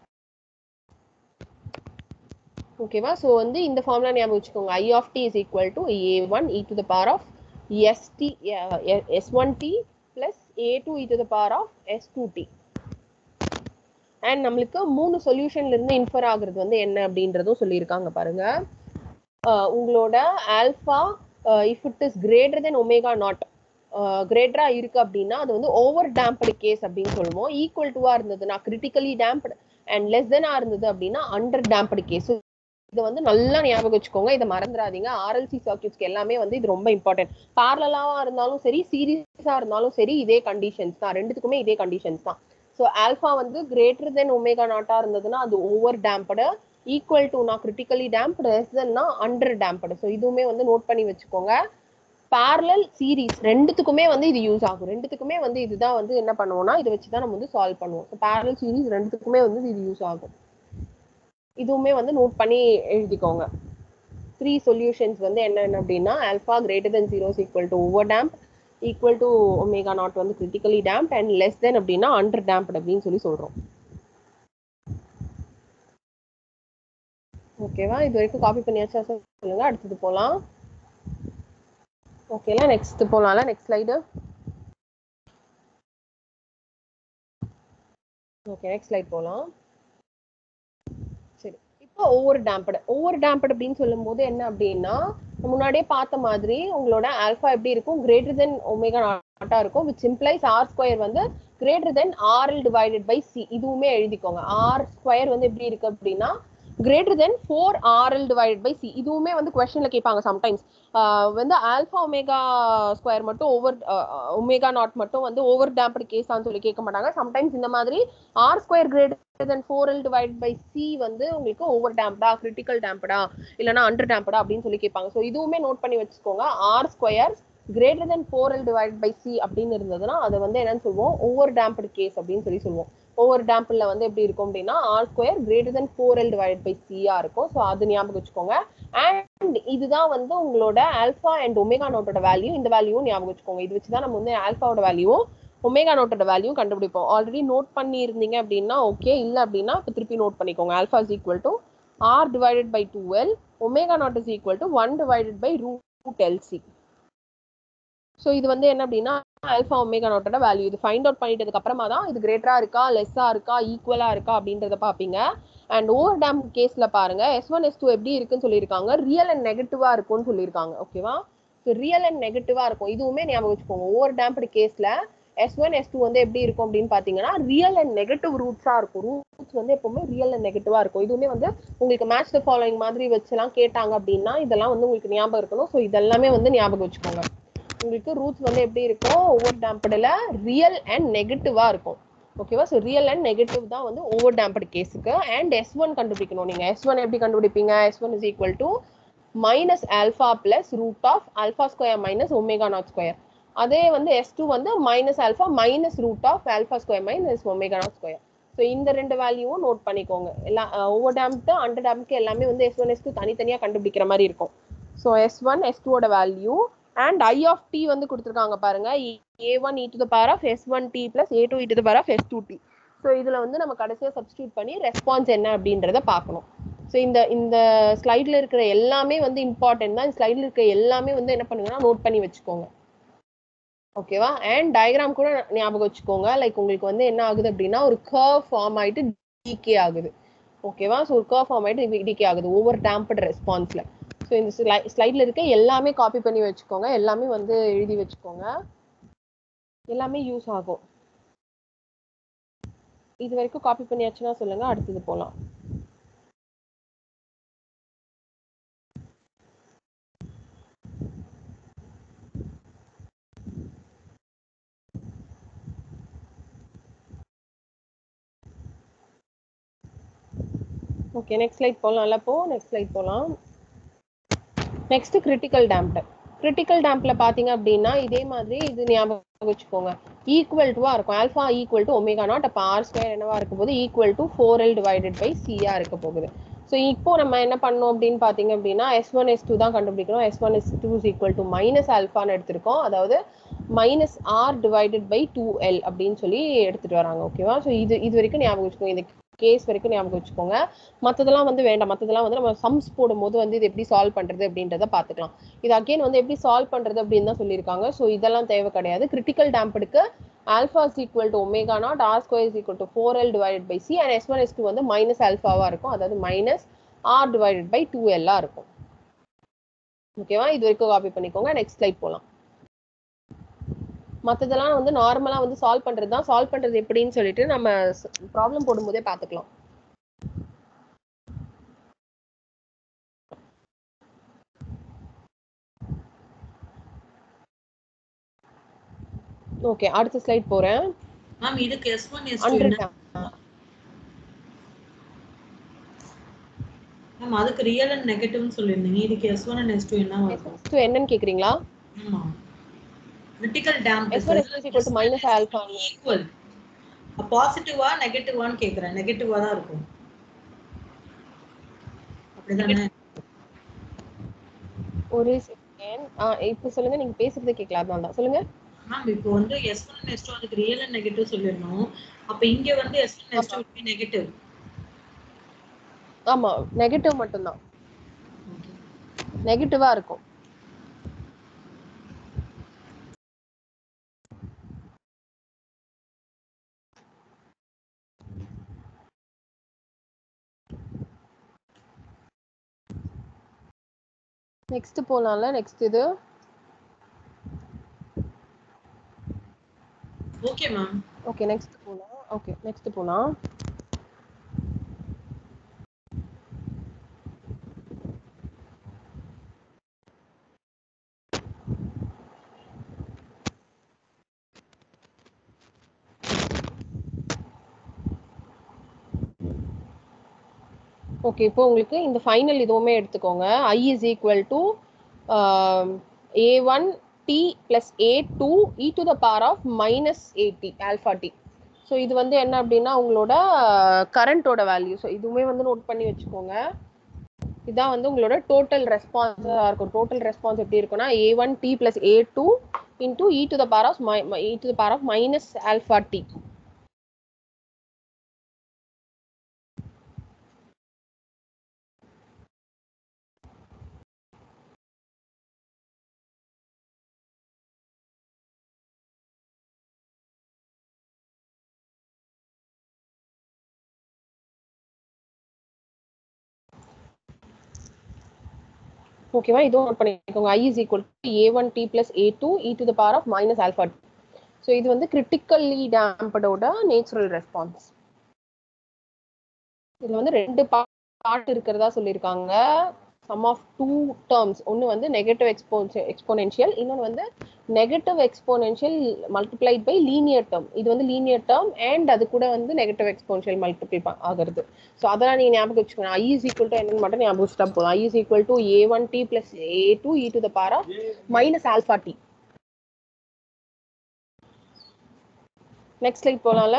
ஓகேவா ஸோ வந்து இந்த ஃபார்முலா ஞாபகம் வச்சுக்கோங்க I of D is equal to A one E to the power of ST S one T plus A two E to the power of S two D and நம்மளுக்கு மூணு சொல்யூஷன்ல இருந்து infer ஆகுறது வந்து என்ன அப்படின்றதும் சொல்லியிருக்காங்க பாருங்க அஹ் உங்களோட alpha if it is greater than omega naught கிரேட்டரா இருக்கு அப்படின்னா அது வந்து ஓவர் டேம்ப்டு கேஸ் அப்படின்னு சொல்லுவோம் ஈக்குவல் டுவா இருந்ததுன்னா கிரிட்டிக்கலி டேம்ப்டு அண்ட் லெஸ் தெனா இருந்தது அப்படின்னா அண்டர் டேம்ப்டு கேஸ் இதை வந்து நல்லா ஞாபகம் வச்சுக்கோங்க இதை மறந்துடாதீங்க ஆர்எல்சி சர்க்கியூட்ஸ்க்கு எல்லாமே வந்து இது ரொம்ப இம்பார்ட்டன்ட் பார்லலாவா இருந்தாலும் சரி சீரியஸா இருந்தாலும் சரி இதே கண்டிஷன்ஸ் தான் ரெண்டுத்துக்குமே இதே கண்டிஷன்ஸ் தான் ஸோ ஆல்ஃபா வந்து கிரேட்டர் தென் ஒமேகா நாட்டா இருந்ததுன்னா அது ஓவர் டேம்ப்டு ஈக்குவல் டுனா கிரிட்டிக்கலி டேம்ப்டு லெஸ் தென்னா அண்டர் டேம்ப்டு ஸோ இதுவுமே வந்து நோட் பண்ணி வச்சுக்கோங்க parallel சீரீஸ் ரெண்டுத்துக்குமே வந்து இது யூஸ் ஆகும் ரெண்டுத்துக்குமே வந்து இதுதான் வந்து என்ன பண்ணுவோம்னா இதை வச்சு தான் நம்ம வந்து சால்வ் பண்ணுவோம் ஸோ parallel சீரீஸ் ரெண்டுத்துக்குமே வந்து இது யூஸ் ஆகும் இதுவுமே வந்து நோட் பண்ணி எழுதிக்கோங்க த்ரீ சொல்யூஷன்ஸ் வந்து என்னென்ன அப்படின்னா alpha greater than zero equal to over damp equal to omega naught வந்து critically damp and less than அப்படின்னா அண்டர் டேம்ப்ட் அப்படின்னு சொல்லி சொல்றோம் ஓகேவா இது வரைக்கும் காப்பி பண்ணியாச்சா சொல்லுங்க அடுத்தது போலாம் ஓகேல நெக்ஸ்ட் போலாம்ல next slide okay next slide போலாம் சரி இப்போ ஒவ்வொரு டேம்படு ஒவ்வொரு டேம்படு அப்படின்னு சொல்லும்போது என்ன அப்படின்னா முன்னாடியே பார்த்த மாதிரி உங்களோட ஆல்ஃபா எப்படி இருக்கும் கிரேட்டர் தென் ஒமேகா நாட்டா இருக்கும் விச் இம்ப்ளைஸ் ஆர் ஸ்கொயர் வந்து greater than RL divided by C இதுவுமே எழுதிக்கோங்க ஆர் ஸ்கொயர் வந்து எப்படி இருக்கு அப்படின்னா greater than four RL divided by C இதுவுமே வந்து கொஸ்டின்ல கேட்பாங்க சம்டைம்ஸ் வந்து ஆல்ஃபா ஒமேகா ஸ்கொயர் மட்டும் ஓவர் ஒமேகா நாட் மட்டும் வந்து ஓவர் டேம்பட் கேஸான்னு சொல்லி கேட்க மாட்டாங்க சம்டைம்ஸ் இந்த மாதிரி R square greater than four L divide by C வந்து உங்களுக்கு ஓவர் டேம்ப்டா கிரிட்டிக்கல் டேம்ப்டா இல்லைனா அண்டர் டேம்ப்டா அப்படின்னு சொல்லி கேட்பாங்க ஸோ இதுவுமே நோட் பண்ணி வச்சுக்கோங்க R square greater than four L divide by C அப்படின்னு இருந்ததுன்னா அதை வந்து என்னன்னு சொல்லுவோம் ஓவர் டேம்ப்டு கேஸ் அப்படின்னு சொல்லி சொல்லுவோம் ஓவர் டேம்பிள் வந்து எப்படி இருக்கும் அப்படின்னா R square greater than four L divide by சியா இருக்கும் ஸோ அது ஞாபகம் வச்சுக்கோங்க அண்ட் இதுதான் வந்து உங்களோட ஆல்ஃபா அண்ட் ஒமேகா நோட்டோட வேல்யூ இந்த வேல்யூவும் ஞாபகம் வச்சுக்கோங்க இது வச்சு தான் நம்ம வந்து ஆல்ஃபாவோட வேல்யூவும் ஒமேகா நோட்டோட வேல்யூ கண்டுபிடிப்போம் ஆல்ரெடி நோட் பண்ணி இருந்தீங்க அப்படின்னா ஓகே இல்லை அப்படின்னா இப்போ திருப்பி நோட் பண்ணிக்கோங்க alpha is equal to R divided by two L omega naught is equal to one divided by root LC so இது வந்து என்ன அப்படின்னா ஆல்ஃபா ஒமேகா நோட்டோட வேல்யூ இது ஃபைண்ட் அவுட் பண்ணிட்டதுக்கு அப்புறமா தான் இது கிரேட்டரா இருக்கா லெஸ்ஸா இருக்கா ஈக்குவலா இருக்கா அப்படின்றத பார்ப்பீங்க அண்ட் ஓவர் டேம் கேஸ்ல பாருங்க எஸ் ஒன் எஸ் டூ எப்படி இருக்குன்னு சொல்லியிருக்காங்க ரியல் அண்ட் நெகட்டிவா இருக்கும்னு சொல்லியிருக்காங்க ஓகேவா ஸோ ரியல் அண்ட் நெகட்டிவா இருக்கும் இதுவுமே ஞாபகம் வச்சுக்கோங்க ஓவர் டேம்ப்டு கேஸ்ல எஸ் ஒன் எஸ் டூ வந்து எப்படி இருக்கும் அப்படின்னு பாத்தீங்கன்னா ரியல் அண்ட் நெகட்டிவ் ரூட்ஸா இருக்கும் ரூட்ஸ் வந்து எப்பவுமே ரியல் அண்ட் நெகட்டிவா இருக்கும் இதுவுமே வந்து உங்களுக்கு மேட்ச் த ஃபாலோயிங் மாதிரி வச்சுலாம் கேட்டாங்க அப்படின்னா இதெல்லாம் வந்து உங்களுக்கு ஞாபகம் இருக்கணும் ஸோ இதெல்லாமே வந்து ஞாபகம் வச்சுக்கோங்க உங்களுக்கு ரூட்ஸ் வந்து எப்படி இருக்கும் ஓவர் டேம்படில் ரியல் அண்ட் நெகட்டிவா இருக்கும் ஓகேவா ஸோ ரியல் அண்ட் நெகட்டிவ் தான் வந்து ஓவர் டேம்பட் கேஸுக்கு அண்ட் எஸ் ஒன் கண்டுபிடிக்கணும் நீங்க எஸ் ஒன் எப்படி கண்டுபிடிப்பீங்க S one is equal to minus alpha plus root of alpha square minus omega naught square அதே வந்து எஸ் டூ வந்து minus alpha minus root of alpha square minus omega naught square so இந்த ரெண்டு வேல்யூவும் note பண்ணிக்கோங்க எல்லா over damped under டேம்ப்க்கு எல்லாமே வந்து எஸ் ஒன் எஸ் டூ தனித்தனியாக கண்டுபிடிக்கிற மாதிரி இருக்கும் ஸோ எஸ் ஒன் எஸ் டூவோட value and I of D வந்து கொடுத்துருக்காங்க பாருங்க A one E to the power of S one T plus A two E to the power of S two D so இதில் வந்து நம்ம கடைசியாக substitute பண்ணி response என்ன அப்படின்றத பார்க்கணும் ஸோ இந்த இந்த ஸ்லைடில் இருக்கிற எல்லாமே வந்து இம்பார்ட்டன்ட் தான் இந்த ஸ்லைடில் இருக்கிற எல்லாமே வந்து என்ன பண்ணுங்கன்னா நோட் பண்ணி வச்சுக்கோங்க ஓகேவா அண்ட் டயக்ராம் கூட ஞாபகம் வச்சுக்கோங்க லைக் உங்களுக்கு வந்து என்ன ஆகுது அப்படின்னா ஒரு கர்வ் ஃபார்ம் ஆயிட்டு டிகே ஆகுது ஓகேவா ஸோ ஒரு கர்வ் ஃபார்ம் ஆயிட்டு டிகே ஆகுது ஓவர் டேம்பட் ரெஸ்பான்ஸ்ல ஸோ இந்த ஸ்லைட்ல இருக்க எல்லாமே காப்பி பண்ணி வச்சுக்கோங்க எல்லாமே வந்து எழுதி வச்சுக்கோங்க எல்லாமே யூஸ் ஆகும் இது வரைக்கும் காப்பி பண்ணியாச்சுன்னா சொல்லுங்க அடுத்தது போகலாம் ஓகே நெக்ஸ்ட் ஸ்லைட் போகலாம்ல போ நெக்ஸ்ட் ஸ்லைட் போகலாம் நெக்ஸ்ட் கிரிட்டிக்கல் டேம்ப்டு கிரிட்டிக்கல் டேம்ப்ல பாத்தீங்க அப்படின்னா இதே மாதிரி இது ஞாபகம் வச்சுக்கோங்க ஈக்குவல் டுவா இருக்கும் alpha equal to omega naught அப்போ ஆர் ஸ்கொயர் என்னவா இருக்க போகுது equal to four L divided by சியா இருக்க போகுது ஸோ இப்போ நம்ம என்ன பண்ணோம் அப்படின்னு பார்த்தீங்க அப்படின்னா எஸ் ஒன் எஸ் டூ தான் கண்டுபிடிக்கணும் S one S two is equal to minus ஆல்ஃபான்னு எடுத்திருக்கோம் அதாவது minus R divided by two L அப்படின்னு சொல்லி எடுத்துட்டு வராங்க ஓகேவா ஸோ இது இது வரைக்கும் ஞாபகம் வச்சுக்கோங்க இந்த கேஸ் வரைக்கும் ஞாபகம் வச்சுக்கோங்க மற்றதெல்லாம் வந்து வேண்டாம் மற்றதெல்லாம் வந்து நம்ம சம்ஸ் போடும்போது வந்து இது எப்படி சால்வ் பண்றது அப்படின்றத பார்த்துக்கலாம் இது அகைன் வந்து எப்படி சால்வ் பண்றது அப்படின்னு தான் சொல்லியிருக்காங்க ஸோ இதெல்லாம் தேவை கிடையாது கிரிட்டிக்கல் டேம்படுக்கு alpha is equal to omega naught R square is equal to four L divided by C and S one S two வந்து மைனஸ் ஆல்ஃபாவா இருக்கும் அதாவது minus R divided by two எல்லா இருக்கும் ஓகேவா இது வரைக்கும் காப்பி பண்ணிக்கோங்க நெக்ஸ்ட் ஸ்லைட் போகலாம் மற்றதெல்லாம் வந்து நார்மலாக வந்து சால்வ் பண்ணுறது தான் சால்வ் பண்ணுறது எப்படின்னு சொல்லிட்டு நம்ம ப்ராப்ளம் போடும்போதே பார்த்துக்கலாம் ஓகே அடுத்த ஸ்லைட் போறேன் மேம் இதுக்கு S one S two hundred ma'am அதுக்கு ரியல் அண்ட் நெகட்டிவ்னு சொல்லியிருந்தீங்க இதுக்கு S one and S two என்ன வரும் என்னன்னு கேக்குறீங்களா ஆமா critical damp S one S equal to minus alpha equal பாசிட்டிவா நெகட்டிவான்னு கேக்குறேன் நெகட்டிவா தான் இருக்கும் அப்படிதானே ஒரு செகண்ட் ஆ இப்போ சொல்லுங்க நீங்க பேசுறது கேட்கல அதனால தான் சொல்லுங்க மேம் இப்போ வந்து எஸ் ஒன் எஸ் டூ அதுக்கு ரியல் அண்ட் நெகட்டிவ் சொல்லிடணும் அப்ப இங்க வந்து S one S two negative ஆமா நெகட்டிவ் மட்டும்தான் நெகட்டிவா இருக்கும் நெக்ஸ்ட் போலாம்ல நெக்ஸ்ட் இது ஓகே மேம் ஓகே நெக்ஸ்ட் போலாம் ஓகே நெக்ஸ்ட் போலாம் ஓகே இப்போ உங்களுக்கு இந்த ஃபைனல் இதுவுமே எடுத்துக்கோங்க I is equal to A one T plus A two E to the power of minus AT alpha T so இது வந்து என்ன அப்படின்னா உங்களோட கரண்ட்டோட வேல்யூ ஸோ இதுவுமே வந்து நோட் பண்ணி வச்சுக்கோங்க இதான் வந்து உங்களோட டோட்டல் ரெஸ்பான்ஸாக இருக்கும் டோட்டல் ரெஸ்பான்ஸ் எப்படி இருக்கும்னா A one T plus A two into e to the power of e to the power of minus alpha T ஓகேவா இதுவும் நோட் பண்ணிக்கோங்க I is equal to A one T plus A two E to the power of minus alpha T so இது வந்து critically டேம்படோட natural response இது வந்து ரெண்டு part இருக்கிறதா சொல்லியிருக்காங்க சம் ஆஃப் டூ டேர்ம்ஸ் ஒன்று வந்து நெகட்டிவ் எக்ஸ்போன்சி எக்ஸ்போனென்ஷியல் இன்னொன்று வந்து negative exponential multiplied by linear term இது வந்து லீனியர் டேர்ம் அண்ட் அது கூட வந்து நெகட்டிவ் எக்ஸ்போனென்ஷியல் மல்டிப்ளை ஆகுறது ஸோ அதெல்லாம் நீங்கள் ஞாபகம் வச்சுக்கணும் ஐ இஸ் ஈக்குவல் டு என்னன்னு மட்டும் ஞாபகம் வச்சுட்டா போதும் I is equal to A one T plus A two E to the power minus alpha T next slide போலாம்ல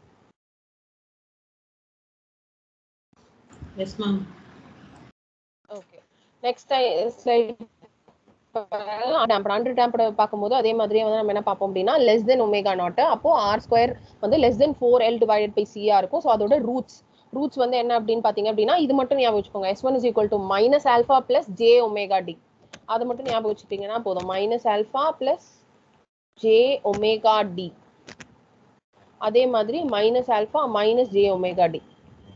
yes ma'am okay next slide under டேம்பட பார்க்கும்போது அதே மாதிரியே வந்து நம்ம என்ன பார்ப்போம் அப்படின்னா லெஸ் தென் ஒமேகா நாட் அப்போ ஆர் ஸ்கொயர் வந்து less than four L divided by சியா இருக்கும் ஸோ அதோட ரூட்ஸ் ரூட்ஸ் வந்து என்ன அப்படின்னு பார்த்தீங்க அப்படின்னா இது மட்டும் ஞாபகம் வச்சுக்கோங்க S one is equal to minus alpha plus J omega T அதை மட்டும் ஞாபகம் வச்சுட்டீங்கன்னா போதும் minus alpha plus J omega T அதே மாதிரி minus alpha minus J omega T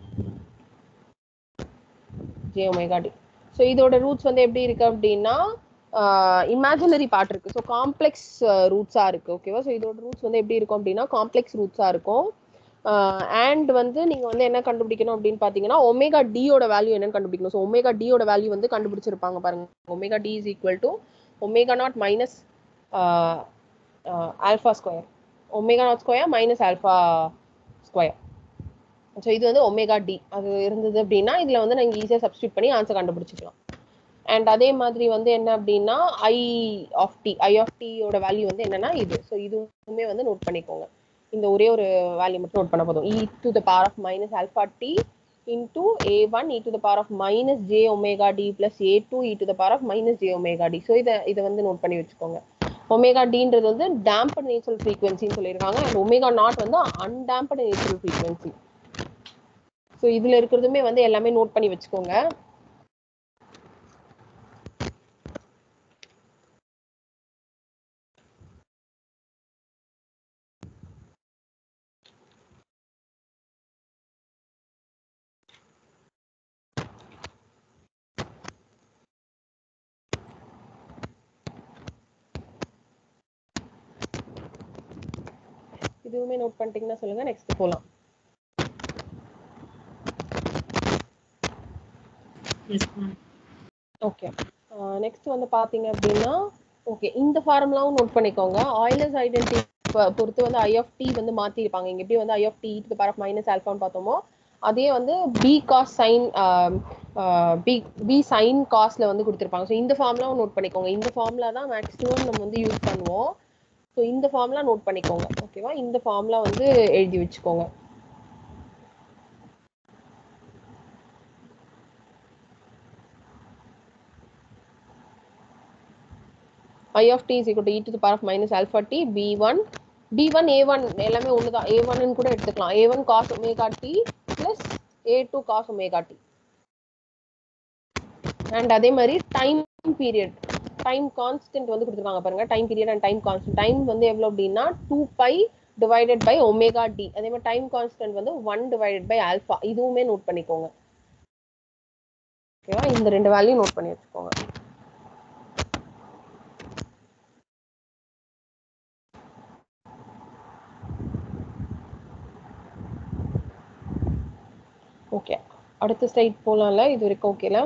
J omega D so இதோட ரூட்ஸ் வந்து எப்படி இருக்கு அப்படின்னா இமேஜினரி பார்ட் இருக்கு ஸோ காம்ப்ளெக்ஸ் ரூட்ஸாக இருக்கு ஓகேவா ஸோ இதோட ரூட்ஸ் வந்து எப்படி இருக்கும் அப்படின்னா காம்ப்ளெக்ஸ் ரூட்ஸாக இருக்கும் அண்ட் வந்து நீங்க வந்து என்ன கண்டுபிடிக்கணும் அப்படின்னு பாத்தீங்கன்னா ஒமேகா டியோட வேல்யூ என்னன்னு கண்டுபிடிக்கணும் ஸோ ஒமேகா டியோட வேல்யூ வந்து கண்டுபிடிச்சிருப்பாங்க பாருங்க omega D is equal to omega naught minus alpha square omega naught square minus alpha square so இது வந்து ஒமேகா டி அது இருந்தது அப்படின்னா இதுல வந்து நாங்கள் ஈஸியாக சப்ஸ்டியூட் பண்ணி ஆன்சர் கண்டுபிடிச்சிக்கலாம் அண்ட் அதே மாதிரி வந்து என்ன அப்படின்னா I of D I of டியோட வேல்யூ வந்து என்னன்னா இது ஸோ இதுவுமே வந்து நோட் பண்ணிக்கோங்க இந்த ஒரே ஒரு வேல்யூ மட்டும் நோட் பண்ண போதும் e to the power of minus alpha T into A one E to the power of minus J omega D plus A two E to the power of minus J omega D so இதை இதை வந்து note பண்ணி வச்சுக்கோங்க omega டின்றது வந்து டேம்பட் natural ஃப்ரீக்வன்சின்னு சொல்லியிருக்காங்க and omega naught வந்து அன்டேம்பட் natural frequency so இதுல இருக்கிறதுமே வந்து எல்லாமே நோட் பண்ணி வச்சுக்கோங்க இதுவுமே நோட் பண்ணிட்டீங்கன்னா சொல்லுங்க நெக்ஸ்ட் போலாம் எஸ் மேம் ஓகே நெக்ஸ்ட் வந்து பாத்தீங்க அப்படின்னா ஓகே இந்த ஃபார்முலாவும் நோட் பண்ணிக்கோங்க ஆயிலர்ஸ் ஐடென்டி பொறுத்து வந்து ஐ ஆஃப் டி வந்து மாத்திருப்பாங்க இங்க எப்படி வந்து I of T to power of minus ஆல்ஃபான்னு பார்த்தோமோ அதே வந்து B cos sine B B sine காஸ்ல வந்து கொடுத்துருப்பாங்க ஸோ இந்த ஃபார்முலாவும் நோட் பண்ணிக்கோங்க இந்த ஃபார்முலா தான் மேக்ஸிமம் நம்ம வந்து யூஸ் பண்ணுவோம் ஸோ இந்த ஃபார்முலா நோட் பண்ணிக்கோங்க ஓகேவா இந்த ஃபார்முலா வந்து எழுதி வச்சுக்கோங்க I of D is equal to e to power of minus alpha T B one B one A one எல்லாமே ஒன்று தான் ஏ ஒன்னு கூட எடுத்துக்கலாம் A one cos omega D plus A two cos omega D and அதே மாதிரி time period time constant வந்து கொடுத்துருக்காங்க பாருங்க time period and time constant time வந்து எவ்வளோ அப்படின்னா two pi divided by omega T அதே மாதிரி டைம் கான்ஸ்டன்ட் வந்து ஒன் டிவைடட் பை ஆல்ஃபா இதுவுமே நோட் பண்ணிக்கோங்க ஓகேவா இந்த ரெண்டு வேல்யூ நோட் பண்ணி வச்சுக்கோங்க ஓகே அடுத்த ஸ்லைட் போலாம்ல இது வரைக்கும் ஓகேல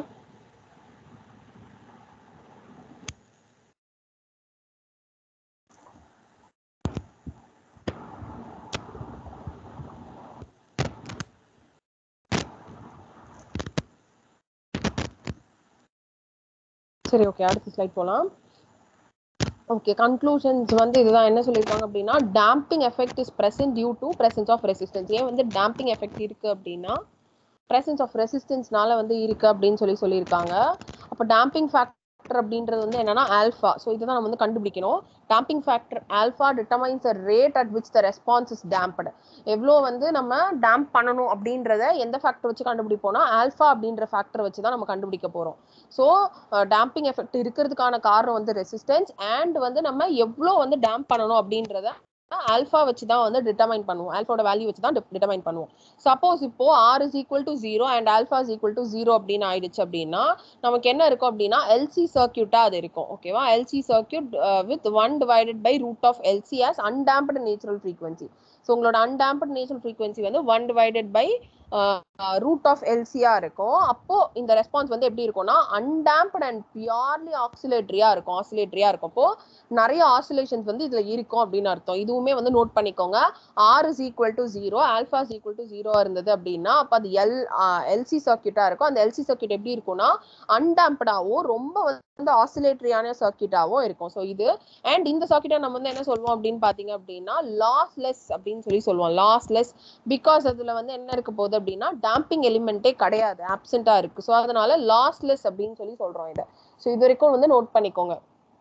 சரி ஓகே அடுத்த ஸ்லைட் போலாம் ஓகே கன்க்ளூஷன்ஸ் வந்து இதுதான் என்ன சொல்லியிருக்காங்க அப்படின்னா damping effect is present due to presence of resistance ஏன் வந்து டேம்பிங் எஃபெக்ட் இருக்கு அப்படின்னா presence ஆஃப் ரெசிஸ்டன்ஸ்னால வந்து இருக்கு அப்படின்னு சொல்லி சொல்லியிருக்காங்க அப்போ டேம்பிங் ஃபேக்டர் அப்படின்றது வந்து என்னன்னா ஆல்ஃபா ஸோ இதுதான் நம்ம வந்து கண்டுபிடிக்கணும் damping factor alpha determines the rate at which the response is damped எவ்வளோ வந்து நம்ம டேம்ப் பண்ணணும் அப்படின்றத எந்த ஃபேக்டர் வச்சு கண்டுபிடிப்போம்னா ஆல்ஃபா அப்படின்ற ஃபேக்டர் வச்சு தான் நம்ம கண்டுபிடிக்க போகிறோம் ஸோ டேம்பிங் எஃபெக்ட் இருக்கிறதுக்கான காரணம் வந்து ரெசிஸ்டன்ஸ் அண்ட் வந்து நம்ம எவ்வளோ வந்து டேம்ப் பண்ணணும் அப்படின்றத ஆல்ஃபா வச்சு தான் வந்து டிட்டர்மைன் பண்ணுவோம் ஆல்ஃபாவோட வேல்யூ வச்சு தான் டிட்டர்மைன் பண்ணுவோம் சப்போஸ் இப்போ R is equal to zero and alpha is equal to zero அப்படின்னு ஆயிடுச்சு அப்படின்னா நமக்கு என்ன இருக்கும் அப்படின்னா எல்சி சர்க்கியூட்டா அது இருக்கும் ஓகேவா LC circuit with one divided by root of LC as undamped natural frequency so உங்களோட அன்டாம்ப்டு நேச்சுரல் ஃப்ரீக்வன்சி வந்து one divided by root of எல்சியா இருக்கும் அப்போ இந்த ரெஸ்பான்ஸ் வந்து எப்படி இருக்கும்னா அன்டாம்ப்ட் அண்ட் பியூர்லி ஆக்சிலேட்டரியா இருக்கும் ஆசிலேட்டரியா இருக்கும் அப்போ நிறைய ஆசிலேஷன்ஸ் வந்து இதுல இருக்கும் அப்படின்னு அர்த்தம் இதுவுமே வந்து நோட் பண்ணிக்கோங்க R is equal to zero alpha is equal to zero இருந்தது அப்படின்னா அப்போ அது எல் எல்சி சர்க்கியூட்டா இருக்கும் அந்த எல்சி சர்க்கியூட் எப்படி இருக்கும்னா அன்டாம்ப்டாவும் ரொம்ப வந்து ஆசிலேட்டரியான சர்க்கியூட்டாவும் இருக்கும் ஸோ இது அண்ட் இந்த சர்க்கியூட்டை நம்ம வந்து என்ன சொல்லுவோம் அப்படின்னு பாத்தீங்க அப்படின்னா லாஸ்லெஸ் அப்படின்னு சொல்லி சொல்லுவோம் லாஸ்லெஸ் பிகாஸ் அதுல வந்து என்ன இருக்க போகுது அப்படின்னா டேம்பிங் எலிமெண்ட்டே கிடையாது ஆப்சென்ட்டா இருக்கு ஸோ அதனால லாஸ்லெஸ் அப்படின்னு சொல்லி சொல்றோம் இதை ஸோ இது வரைக்கும் வந்து நோட் பண்ணிக்கோங்க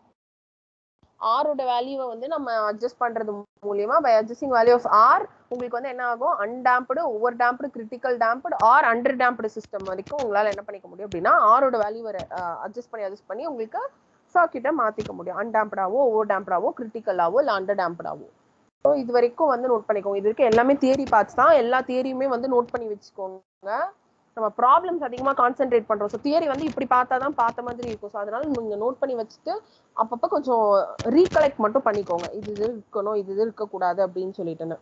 ஆரோட வேல்யூவை வந்து நம்ம அட்ஜஸ்ட் பண்றது மூலியமா by adjusting value of R உங்களுக்கு வந்து என்ன ஆகும் undamped over damped critical damped or under damped system வரைக்கும் உங்களால என்ன பண்ணிக்க முடியும் அப்படின்னா ஆரோட வேல்யூவை அட்ஜஸ்ட் பண்ணி அட்ஜஸ்ட் பண்ணி உங்களுக்கு சர்க்கியூட்டை மாத்திக்க முடியும் அன்டாம்ப்டாவோ ஓவர் டேம்ப்டாவோ கிரிட்டிக்கலாவோ இல்லை அண்டர் டேம்ப்டாவோ ஸோ இது வரைக்கும் வந்து நோட் பண்ணிக்கோங்க இது வரைக்கும் எல்லாமே தியரி பார்ட்ஸ் தான் எல்லா தியரியுமே வந்து நோட் பண்ணி வச்சுக்கோங்க நம்ம ப்ராப்ளம்ஸ் அதிகமாக கான்சென்ட்ரேட் பண்றோம் ஸோ தியரி வந்து இப்படி பார்த்தா தான் பார்த்த மாதிரி இருக்கும் ஸோ அதனால நீங்க நோட் பண்ணி வச்சுட்டு அப்பப்போ கொஞ்சம் ரீகலெக்ட் மட்டும் பண்ணிக்கோங்க இது இது இருக்கணும் இது இது இருக்கக்கூடாது அப்படின்னு சொல்லிட்டுன்னு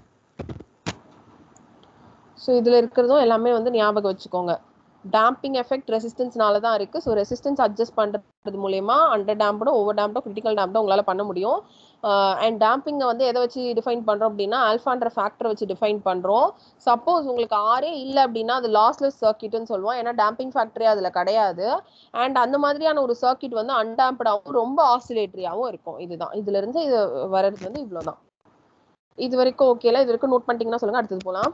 ஸோ இதுல இருக்கிறதும் எல்லாமே வந்து ஞாபகம் வச்சுக்கோங்க டேம்பிங் எஃபெக்ட் ரெசிஸ்டன்ஸ்னால தான் இருக்கு ஸோ ரெசிஸ்டன்ஸ் அட்ஜஸ்ட் பண்றது மூலயமா அண்டர் டேம்ப்டோ ஓவர் டேம்ப்டோ கிரிட்டிக்கல் டேம்ப்டோ உங்களால பண்ண முடியும் அண்ட் டேம்பிங்கை வந்து எதை வச்சு டிஃபைன் பண்றோம் அப்படின்னா ஆல்ஃபான்ற ஃபேக்டரை வச்சு டிஃபைன் பண்றோம் சப்போஸ் உங்களுக்கு ஆரே இல்லை அப்படின்னா அது லாஸ்லெஸ் சர்க்கியூட்னு சொல்லுவோம் ஏன்னா டேம்பிங் ஃபேக்டரி அதுல கிடையாது அண்ட் அந்த மாதிரியான ஒரு சர்க்கியூட் வந்து அன்டாம்ப்டாவும் ரொம்ப ஆசிலேட்டரியாவும் இருக்கும் இதுதான் இதுல இருந்து இது வர்றது வந்து இவ்வளவுதான் இது வரைக்கும் ஓகேல இது வரைக்கும் நோட் பண்ணிட்டீங்கன்னா சொல்லுங்க அடுத்தது போலாம்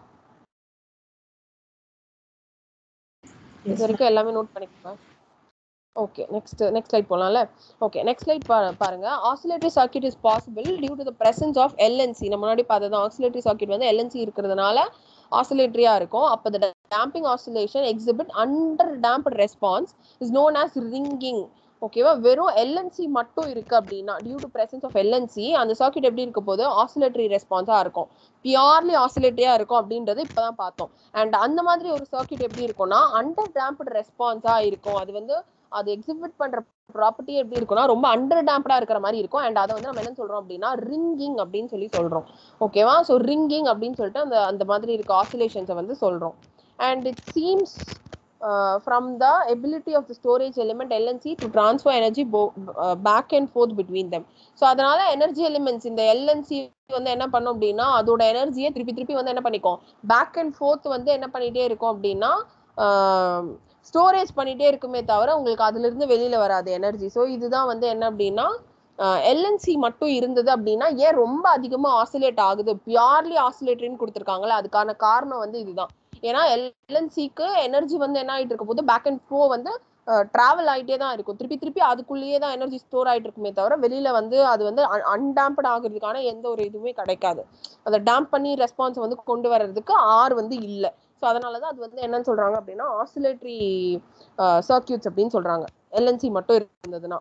இது வரைக்கும் எல்லாமே நோட் பண்ணிக்கோங்க ஓகே நெக்ஸ்ட் நெக்ஸ்ட் ஸ்லைட் போலாம்ல ஓகே நெக்ஸ்ட் ஸ்லைட் பாருங்க oscillatory circuit is possible due to the presence of L and C நம்ம முன்னாடி பார்த்தது ஆசிலேட்டரி சர்க்கியூட் வந்து எல்என்சி இருக்கிறதுனால ஆசிலேட்டரியா இருக்கும் அப்போ the damping oscillation exhibit under damped response is known as ringing ஓகேவா வெறும் எல்என்சி மட்டும் இருக்கு அப்படின்னா due to presence of L and C அந்த சர்க்கியூட் எப்படி இருக்க போது ஆசிலேட்டரி ரெஸ்பான்ஸா இருக்கும் பியூர்லி ஆசிலேட்டரியா இருக்கும் அப்படின்றது இப்பதான் பார்த்தோம் அண்ட் அந்த மாதிரி ஒரு சர்க்கியூட் எப்படி இருக்கும்னா அண்டர் டேம்ப்டு ரெஸ்பான்ஸா இருக்கும் அது வந்து அது எக்ஸிபிட் பண்ற ப்ராப்பர்ட்டி எப்படி இருக்கும்னா ரொம்ப அண்டர் டேம்ப்டா இருக்கிற மாதிரி இருக்கும் அண்ட் அதை வந்து நம்ம என்ன சொல்றோம் அப்படின்னா ரிங்கிங் அப்படின்னு சொல்லி சொல்றோம் ஓகேவா ஸோ ரிங்கிங் அப்படின்னு சொல்லிட்டு அந்த அந்த மாதிரி இருக்க ஆசிலேஷன்ஸை வந்து சொல்றோம் and it seems from the ability of the storage element L and C to transfer energy back and forth between them so அதனால எனர்ஜி எலிமெண்ட்ஸ் இந்த எல்என்சி வந்து என்ன பண்ணும் அப்படின்னா அதோட எனர்ஜியை திருப்பி திருப்பி வந்து என்ன பண்ணிக்கும் பேக் அண்ட் ஃபோர்த் வந்து என்ன பண்ணிட்டே இருக்கும் அப்படின்னா ஸ்டோரேஜ் பண்ணிட்டே இருக்குமே தவிர உங்களுக்கு அதுல இருந்து வெளியில வராது எனர்ஜி ஸோ இதுதான் வந்து என்ன அப்படின்னா எல்என்சி மட்டும் இருந்தது அப்படின்னா ஏன் ரொம்ப அதிகமா ஆசிலேட் ஆகுது பியூர்லி ஆசிலேட்டரின்னு கொடுத்துருக்காங்களே அதுக்கான காரணம் வந்து இதுதான் ஏன்னா எல்என்சிக்கு எனர்ஜி வந்து என்ன ஆயிட்டு இருக்க போது பேக் அண்ட் ஃபோ வந்து டிராவல் ஆகிட்டே தான் இருக்கும் திருப்பி திருப்பி அதுக்குள்ளேயே தான் எனர்ஜி ஸ்டோர் ஆயிட்டு இருக்குமே தவிர வெளியில வந்து அது வந்து அன்டாம்பட் ஆகுறதுக்கான எந்த ஒரு இதுவுமே கிடைக்காது அதை டேம்ப் பண்ணி ரெஸ்பான்ஸ் வந்து கொண்டு வர்றதுக்கு ஆர் வந்து இல்லை ஸோ அதனால தான் அது வந்து என்னன்னு சொல்றாங்க அப்படின்னா ஆசிலேட்டரி சர்க்கியூட்ஸ் அப்படின்னு சொல்றாங்க எல்என்சி மட்டும் இருந்ததுன்னா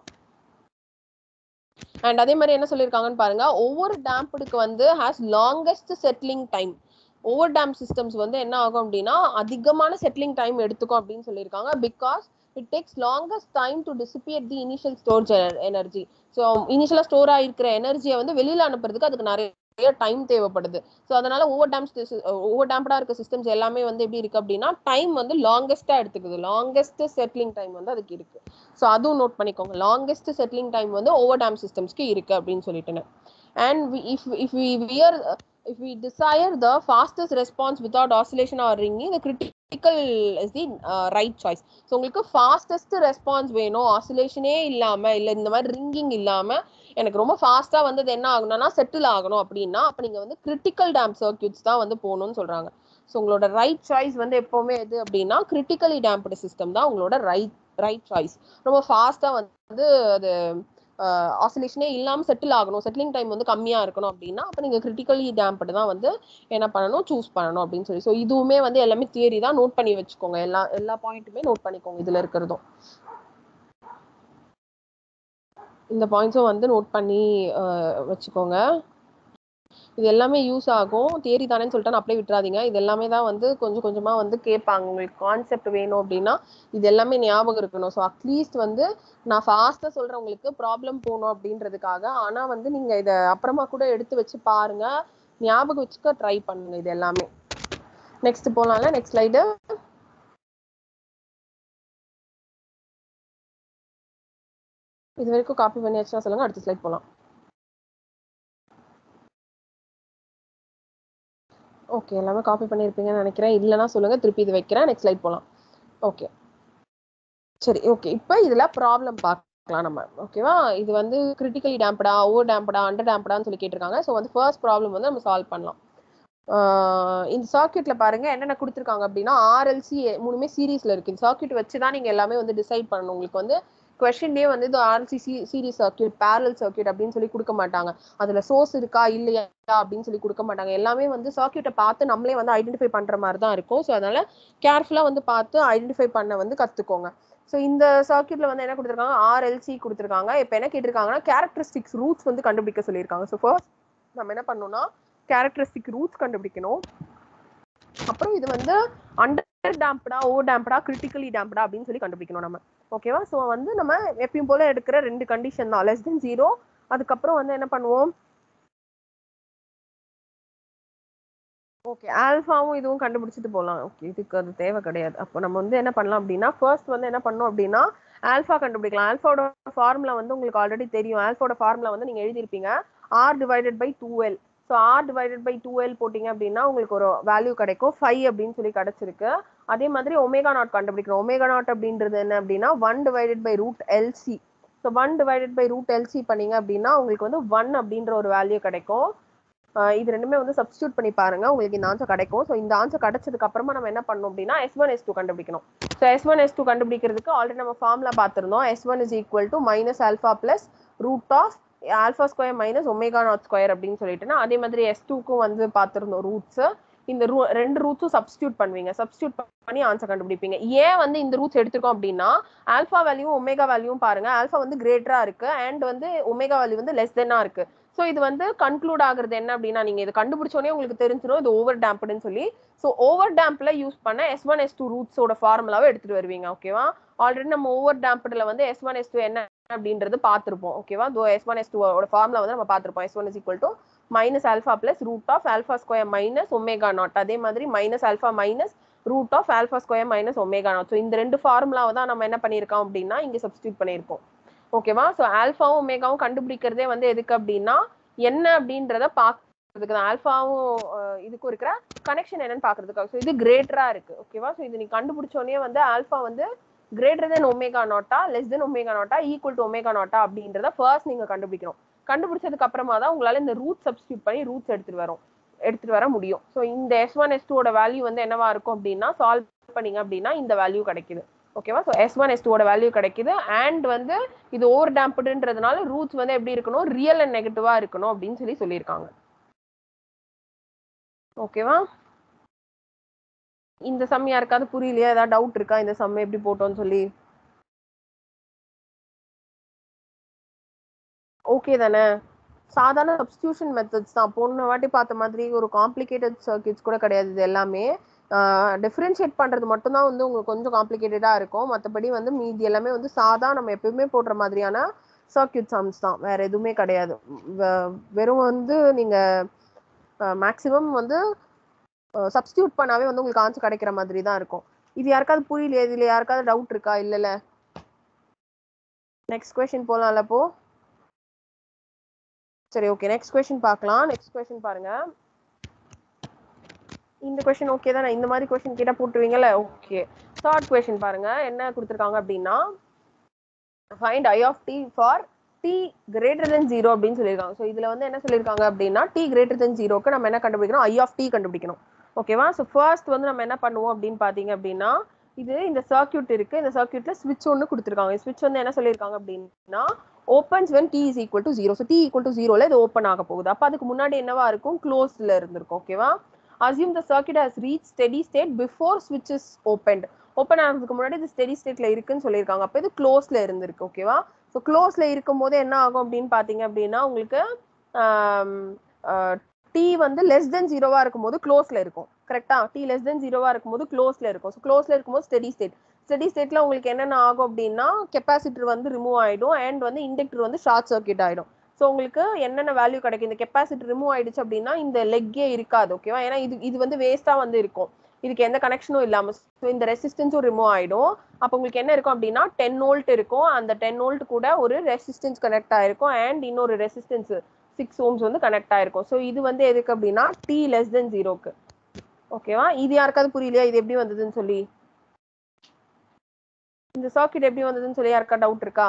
அண்ட் அதே மாதிரி என்ன சொல்லியிருக்காங்கன்னு பாருங்க ஒவ்வொரு டேம்புக்கு வந்து has longest settling time over damp systems வந்து என்ன ஆகும் அப்படின்னா அதிகமான செட்டிலிங் டைம் எடுத்துக்கும் அப்படின்னு சொல்லியிருக்காங்க because it takes longest time to dissipate the initial storage energy so இனிஷியலாக ஸ்டோர் ஆகிருக்கிற எனர்ஜியை வந்து வெளியில அனுப்புறதுக்கு அதுக்கு நிறைய டைம் தேவைப்படுது ஸோ அதனால ஓவர் டேம் ஓவர் டேம்ப்டா இருக்க சிஸ்டம்ஸ் எல்லாமே வந்து எப்படி இருக்கு அப்படின்னா டைம் வந்து லாங்கஸ்டா எடுத்துக்குது லாங்கஸ்ட் செட்டிலிங் டைம் வந்து அதுக்கு இருக்கு ஸோ அதுவும் நோட் பண்ணிக்கோங்க லாங்கஸ்ட் செட்டிலிங் டைம் வந்து ஓவர் டேம் சிஸ்டம்ஸ்க்கு இருக்கு அப்படின்னு சொல்லிட்டு and if if we we're if we desire the fastest response without oscillation or ringing the critical is the uh, right choice so உங்களுக்கு ஃபாஸ்டஸ்ட் ரெஸ்பான்ஸ் வேணும் ஆசிலேஷனே இல்லாம இல்ல இந்த மாதிரி ரிங்கிங் இல்லாம எனக்கு ரொம்ப ஃபாஸ்டா வந்து அது என்ன ஆகணும்னா செட்டில் ஆகணும் அப்படின்னா அப்ப நீங்க வந்து கிரிட்டிக்கல் டேம் சர்க்கியூட்ஸ் தான் வந்து போகணும்னு சொல்றாங்க ஸோ உங்களோட ரைட் சாய்ஸ் வந்து எப்பவுமே எது அப்படின்னா கிரிட்டிக்கலி டேம்ப்டு சிஸ்டம் தான் உங்களோட ரைட் ரைட் சாய்ஸ் ரொம்ப ஃபாஸ்டா வந்து அது ஆசிலேஷனே இல்லாமல் செட்டில் ஆகணும் செட்டிலிங் டைம் வந்து கம்மியாக இருக்கணும் அப்படின்னா அப்போ நீங்கள் கிரிட்டிக்கலி டேம்ப்டு தான் வந்து என்ன பண்ணணும் சூஸ் பண்ணணும் அப்படின்னு சொல்லி ஸோ இதுவுமே வந்து எல்லாமே தியரி தான் நோட் பண்ணி வச்சுக்கோங்க எல்லா எல்லா பாயிண்ட்டுமே நோட் பண்ணிக்கோங்க இதில் இருக்கிறதும் இந்த பாயிண்ட்ஸும் வந்து நோட் பண்ணி வச்சுக்கோங்க இது எல்லாமே யூஸ் ஆகும் தேரி தானேன்னு சொல்லிட்டு அப்படியே விட்டுறாதீங்க இது எல்லாமே தான் வந்து கொஞ்சம் கொஞ்சமா வந்து கேட்பாங்க உங்களுக்கு கான்செப்ட் வேணும் அப்படின்னா இது எல்லாமே ஞாபகம் இருக்கணும் ஸோ அட்லீஸ்ட் வந்து நான் ஃபாஸ்ட்டாக சொல்றேன் உங்களுக்கு ப்ராப்ளம் போகணும் அப்படின்றதுக்காக ஆனா வந்து நீங்க இதை அப்புறமா கூட எடுத்து வச்சு பாருங்க ஞாபகம் வச்சுக்க ட்ரை பண்ணுங்க இது எல்லாமே நெக்ஸ்ட் போலாம்ல நெக்ஸ்ட் ஸ்லைடு இது வரைக்கும் காப்பி பண்ணியாச்சுன்னா சொல்லுங்க அடுத்த ஸ்லைட் போலாம் ஓகே எல்லாமே காப்பி பண்ணியிருப்பீங்கன்னு நினைக்கிறேன் இல்லைன்னா சொல்லுங்க திருப்பி இது வைக்கிறேன் நெக்ஸ்ட் ஸ்லைட் போகலாம் ஓகே சரி ஓகே இப்போ இதில் ப்ராப்ளம் பார்க்கலாம் நம்ம ஓகேவா இது வந்து கிரிட்டிக்கலி டேம்படா ஓவர் டேம்படா அண்டர் டேம்படான்னு சொல்லி கேட்டிருக்காங்க ஸோ வந்து ஃபர்ஸ்ட் ப்ராப்ளம் வந்து நம்ம சால்வ் பண்ணலாம் இந்த சர்க்கியூட்ல பாருங்க என்னென்ன கொடுத்துருக்காங்க அப்படின்னா ஆர்எல்சி மூணுமே சீரீஸ்ல இருக்கு இந்த சர்க்கியூட் வச்சு தான் நீங்க எல்லாமே வந்து டிசைட் பண்ணணும் உங்களுக்கு வந்து கொஸ்டின்லேயே வந்து இது RLC series circuit parallel circuit அப்படின்னு சொல்லி கொடுக்க மாட்டாங்க அதுல சோர்ஸ் இருக்கா இல்லையா அப்படின்னு சொல்லி கொடுக்க மாட்டாங்க எல்லாமே வந்து சர்க்கியூட்டை பார்த்து நம்மளே வந்து ஐடென்டிஃபை பண்ற மாதிரி தான் இருக்கும் ஸோ அதனால கேர்ஃபுல்லா வந்து பார்த்து ஐடென்டிஃபை பண்ண வந்து கத்துக்கோங்க ஸோ இந்த சர்க்கியூட்ல வந்து என்ன கொடுத்துருக்காங்க ஆர்எல்சி கொடுத்துருக்காங்க இப்போ என்ன கேட்டிருக்காங்கன்னா கேரக்டரிஸ்டிக்ஸ் ரூட்ஸ் வந்து கண்டுபிடிக்க சொல்லியிருக்காங்க ஸோ ஃபர்ஸ்ட் நம்ம என்ன பண்ணணும்னா கேரக்டரிஸ்டிக் ரூட்ஸ் கண்டுபிடிக்கணும் அப்புறம் இது வந்து அண்டர் டேம்ப்டா ஓவர் டேம்ப்டா கிரிட்டிக்கலி டேம்ப்டா அப்படின்னு சொல்லி கண்டுபிடிக்கணும் நம்ம ஓகேவா ஸோ வந்து நம்ம எப்பயும் போல எடுக்கிற ரெண்டு கண்டிஷன் தான் லெஸ் தென் ஜீரோ அதுக்கப்புறம் வந்து என்ன பண்ணுவோம் ஓகே ஆல்ஃபாவும் இதுவும் கண்டுபிடிச்சிட்டு போகலாம் ஓகே இதுக்கு அது தேவை கிடையாது அப்போ நம்ம வந்து என்ன பண்ணலாம் அப்படின்னா ஃபர்ஸ்ட் வந்து என்ன பண்ணோம் அப்படின்னா ஆல்ஃபா கண்டுபிடிக்கலாம் ஆல்ஃபாவோட ஃபார்முலா வந்து உங்களுக்கு ஆல்ரெடி தெரியும் ஆல்ஃபாவோட ஃபார்முலா வந்து நீங்க எழுதியிருப்பீங்க R divided by two L so R divided by two L போட்டிங்க அப்படின்னா உங்களுக்கு ஒரு வேல்யூ கிடைக்கும் ஃபைவ் அப்படின்னு சொல்லி கிடைச்சிருக்கு அதே மாதிரி ஒமேகா நாட் கண்டுபிடிக்கணும் ஒமேகா நாட் அப்படின்றது என்ன அப்படின்னா one divided by root LC so one divided by root LC பண்ணீங்க அப்படின்னா உங்களுக்கு வந்து ஒன் அப்படின்ற ஒரு வேல்யூ கிடைக்கும் இது ரெண்டுமே வந்து சப்ஸ்டியூட் பண்ணி பாருங்க உங்களுக்கு இந்த ஆன்சர் கிடைக்கும் ஸோ இந்த ஆன்சர் கிடைச்சதுக்கு அப்புறமா நம்ம என்ன பண்ணணும் அப்படின்னா எஸ் ஒன் எஸ் டூ கண்டுபிடிக்கணும் so S one S two கண்டுபிடிக்கிறதுக்கு ஆல்ரெடி நம்ம ஃபார்ம்ல பார்த்துருந்தோம் S one is equal to minus alpha plus root of alpha square minus omega naught square அப்படின்னு சொல்லிட்டுனா அதே மாதிரி எஸ் டூக்கும் வந்து பார்த்துருந்தோம் ரூட்ஸ் இந்த ரூ ரெண்டு ரூட்ஸும் சப்ஸ்டியூட் பண்ணுவீங்க சப்ஸ்டியூட் பண்ணி ஆன்சர் கண்டுபிடிப்பீங்க ஏன் வந்து இந்த ரூட்ஸ் எடுத்திருக்கோம் அப்படின்னா ஆல்ஃபா வேல்யூ ஒமேகா வேல்யூவும் பாருங்க ஆல்ஃபா வந்து கிரேட்டரா இருக்கு அண்ட் வந்து ஒமேகா வேல்யூ வந்து லெஸ் தென்னா இருக்கு ஸோ இது வந்து கன்க்ளூட் ஆகுறது என்ன அப்படின்னா நீங்க இது கண்டுபிடிச்சோடனே உங்களுக்கு தெரிஞ்சிடும் இது ஓவர் டேம்ப்டுன்னு சொல்லி ஸோ ஓவர் டேம்ப்ல யூஸ் பண்ண எஸ் ஒன் எஸ் டூ ரூட்ஸோட ஃபார்முலாவை எடுத்துட்டு வருவீங்க ஓகேவா ஆல்ரெடி நம்ம ஓவர் டேம்ப்டுல வந்து எஸ் ஒன் எஸ் டூ என்ன அப்படின்றது பார்த்துருப்போம் ஓகேவா தோ எஸ் ஒன் எஸ் டூவோட ஃபார்முலா வந்து நம்ம பார்த்துருப்போம் S one is equal to minus alpha plus root of alpha square minus omega naught அதே மாதிரி minus alpha minus root of alpha square minus omega naught so இந்த ரெண்டு ஃபார்முலாவை தான் நம்ம என்ன பண்ணியிருக்கோம் அப்படின்னா இங்க சப்ஸ்டியூட் பண்ணியிருக்கோம் ஓகேவா ஸோ ஆல்ஃபாவும் ஒமேகாவும் கண்டுபிடிக்கிறதே வந்து எதுக்கு அப்படின்னா என்ன அப்படின்றத பார்க்கறதுக்கு தான் ஆல்ஃபாவும் இதுக்கும் இருக்கிற கனெக்ஷன் என்னன்னு பார்க்கறதுக்காக ஸோ இது கிரேட்டரா இருக்கு ஓகேவா ஸோ இது நீ கண்டுபிடிச்சோடனே வந்து ஆல்ஃபா வந்து கிரேட்டர் தென் ஒமேகா நாட்டா லெஸ் தென் ஒமேகா நாட்டா ஈக்குவல் டு ஒமேகா நாட்டா அப்படின்றத ஃபர்ஸ்ட் நீங்க கண்டுபிடிக்கணும் கண்டுபிடிச்சதுக்கு அப்புறமா தான் உங்களால இந்த ரூட் சப்ஸ்டியூட் பண்ணி ரூட்ஸ் எடுத்துட்டு வரும் எடுத்துட்டு வர முடியும் ஸோ இந்த எஸ் ஒன் எஸ் டூட வேல்யூ வந்து என்னவா இருக்கும் அப்படின்னா சால்வ் பண்ணீங்க அப்படின்னா இந்த வேல்யூ கிடைக்குது ஓகேவா ஸோ எஸ் ஒன் எஸ் டூவோட வேல்யூ கிடைக்குது அண்ட் வந்து இது ஓவர் டேம்ப்டுன்றதுனால ரூட்ஸ் வந்து எப்படி இருக்கணும் ரியல் அண்ட் நெகட்டிவா இருக்கணும் அப்படின்னு சொல்லி சொல்லியிருக்காங்க ஓகேவா இந்த சம் யாருக்காவது புரியலையா ஏதாவது டவுட் இருக்கா இந்த சம் எப்படி போட்டோம்னு சொல்லி ஓகே தானே சாதாரண சப்ஸ்டியூஷன் மெத்தட்ஸ் தான் போன வாட்டி பார்த்த மாதிரி ஒரு காம்ப்ளிகேட்டட் சர்க்கியூட்ஸ் கூட கிடையாது இது எல்லாமே டிஃப்ரென்ஷியேட் பண்ணுறது மட்டும்தான் வந்து உங்களுக்கு கொஞ்சம் காம்ப்ளிகேட்டடாக இருக்கும் மற்றபடி வந்து மீதி எல்லாமே வந்து சாதா நம்ம எப்பயுமே போடுற மாதிரியான சர்க்கியூட் சம்ஸ் தான் வேற எதுவுமே கிடையாது வெ- வெறும் வந்து நீங்கள் மேக்ஸிமம் வந்து சப்ஸ்டியூட் பண்ணாவே வந்து உங்களுக்கு ஆன்சர் கிடைக்கிற மாதிரி தான் இருக்கும் இது யாருக்காவது புரியலையா இதுல யாருக்காவது டவுட் இருக்கா இல்லைல்ல நெக்ஸ்ட் கொஸ்டின் போகலாம்ல அப்போ சரி ஓகே நெக்ஸ்ட் கொஸ்டின் பார்க்கலாம் நெக்ஸ்ட் கொஸ்டின் பாருங்க இந்த கொஸ்டின் ஓகே தானே இந்த மாதிரி கொஸ்டின் கேட்டா போட்டுருவீங்கல்ல ஓகே தேர்ட் கொஸ்டின் பாருங்க என்ன கொடுத்துருக்காங்க அப்படின்னா find I of T for T greater than zero அப்படின்னு சொல்லியிருக்காங்க ஸோ இதுல வந்து என்ன சொல்லியிருக்காங்க அப்படின்னா டி கிரேட்டர் தென் ஜீரோக்கு நம்ம என்ன கண்டுபிடிக்கணும் ஐ ஆஃப் டி கண்டுபிடிக்கணும் ஓகேவா ஸோ ஃபர்ஸ்ட் வந்து நம்ம என்ன பண்ணுவோம் அப்படின்னு பார்த்தீங்க அப்படின்னா இது இந்த சர்க்யூட் இருக்கு இந்த சர்க்யூட்ல ஸ்விட்ச் ஒன்று கொடுத்துருக்காங்க ஸ்விட்ச் வந்து என்ன சொல்லியிருக்காங்க அப்படின்னா opens when t is equal to zero so t equal to ஜீரோல இது ஓப்பன் ஆக போகுது அப்போ அதுக்கு முன்னாடி என்னவா இருக்கும் க்ளோஸ்ல இருந்திருக்கும் ஓகேவா assume the circuit has reach steady state before ஸ்விட்ச் இஸ் ஓப்பன்ட் ஓப்பன் ஆகிறதுக்கு முன்னாடி இது ஸ்டெடி ஸ்டேட்ல இருக்குன்னு சொல்லியிருக்காங்க அப்போ இது க்ளோஸ்ல இருந்திருக்கு ஓகேவா ஸோ க்ளோஸ்ல இருக்கும்போது என்ன ஆகும் அப்படின்னு பார்த்தீங்க அப்படின்னா உங்களுக்கு டி வந்து லெஸ் தென் ஜீரோவா இருக்கும்போது க்ளோஸ்ல இருக்கும் கரெக்டா டி லெஸ் தென் ஜீரோவா இருக்கும்போது க்ளோஸ்ல இருக்கும் ஸோ க்ளோஸ்ல இருக்கும்போது ஸ்டெடி ஸ்டேட் ஸ்டெடி ஸ்டேட்ல உங்களுக்கு என்னென்ன ஆகும் அப்படின்னா கெப்பாசிட்டர் வந்து ரிமூவ் ஆயிடும் அண்ட் வந்து இண்டக்டர் வந்து ஷார்ட் சர்க்யூட் ஆயிடும் ஸோ உங்களுக்கு என்னென்ன வேல்யூ கிடைக்கும் இந்த கெப்பாசிட்டர் ரிமூவ் ஆயிடுச்சு அப்படின்னா இந்த லெக்கே இருக்காது ஓகேவா ஏன்னா இது இது வந்து வேஸ்டா வந்து இருக்கும் இதுக்கு எந்த கனெக்ஷனும் இல்லாம ஸோ இந்த ரெசிஸ்டன்ஸும் ரிமூவ் ஆயிடும் அப்போ உங்களுக்கு என்ன இருக்கும் அப்படின்னா டென் வோல்ட் இருக்கும் அந்த டென் வோல்ட் கூட ஒரு ரெசிஸ்டன்ஸ் கனெக்ட் ஆயிருக்கும் அண்ட் இன்னொரு ரெசிஸ்டன்ஸ் சிக்ஸ் ஓம்ஸ் வந்து கனெக்ட் ஆயிருக்கும் ஸோ இது வந்து எதுக்கு அப்படின்னா டி லெஸ் தென் ஜீரோக்கு ஓகேவா இது யாருக்காவது புரியலையா இது எப்படி வந்ததுன்னு சொல்லி இந்த சர்க்யூட் எப்படி வந்ததுன்னு சொல்லி யாருக்கா டவுட் இருக்கா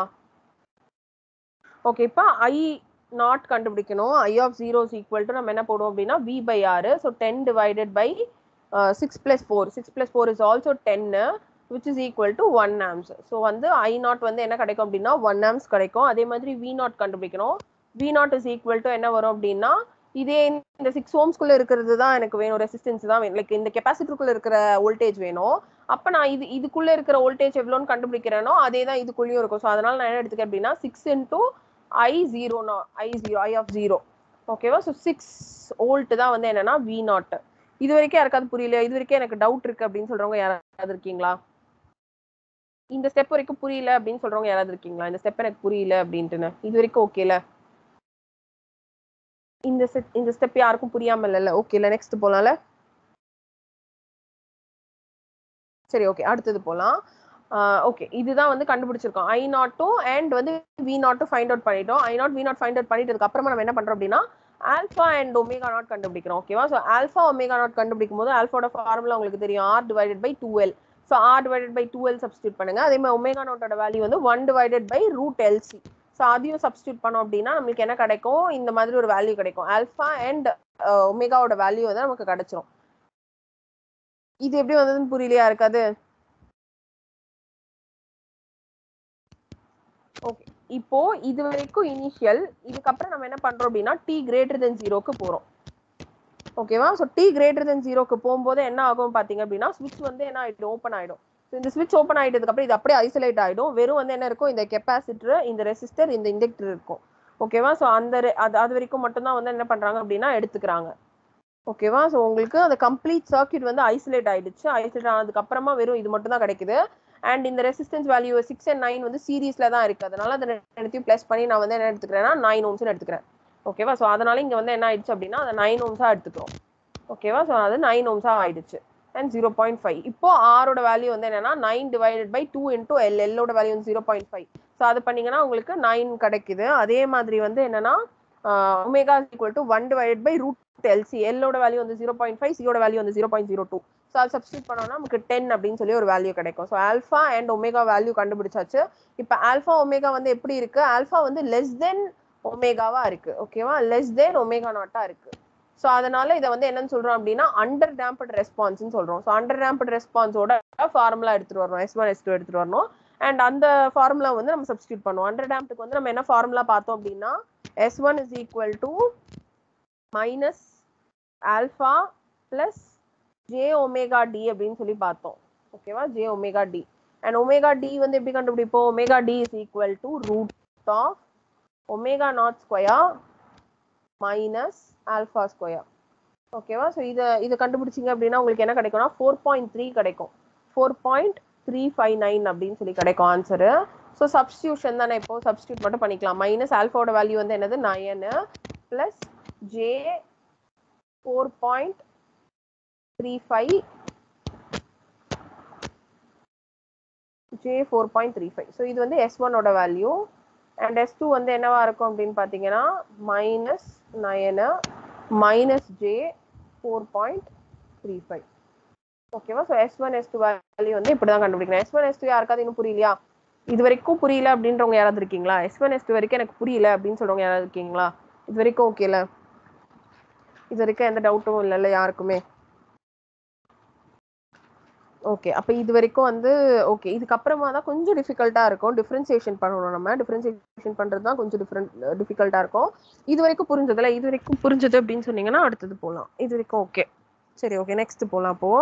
ஓகே இப்போ ஐ நாட் கண்டுபிடிக்கணும் I of zero equal to நம்ம என்ன போடுவோம் அப்படின்னா வி பை ஆறு so ten divided by six plus four six plus four is also டென்னு which is equal to one ohms so வந்து ஐ நாட் வந்து என்ன கிடைக்கும் அப்படின்னா ஒன் ஆம்ஸ் கிடைக்கும் அதே மாதிரி வி நாட் கண்டுபிடிக்கணும் V naught is equal to என்ன வரும் அப்படின்னா இதே இந்த சிக்ஸ் ஓம்ஸ்குள்ள இருக்கிறது தான் எனக்கு வேணும் ரெசிஸ்டன்ஸ் தான் வேணும் லைக் இந்த கெப்பாசிட்டருக்குள்ள இருக்கிற வோல்டேஜ் வேணும் அப்ப நான் இது இதுக்குள்ள இருக்கிற வோல்டேஜ் எவ்வளோன்னு கண்டுபிடிக்கிறேனோ அதே தான் இதுக்குள்ளேயும் இருக்கும் ஸோ அதனால நான் என்ன எடுத்துக்கேன் அப்படின்னா six into I zero I zero I of zero ஓகேவா ஸோ சிக்ஸ் வோல்ட் தான் வந்து என்னன்னா வி நாட் இது வரைக்கும் யாருக்காவது புரியல இது வரைக்கும் எனக்கு டவுட் இருக்கு அப்படின்னு சொல்றவங்க யாராவது இருக்கீங்களா இந்த ஸ்டெப் வரைக்கும் புரியல அப்படின்னு சொல்றவங்க யாராவது இருக்கீங்களா இந்த ஸ்டெப் எனக்கு புரியல அப்படின்ட்டுன்னு இது வரைக்கும் ஓகேல இந்த ஸ்டெப் இந்த ஸ்டெப் யாருக்கும் புரியாம இல்லைல்ல ஓகேல நெக்ஸ்ட் போலாம்ல சரி ஓகே அடுத்தது போலாம் ஓகே இதுதான் வந்து கண்டுபிடிச்சிருக்கோம் ஐ நாட்டும் அண்ட் வந்து வி நாட்டும் ஃபைண்ட் அவுட் பண்ணிட்டோம் I naught V naught find out பண்ணிட்டதுக்கு அப்புறமா நம்ம என்ன பண்றோம் அப்படின்னா ஆல்ஃபா அண்ட் ஒமேகா நாட் கண்டுபிடிக்கிறோம் ஓகேவா ஸோ ஆல்ஃபா ஒமேகா நாட் கண்டுபிடிக்கும் போது ஆல்ஃபாவோட ஃபார்முலா உங்களுக்கு தெரியும் R divided by two L so R divided by two L substitute பண்ணுங்க அதே மாதிரி ஒமேகா நாட்டோட வேல்யூ வந்து one divided by root LC so அதையும் சப்ஸ்டியூட் பண்ணோம் அப்படின்னா நம்மளுக்கு என்ன கிடைக்கும் இந்த மாதிரி ஒரு வேல்யூ கிடைக்கும் ஆல்ஃபா அண்ட் ஒமேகாவோட வேல்யூ வந்து நமக்கு கிடைச்சிரும் இது எப்படி வந்ததுன்னு புரியலையா இருக்காது ஓகே இப்போ இது வரைக்கும் இனிஷியல் இதுக்கப்புறம் நம்ம என்ன பண்றோம் அப்படின்னா டி கிரேட்டர் தென் ஜீரோக்கு போறோம் ஓகேவா ஸோ டி கிரேட்டர் தென் ஜீரோக்கு போகும்போது என்ன ஆகும் பாத்தீங்க அப்படின்னா ஸ்விட்ச் வந்து என்ன ஆயிடும் ஓப்பன் ஆயிடும் ஸோ இந்த ஸ்விட்ச் ஓப்பன் ஆயிட்டதுக்கு அப்புறம் இது அப்படியே ஐசோலேட் ஆயிடும் வெறும் வந்து என்ன இருக்கும் இந்த கெப்பாசிட்டர் இந்த ரெசிஸ்டர் இந்த இண்டக்டர் இருக்கும் ஓகேவா ஸோ அந்த re- அது அது வரைக்கும் மட்டும்தான் வந்து என்ன பண்றாங்க அப்படின்னா எடுத்துக்கிறாங்க ஓகேவா ஸோ உங்களுக்கு அந்த கம்ப்ளீட் சர்க்யூட் வந்து ஐசோலேட் ஆயிடுச்சு ஐசோலேட் ஆனதுக்கு அப்புறமா வெறும் இது மட்டும் தான் கிடைக்குது அண்ட் இந்த resistance value six and nine வந்து சீரீஸ்ல தான் இருக்கு அதனால அதை ரெண்டுத்தையும் ப்ளஸ் பண்ணி நான் வந்து என்ன எடுத்துக்கிறேன்னா நைன் ஓம்ஸ்னு எடுத்துக்கிறேன் ஓகேவா ஸோ அதனால இங்க வந்து என்ன ஆயிடுச்சு அப்படின்னா அதை நைன் ஓம்ஸா எடுத்துக்கிறோம் ஓகேவா ஸோ அது நைன் ஓம்ஸா ஆயிடுச்சு அண்ட் ஜீரோ பாயிண்ட் ஃபைவ் இப்போ ஆரோட வேல்யூ வந்து என்னன்னா nine divided by two into L எல்லோட வேல்யூ வந்து ஜீரோ பாயிண்ட் ஃபைவ் ஸோ அது பண்ணீங்கன்னா உங்களுக்கு நைன் கிடைக்குது அதே மாதிரி வந்து என்னன்னா omega equal to one divided by root LC எல்லோட வேல்யூ வந்து ஜீரோ பாயிண்ட் ஃபைவ் சியோட வேல்யூ வந்து zero point zero two so அது சப்ஸ்டியூட் பண்ணோம்னா நமக்கு டென் அப்படின்னு சொல்லி ஒரு வேல்யூ கிடைக்கும் so alpha and omega value கண்டுபிடிச்சாச்சு இப்போ ஆல்ஃபா ஒமேகா வந்து எப்படி இருக்கு ஆல்ஃபா வந்து லெஸ் தென் ஒமேகாவா இருக்கு ஓகேவா லெஸ் தென் ஒமேகா நாட்டா இருக்கு ஸோ அதனால இதை வந்து என்னன்னு சொல்றோம் அப்படின்னா அண்டர் டேம்பட் ரெஸ்பான்ஸ்னு சொல்றோம் ஸோ அண்டர் டேம்பட் ரெஸ்பான்ஸோட ஃபார்முலா எடுத்துட்டு வரணும் எஸ் ஒன் எஸ் டூ எடுத்துட்டு வரணும் அண்ட் அந்த ஃபார்முலா வந்து நம்ம சப்ஸ்டியூட் பண்ணுவோம் அண்டர் டேம்ப்டுக்கு வந்து நம்ம என்ன ஃபார்முலா பார்த்தோம் அப்படின்னா S one is equal to minus alpha plus J omega D அப்படின்னு சொல்லி பார்த்தோம் ஓகேவா J omega D and omega D வந்து எப்படி கண்டுபிடிப்போம் omega D is equal to root of omega naught square minus alpha square ஓகேவா ஸோ இதை இதை கண்டுபிடிச்சிங்க அப்படின்னா உங்களுக்கு என்ன கிடைக்கும்னா ஃபோர் பாயிண்ட் த்ரீ கிடைக்கும் four point three five nine அப்படின்னு சொல்லி கிடைக்கும் ஆன்சரு ஸோ சப்ஸ்டியூஷன் தானே இப்போ சப்ஸ்டியூட் மட்டும் பண்ணிக்கலாம் மைனஸ் ஆல்ஃபாவோட வேல்யூ வந்து என்னது nine plus J four point three five J four point three five so இது வந்து எஸ் ஒன்னோட வேல்யூ அண்ட் எஸ் டூ வந்து என்னவா இருக்கும் அப்படின்னு பார்த்தீங்கன்னா minus nine minus J four point three five ஓகேவா so S one S two value வந்து இப்படி தான் கண்டுபிடிக்கணும் எஸ் ஒன் எஸ் டூ யாருக்காவது இன்னும் புரியலையா இது வரைக்கும் புரியல அப்படின்றவங்க யாராவது இருக்கீங்களா எஸ் ஒன் எஸ் டூ வரைக்கும் எனக்கு புரியல அப்படின்னு சொல்றவங்க யாராவது இருக்கீங்களா இது வரைக்கும் ஓகேல இது வரைக்கும் எந்த டவுட்டும் இல்லைல்ல யாருக்குமே ஓகே அப்போ இது வரைக்கும் வந்து ஓகே இதுக்கப்புறமா தான் கொஞ்சம் டிஃபிகல்ட்டாக இருக்கும் டிஃப்ரென்சியேஷன் பண்ணணும் நம்ம டிஃப்ரென்சியேஷன் பண்ணுறது தான் கொஞ்சம் டிஃப்ரெண்ட் டிஃபிகல்ட்டாக இருக்கும் இது வரைக்கும் புரிஞ்சதுல இது வரைக்கும் புரிஞ்சது அப்படின்னு சொன்னீங்கன்னா அடுத்தது போகலாம் இது வரைக்கும் ஓகே சரி ஓகே நெக்ஸ்ட் போகலாம் அப்போ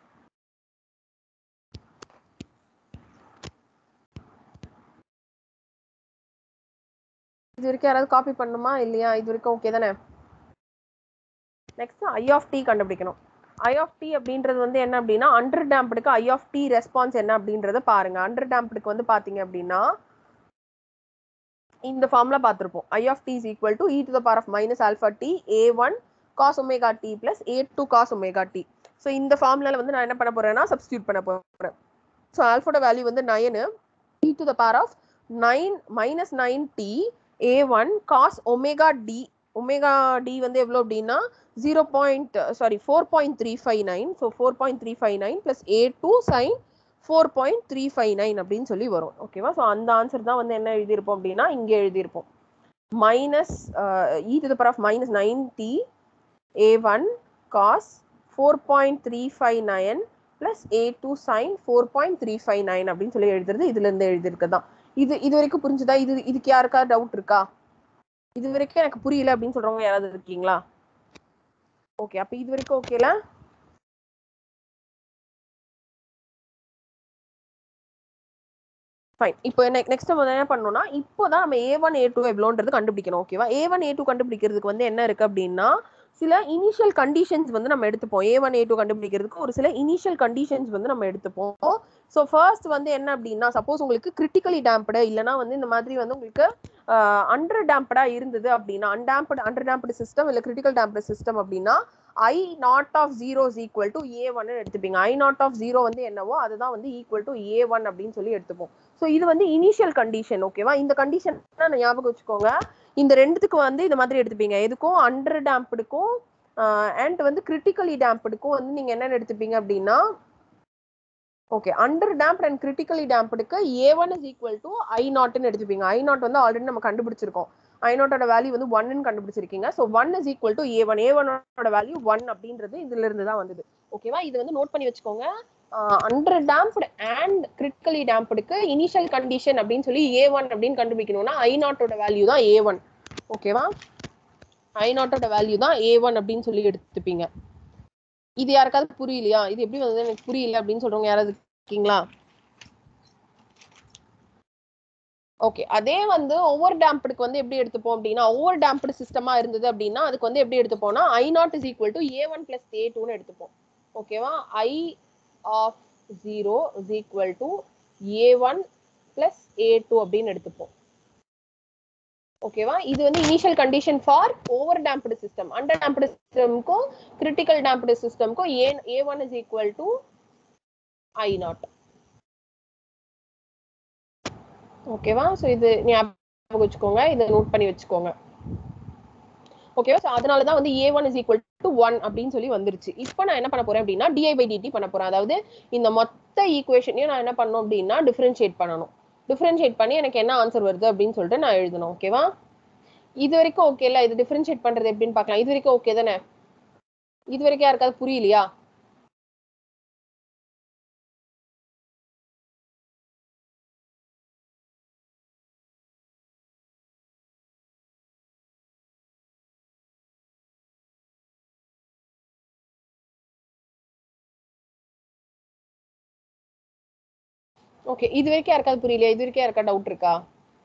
இது வரைக்கும் யாராவது காப்பி பண்ணுமா இல்லையா இது வரைக்கும் ஓகே தானே நெக்ஸ்ட் ஐ ஆஃப் டி கண்டுபிடிக்கணும் ஐ ஆஃப் டி அப்படின்றது வந்து என்ன அப்படின்னா அண்டர் டேம்ப்டுக்கு ஐ ஆஃப் டி ரெஸ்பான்ஸ் என்ன அப்படின்றத பாருங்க அண்டர் டேம்ப்டுக்கு வந்து பாத்தீங்க அப்படின்னா இந்த ஃபார்ம்ல பார்த்துருப்போம் I of D is equal to e to the power of minus alpha T A one cos omega D plus A two cos omega D so இந்த ஃபார்ம்ல வந்து நான் என்ன பண்ண போறேன்னா சப்ஸ்டியூட் பண்ண போறேன் ஸோ ஆல்ஃபோட வேல்யூ வந்து nine e to the power of nine minus nine T A one cos omega D omega D வந்து எவ்வளோ அப்படின்னா zero point sorry four point three five nine so four point three five nine plus A two sine four point three five nine அப்படின்னு சொல்லி வரும் ஓகேவா so அந்த answer தான் வந்து என்ன எழுதியிருப்போம் அப்படின்னா இங்கே எழுதியிருப்போம் minus e to the power of minus nine T A one cos four point three five nine plus A two sine four point three five nine அப்படின்னு சொல்லி எழுதுறது இதுல இருந்து எழுதிருக்கு தான் இது இது வரைக்கும் புரிஞ்சுதா இது இதுக்கு யாருக்காவது டவுட் இருக்கா இது வரைக்கும் எனக்கு புரியல அப்படின்னு சொல்றவங்க யாராவது இருக்கீங்களா ஓகே அப்ப இது வரைக்கும் ஓகேல ஃபைன் இப்போ நெக்ஸ்ட் நம்ம என்ன பண்ணணும்னா இப்போதான் நம்ம ஏ ஒன் ஏ டூ எவ்வளோன்றது கண்டுபிடிக்கணும் ஓகேவா ஏ ஒன் ஏ டூ கண்டுபிடிக்கிறதுக்கு வந்து என்ன இருக்கு அப்படின்னா சில இனிஷியல் கண்டிஷன்ஸ் வந்து நம்ம எடுத்துப்போம் ஏ ஒன் ஏ டூ கண்டுபிடிக்கிறதுக்கு ஒரு சில இனிஷியல் கண்டிஷன்ஸ் வந்து நம்ம எடுத்துப்போம் ஸோ ஃபர்ஸ்ட் வந்து என்ன அப்படின்னா சப்போஸ் உங்களுக்கு கிரிட்டிக்கலி டேம்ப்டு இல்லைனா வந்து இந்த மாதிரி வந்து உங்களுக்கு அண்டர் டேம்ப்டா இருந்தது அப்படின்னா அன்டேம்ப்டு அண்டர் டேம்ப்டு சிஸ்டம் இல்லை கிரிட்டிக்கல் டேம்ப்டு சிஸ்டம் அப்படின்னா I naught of zero is equal to A one எடுத்துப்பீங்க ஐ நாட் ஆஃப் ஜீரோ வந்து என்னவோ அதுதான் வந்து ஈக்குவல் டு ஏ ஒன் அப்படின்னு சொல்லி எடுத்துப்போம் ஸோ இது வந்து இனிஷியல் கண்டிஷன் ஓகேவா இந்த கண்டிஷன் ஞாபகம் வச்சுக்கோங்க இந்த ரெண்டுத்துக்கு வந்து இந்த மாதிரி எடுத்துப்பீங்க எதுக்கும் அண்டர் டேம்ப்டுக்கும் அண்ட் வந்து கிரிட்டிக்கலி டேம்ப்டுக்கும் வந்து நீங்க என்னென்ன எடுத்துப்பீங்க அப்படின்னா okay under damped and critically டேம்ப்டுக்கு A one is equal to I நாட்னு எடுத்துப்பீங்க ஐ நாட் வந்து ஆல்ரெடி நம்ம கண்டுபிடிச்சிருக்கோம் ஐ நாட்டோட வேல்யூ வந்து ஒன்னு கண்டுபிடிச்சிருக்கீங்க so one is equal to A one A ஒன்னோட வேல்யூ ஒன் அப்படின்றது இதுல இருந்து தான் வந்தது ஓகேவா இது வந்து நோட் பண்ணி வச்சுக்கோங்க அண்டர் டேம்ப்டு அண்ட் கிரிட்டிக்கலி டேம்ப்டுக்கு இனிஷியல் கண்டிஷன் அப்படின்னு சொல்லி ஏ ஒன் அப்படின்னு கண்டுபிடிக்கணும்னா ஐ நாட்டோட வேல்யூ தான் ஏ ஒன் ஓகேவா ஐ நாட்டோட வேல்யூ தான் ஏ ஒன் அப்படின்னு சொல்லி எடுத்துப்பீங்க இது யாருக்காவது புரியலையா இது எப்படி வந்தது எனக்கு புரியல அப்படின்னு சொல்றவங்க யாராவது இருக்கீங்களா ஓகே அதே வந்து ஓவர் டேம்ப்டுக்கு வந்து எப்படி எடுத்துப்போம் அப்படின்னா ஓவர் டேம்ப்டு சிஸ்டமா இருந்தது அப்படின்னா அதுக்கு வந்து எப்படி எடுத்துப்போம்னா I naught is equal to A one plus A டூன்னு எடுத்துப்போம் ஓகேவா I of zero is equal to A one plus A two அப்படின்னு எடுத்துப்போம் ஓகேவா இது வந்து initial condition for over damped system under damped சிஸ்டம்க்கும் கிரிட்டிக்கல் டேம்ப்டு சிஸ்டம்க்கும் A A one is equal to I naught ஓகேவா ஸோ இது ஞாபகம் வச்சுக்கோங்க இதை நோட் பண்ணி வச்சுக்கோங்க ஓகேவா ஸோ அதனால தான் வந்து A one is equal to one அப்படின்னு சொல்லி வந்துருச்சு இப்போ நான் என்ன பண்ண போறேன் அப்படின்னா டிஐ பை டிடி பண்ண போறேன் அதாவது இந்த மொத்த ஈக்குவேஷனையும் நான் என்ன பண்ணணும் அப்படின்னா டிஃபரன்ஷியேட் பண்ணணும் டிஃபரன்ஷியேட் பண்ணி எனக்கு என்ன ஆன்சர் வருது அப்படின்னு சொல்லிட்டு நான் எழுதணும் ஓகேவா இது வரைக்கும் ஓகே இல்ல இது டிஃபரன்ஷியேட் பண்றது எப்படின்னு பார்க்கலாம் இது வரைக்கும் ஓகே தானே இது வரைக்கும் யாருக்காவது புரியலையா ஓகே இது வரைக்கும் யாருக்காவது புரியலையா இது வரைக்கும் யாருக்கா டவுட் இருக்கா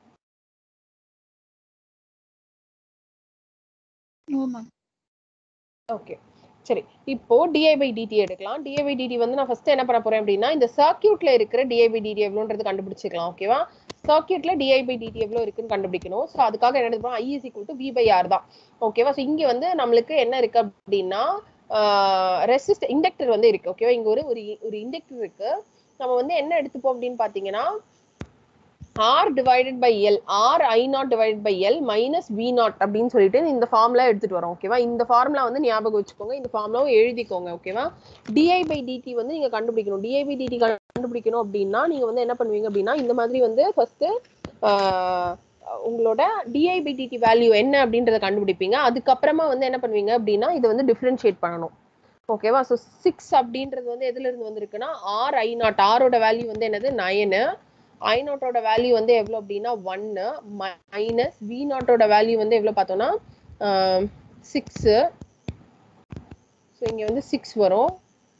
ஓகே சரி இப்போ டிஐ பை டிடி எடுக்கலாம் டிஐ பை டிடி வந்து நான் ஃபர்ஸ்ட் என்ன பண்ண போறேன் அப்படின்னா இந்த சர்க்கியூட்ல இருக்கிற டிஐ பை டிடி எவ்வளோன்றது கண்டுபிடிச்சிக்கலாம் ஓகேவா சர்க்கியூட்ல டிஐ பை டிடி எவ்வளோ இருக்குன்னு கண்டுபிடிக்கணும் ஸோ அதுக்காக என்ன எடுத்துப்போம் I is equal to we by R தான் ஓகேவா ஸோ இங்க வந்து நம்மளுக்கு என்ன இருக்கு அப்படின்னா ரெசிஸ்ட் இண்டக்டர் வந்து இருக்கு ஓகேவா இங்க ஒரு ஒரு ஒரு இண்டக்டர் இருக்கு நம்ம வந்து என்ன எடுத்துப்போம் அப்படின்னு பாத்தீங்கன்னா R divided by L R I naught divided by L minus V naught அப்படின்னு சொல்லிட்டு இந்த ஃபார்முலா எடுத்துட்டு வரோம் ஓகேவா இந்த ஃபார்முலா வந்து ஞாபகம் வச்சுக்கோங்க இந்த ஃபார்முலாவும் எழுதிக்கோங்க ஓகேவா டிஐ பை டிடி வந்து நீங்க கண்டுபிடிக்கணும் டிஐ பை டிடி கண்டுபிடிக்கணும் அப்படின்னா நீங்க வந்து என்ன பண்ணுவீங்க அப்படின்னா இந்த மாதிரி வந்து ஃபர்ஸ்ட் உங்களோட டிஐ பை டிடி வேல்யூ என்ன அப்படின்றத கண்டுபிடிப்பீங்க அதுக்கப்புறமா வந்து என்ன பண்ணுவீங்க அப்படின்னா இதை வந்து டிஃப்ரென்ஷியேட் பண்ணணும் ஓகேவா ஸோ சிக்ஸ் அப்படின்றது வந்து எதுல இருந்து வந்திருக்குன்னா ஆர் ஐ நாட் ஆரோட வேல்யூ வந்து என்னது நயனு ஐ நாட்டோட வேல்யூ வந்து எவ்வளோ அப்படின்னா ஒன்னு மைனஸ் வி நாட்டோட வேல்யூ வந்து எவ்வளோ பார்த்தோம்னா சிக்ஸு ஸோ இங்கே வந்து சிக்ஸ் வரும்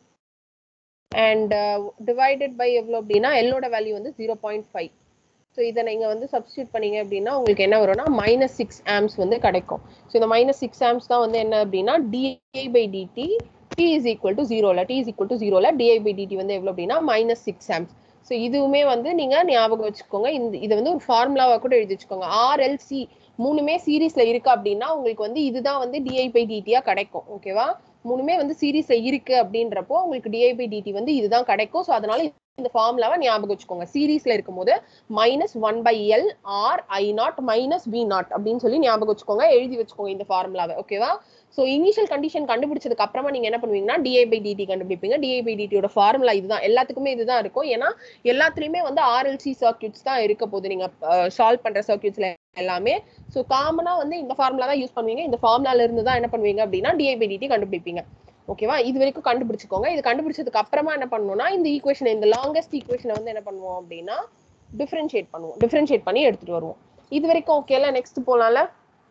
அண்ட் டிவைடட் பை எவ்வளோ அப்படின்னா எல்லோட வேல்யூ வந்து ஜீரோ பாயிண்ட் ஃபைவ் ஸோ இதை நீங்கள் வந்து சப்ஸ்டியூட் பண்ணீங்க அப்படின்னா உங்களுக்கு என்ன வரும்னா மைனஸ் சிக்ஸ் ஆம்ஸ் வந்து கிடைக்கும் ஸோ இந்த மைனஸ் சிக்ஸ் ஆம்ஸ் தான் வந்து என்ன அப்படின்னா DI by DT T is equal to ஜீரோல டி இஸ் ஈக்குவல் டு ஜீரோல டிஐ பை டிடி வந்து எவ்வளோ அப்படின்னா மைனஸ் சிக்ஸ் ஆம்ஸ் ஸோ இதுவுமே வந்து நீங்க ஞாபகம் வச்சுக்கோங்க இந்த இதை வந்து ஒரு ஃபார்முலாவா கூட எழுதி வச்சுக்கோங்க ஆர்எல்சி மூணுமே சீரீஸ்ல இருக்கு அப்படின்னா உங்களுக்கு வந்து இதுதான் வந்து டிஐ பை டிடியா கிடைக்கும் ஓகேவா மூணுமே வந்து சீரீஸ்ல இருக்கு அப்படின்றப்போ உங்களுக்கு டிஐ பை டிடி வந்து இதுதான் கிடைக்கும் ஸோ அதனால இந்த ஃபார்முலாவை ஞாபகம் வச்சுக்கோங்க சீரீஸ்ல இருக்கும்போது minus one by L R I naught minus V naught அப்படின்னு சொல்லி ஞாபகம் வச்சுக்கோங்க எழுதி வச்சுக்கோங்க இந்த ஃபார்முலாவை ஓகேவா ஸோ இனிஷியல் கண்டிஷன் கண்டுபிடிச்சதுக்கு அப்புறமா நீங்க என்ன பண்ணுவீங்கன்னா டிஐ பை டிடி கண்டுபிடிப்பீங்க டிஐ பை டிடியோட ஃபார்முலா இதுதான் எல்லாத்துக்குமே இதுதான் இருக்கும் ஏன்னா எல்லாத்துலயுமே வந்து ஆர்எல்சி சர்க்கியூட்ஸ் தான் இருக்க போகுது நீங்க சால்வ் பண்ற சர்க்கியூட்ஸ்ல எல்லாமே ஸோ காமனா வந்து இந்த ஃபார்முலா தான் யூஸ் பண்ணுவீங்க இந்த ஃபார்முலால இருந்து தான் என்ன பண்ணுவீங்க அப்படின்னா டிஐ பை டிடி கண்டுபிடிப்பீங்க ஓகேவா இது வரைக்கும் கண்டுபிடிச்சுக்கோங்க இது கண்டுபிடிச்சதுக்கு அப்புறமா என்ன பண்ணணும்னா இந்த ஈக்குவேஷன் இந்த லாங்கஸ்ட் ஈக்குவேஷனை வந்து என்ன பண்ணுவோம் அப்படின்னா டிஃபரன்ஷியேட் பண்ணுவோம் டிஃபரன்ஷியேட் பண்ணி எடுத்துட்டு வருவோம் இது வரைக்கும் ஓகேல நெக்ஸ்ட் போலாம்ல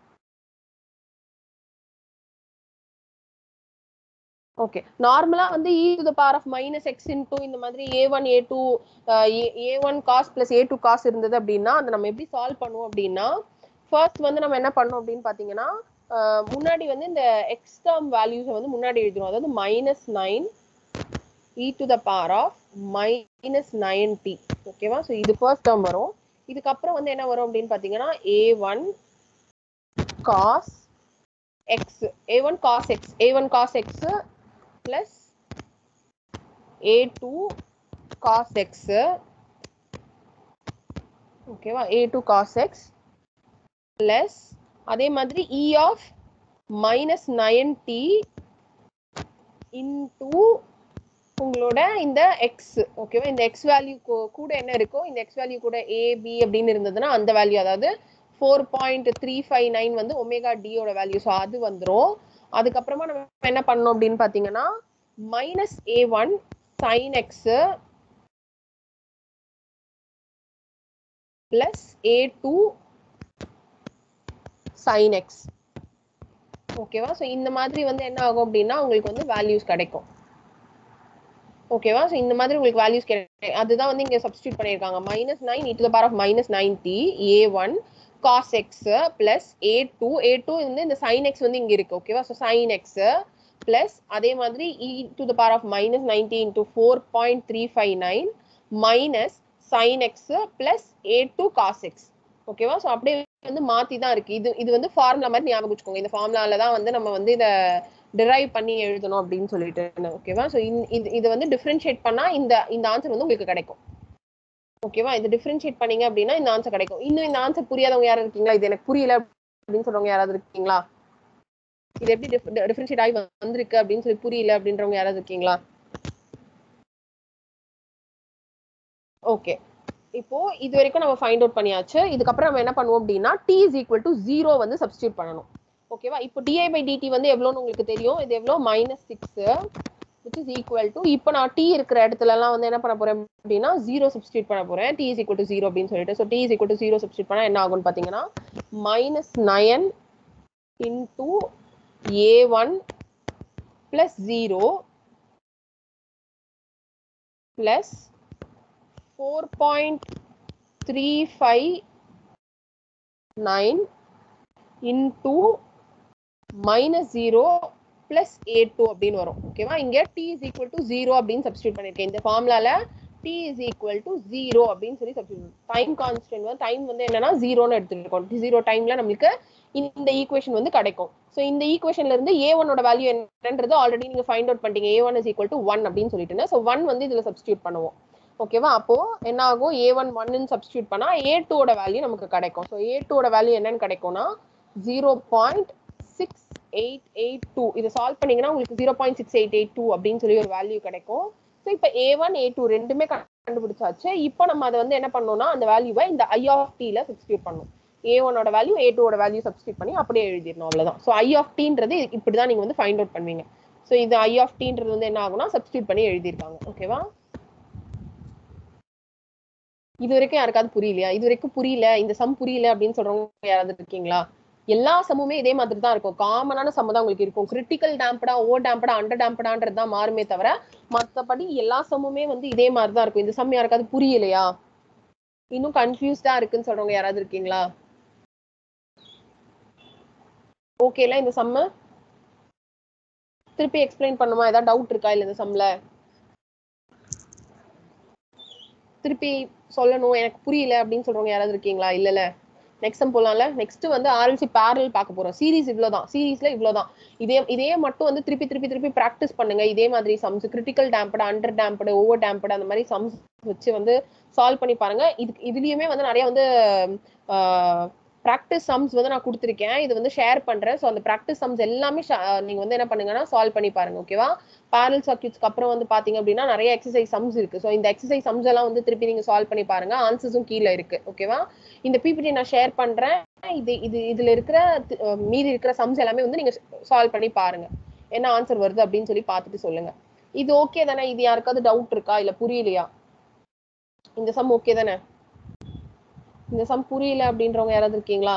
ஓகே நார்மலா வந்து e to the power of minus X into இந்த மாதிரி A one A two A one cos plus A two cos இருந்தது அப்படின்னா அதை நம்ம எப்படி சால்வ் பண்ணுவோம் அப்படின்னா ஃபர்ஸ்ட் வந்து நம்ம என்ன பண்ணோம் அப்படின்னு பாத்தீங்கன்னா முன்னாடி வந்து இந்த எக்ஸ் டேர்ம் வேல்யூஸை வந்து முன்னாடி எழுதுறோம் அதாவது minus nine e to the power of minus nine T ஓகேவா ஸோ இது ஃபர்ஸ்ட் டேர்ம் வரும் இதுக்கப்புறம் வந்து என்ன வரும் அப்படின்னு பார்த்தீங்கன்னா A one cos X A one cos X A one cos X plus A two cos X ஓகேவா A two cos X plus அதே மாதிரி e of minus nine T into உங்களோட இந்த எக்ஸ் ஓகேவா இந்த எக்ஸ் வேல்யூ கூட என்ன இருக்கோ இந்த எக்ஸ் வேல்யூ கூட ஏ பி அப்படின்னு இருந்ததுன்னா அந்த வேல்யூ அதாவது four point three five nine வந்து ஒமேகா டியோட வேல்யூ ஸோ அது வந்துடும் அதுக்கப்புறமா நம்ம என்ன பண்ணோம் அப்படின்னு பார்த்தீங்கன்னா minus A one sine X plus A two sine X ஓகேவா ஸோ இந்த மாதிரி வந்து என்ன ஆகும் அப்படின்னா உங்களுக்கு வந்து வேல்யூஸ் கிடைக்கும் ஓகேவா ஸோ இந்த மாதிரி உங்களுக்கு வேல்யூஸ் கிடைக்கும் அதுதான் வந்து இங்கே சப்ஸ்டியூட் பண்ணியிருக்காங்க minus nine e to the power of minus nine T A one cos X plus A two A two வந்து இந்த சைன் எக்ஸ் வந்து இங்கே இருக்கு ஓகேவா ஸோ சைன் எக்ஸ் பிளஸ் அதே மாதிரி e to the power of minus nine T into four point three five nine minus sine X plus A two cos X ஓகேவா so அப்படியே வந்து மாத்தி தான் இருக்கு இது இது வந்து ஃபார்முலா மாதிரி ஞாபகம் வச்சுக்கோங்க இந்த ஃபார்முலால தான் வந்து நம்ம வந்து இதை டிரைவ் பண்ணி எழுதணும் அப்படின்னு சொல்லிட்டு ஓகேவா ஸோ இது இது வந்து டிஃப்ரென்ஷியேட் பண்ணா இந்த இந்த ஆன்சர் வந்து உங்களுக்கு கிடைக்கும் ஓகேவா இது டிஃப்ரென்ஷியேட் பண்ணீங்க அப்படின்னா இந்த ஆன்சர் கிடைக்கும் இன்னும் இந்த ஆன்சர் புரியாதவங்க யாரும் இருக்கீங்களா இது எனக்கு புரியல அப்படின்னு சொல்றவங்க யாராவது இருக்கீங்களா இது எப்படி டிஃப்ரென்ஷியேட் ஆகி வந்திருக்கு அப்படின்னு சொல்லி புரியல அப்படின்றவங்க யாராவது இருக்கீங்களா ஓகே இப்போ இது வரைக்கும் நம்ம ஃபைண்ட் அவுட் பண்ணியாச்சு இதுக்கப்புறம் நம்ம என்ன பண்ணுவோம் அப்படின்னா D is equal to zero வந்து சப்ஸ்டியூட் பண்ணணும் ஓகேவா இப்போ டிஐ பை டிடி வந்து எவ்வளோன்னு உங்களுக்கு தெரியும் இது எவ்வளோ minus six which is equal to இப்போ நான் டி இருக்கிற இடத்துலலாம் வந்து என்ன பண்ண போறேன் அப்படின்னா ஜீரோ சப்ஸ்டியூட் பண்ண போறேன் T is equal to zero அப்படின்னு சொல்லிட்டு so T is equal to zero substitute பண்ணால் என்ன ஆகும்னு பார்த்தீங்கன்னா minus nine into A one plus zero plus four point three five nine into minus zero plus A two அப்படின்னு வரும் ஓகேவா இங்க T is equal to zero அப்படின்னு substitute பண்ணிருக்கேன் இந்த ஃபார்முலால T is equal to zero அப்படின்னு சொல்லி சப்ஸ்டியூட் டைம் கான்ஸ்டன்ட் வந்து டைம் வந்து என்னன்னா ஜீரோன்னு எடுத்துருக்கோம் ஜீரோ டைம்ல நம்மளுக்கு இந்த ஈக்குவேஷன் வந்து கிடைக்கும் ஸோ இந்த ஈக்குவேஷன்ல இருந்து ஏ ஒனோட வேல்யூ என்னன்றது ஆல்ரெடி நீங்க ஃபைண்ட் அவுட் பண்ணிட்டீங்க A one is equal to one அப்படின்னு சொல்லிட்டு ஸோ ஒன் வந்து இதுல சப்ஸ்டியூட் பண்ணுவோம் ஓகேவா அப்போ என்ன ஆகும் ஏ ஒன் ஒன்னு சப்ஸ்டியூட் பண்ணா ஏ டூவோட வேல்யூ நமக்கு கிடைக்கும் ஸோ ஏ டூவோட வேல்யூ என்னன்னு கிடைக்கும்னா zero point six eight eight two இதை சால்வ் பண்ணீங்கன்னா உங்களுக்கு zero point six eight eight two அப்படின்னு சொல்லி ஒரு வேல்யூ கிடைக்கும் ஸோ இப்போ ஏ ஒன் ஏ டூ ரெண்டுமே கண்டுபிடிச்சாச்சு இப்போ நம்ம அதை வந்து என்ன பண்ணோம்னா அந்த வேல்யூவை இந்த ஐ ஆஃப் டில சப்ஸ்டியூட் பண்ணணும் ஏ ஒனோட வேல்யூ ஏ டூவோட வேல்யூ சப்ஸ்டியூட் பண்ணி அப்படியே எழுதிடணும் அவ்வளவுதான் ஸோ ஐ ஆஃப் டீன்றது இப்படிதான் நீங்க வந்து ஃபைண்ட் அவுட் பண்ணுவீங்க ஸோ இது ஐ ஆஃப் டீன்றது வந்து என்ன ஆகும்னா சப்ஸ்டியூட் பண்ணி எழுதியிருக்காங்க ஓகேவா இது வரைக்கும் யாருக்காவது புரியலையா இது வரைக்கும் புரியல இந்த சம் புரியல அப்படின்னு சொல்றவங்க யாராவது இருக்கீங்களா எல்லா சம்முமே இதே மாதிரி தான் இருக்கும் காமனான சம் தான் உங்களுக்கு இருக்கும் கிரிட்டிக்கல் டேம்படா ஓ டேம்படா அண்டர் டேம்படான்றது தான் மாறுமே தவிர மத்தபடி எல்லா சம்முமே வந்து இதே மாதிரி தான் இருக்கும் இந்த சம் யாருக்காவது புரியலையா இன்னும் கன்ஃபியூஸ்டா இருக்குன்னு சொல்றவங்க யாராவது இருக்கீங்களா ஓகேல இந்த சம்ம திருப்பி எக்ஸ்பிளைன் பண்ணுமா ஏதாவது டவுட் இருக்கா இல்ல இந்த சம்ல திருப்பி சொல்லணும் எனக்கு புரியல அப்படின்னு சொல்றவங்க யாராவது இருக்கீங்களா இல்லல நெக்ஸ்ட் சம் போலாம்ல நெக்ஸ்ட் வந்து ஆர்எல்சி பேரல் பார்க்க போறோம் சீரிஸ் இவ்வளவுதான் சீரிஸ்ல இவ்வளவுதான் இதே இதே மட்டும் வந்து திருப்பி திருப்பி திருப்பி ப்ராக்டிஸ் பண்ணுங்க இதே மாதிரி sums critical damped under damped over damped அந்த மாதிரி சம்ஸ் வச்சு வந்து சால்வ் பண்ணி பாருங்க இது இதுலயுமே வந்து நிறைய வந்து ப்ராக்டிஸ் சம்ஸ் வந்து நான் கொடுத்துருக்கேன் இது வந்து ஷேர் பண்றேன் ஸோ அந்த ப்ராக்டிஸ் சம்ஸ் எல்லாமே நீங்க வந்து என்ன பண்ணுங்கன்னா சால்வ் பண்ணி பாருங்க ஓகேவா பேரல் சர்க்கியூட்ஸ்க்கு அப்புறம் வந்து பாத்தீங்க அப்படின்னா நிறைய எக்ஸசைஸ் சம்ஸ் இருக்கு ஸோ இந்த எக்ஸசைஸ் சம்ஸ் எல்லாம் வந்து திருப்பி நீங்க சால்வ் பண்ணி பாருங்க ஆன்சர்ஸும் கீழே இருக்கு ஓகேவா இந்த பிபிடி நான் ஷேர் பண்றேன் இது இது இதுல இருக்கிற மீதி இருக்கிற சம்ஸ் எல்லாமே வந்து நீங்க சால்வ் பண்ணி பாருங்க என்ன ஆன்சர் வருது அப்படின்னு சொல்லி பார்த்துட்டு சொல்லுங்க இது ஓகே தானே இது யாருக்காவது டவுட் இருக்கா இல்ல புரியலையா இந்த சம் ஓகே தானே இந்த சம் புரியல அப்படின்றவங்க யாராவது இருக்கீங்களா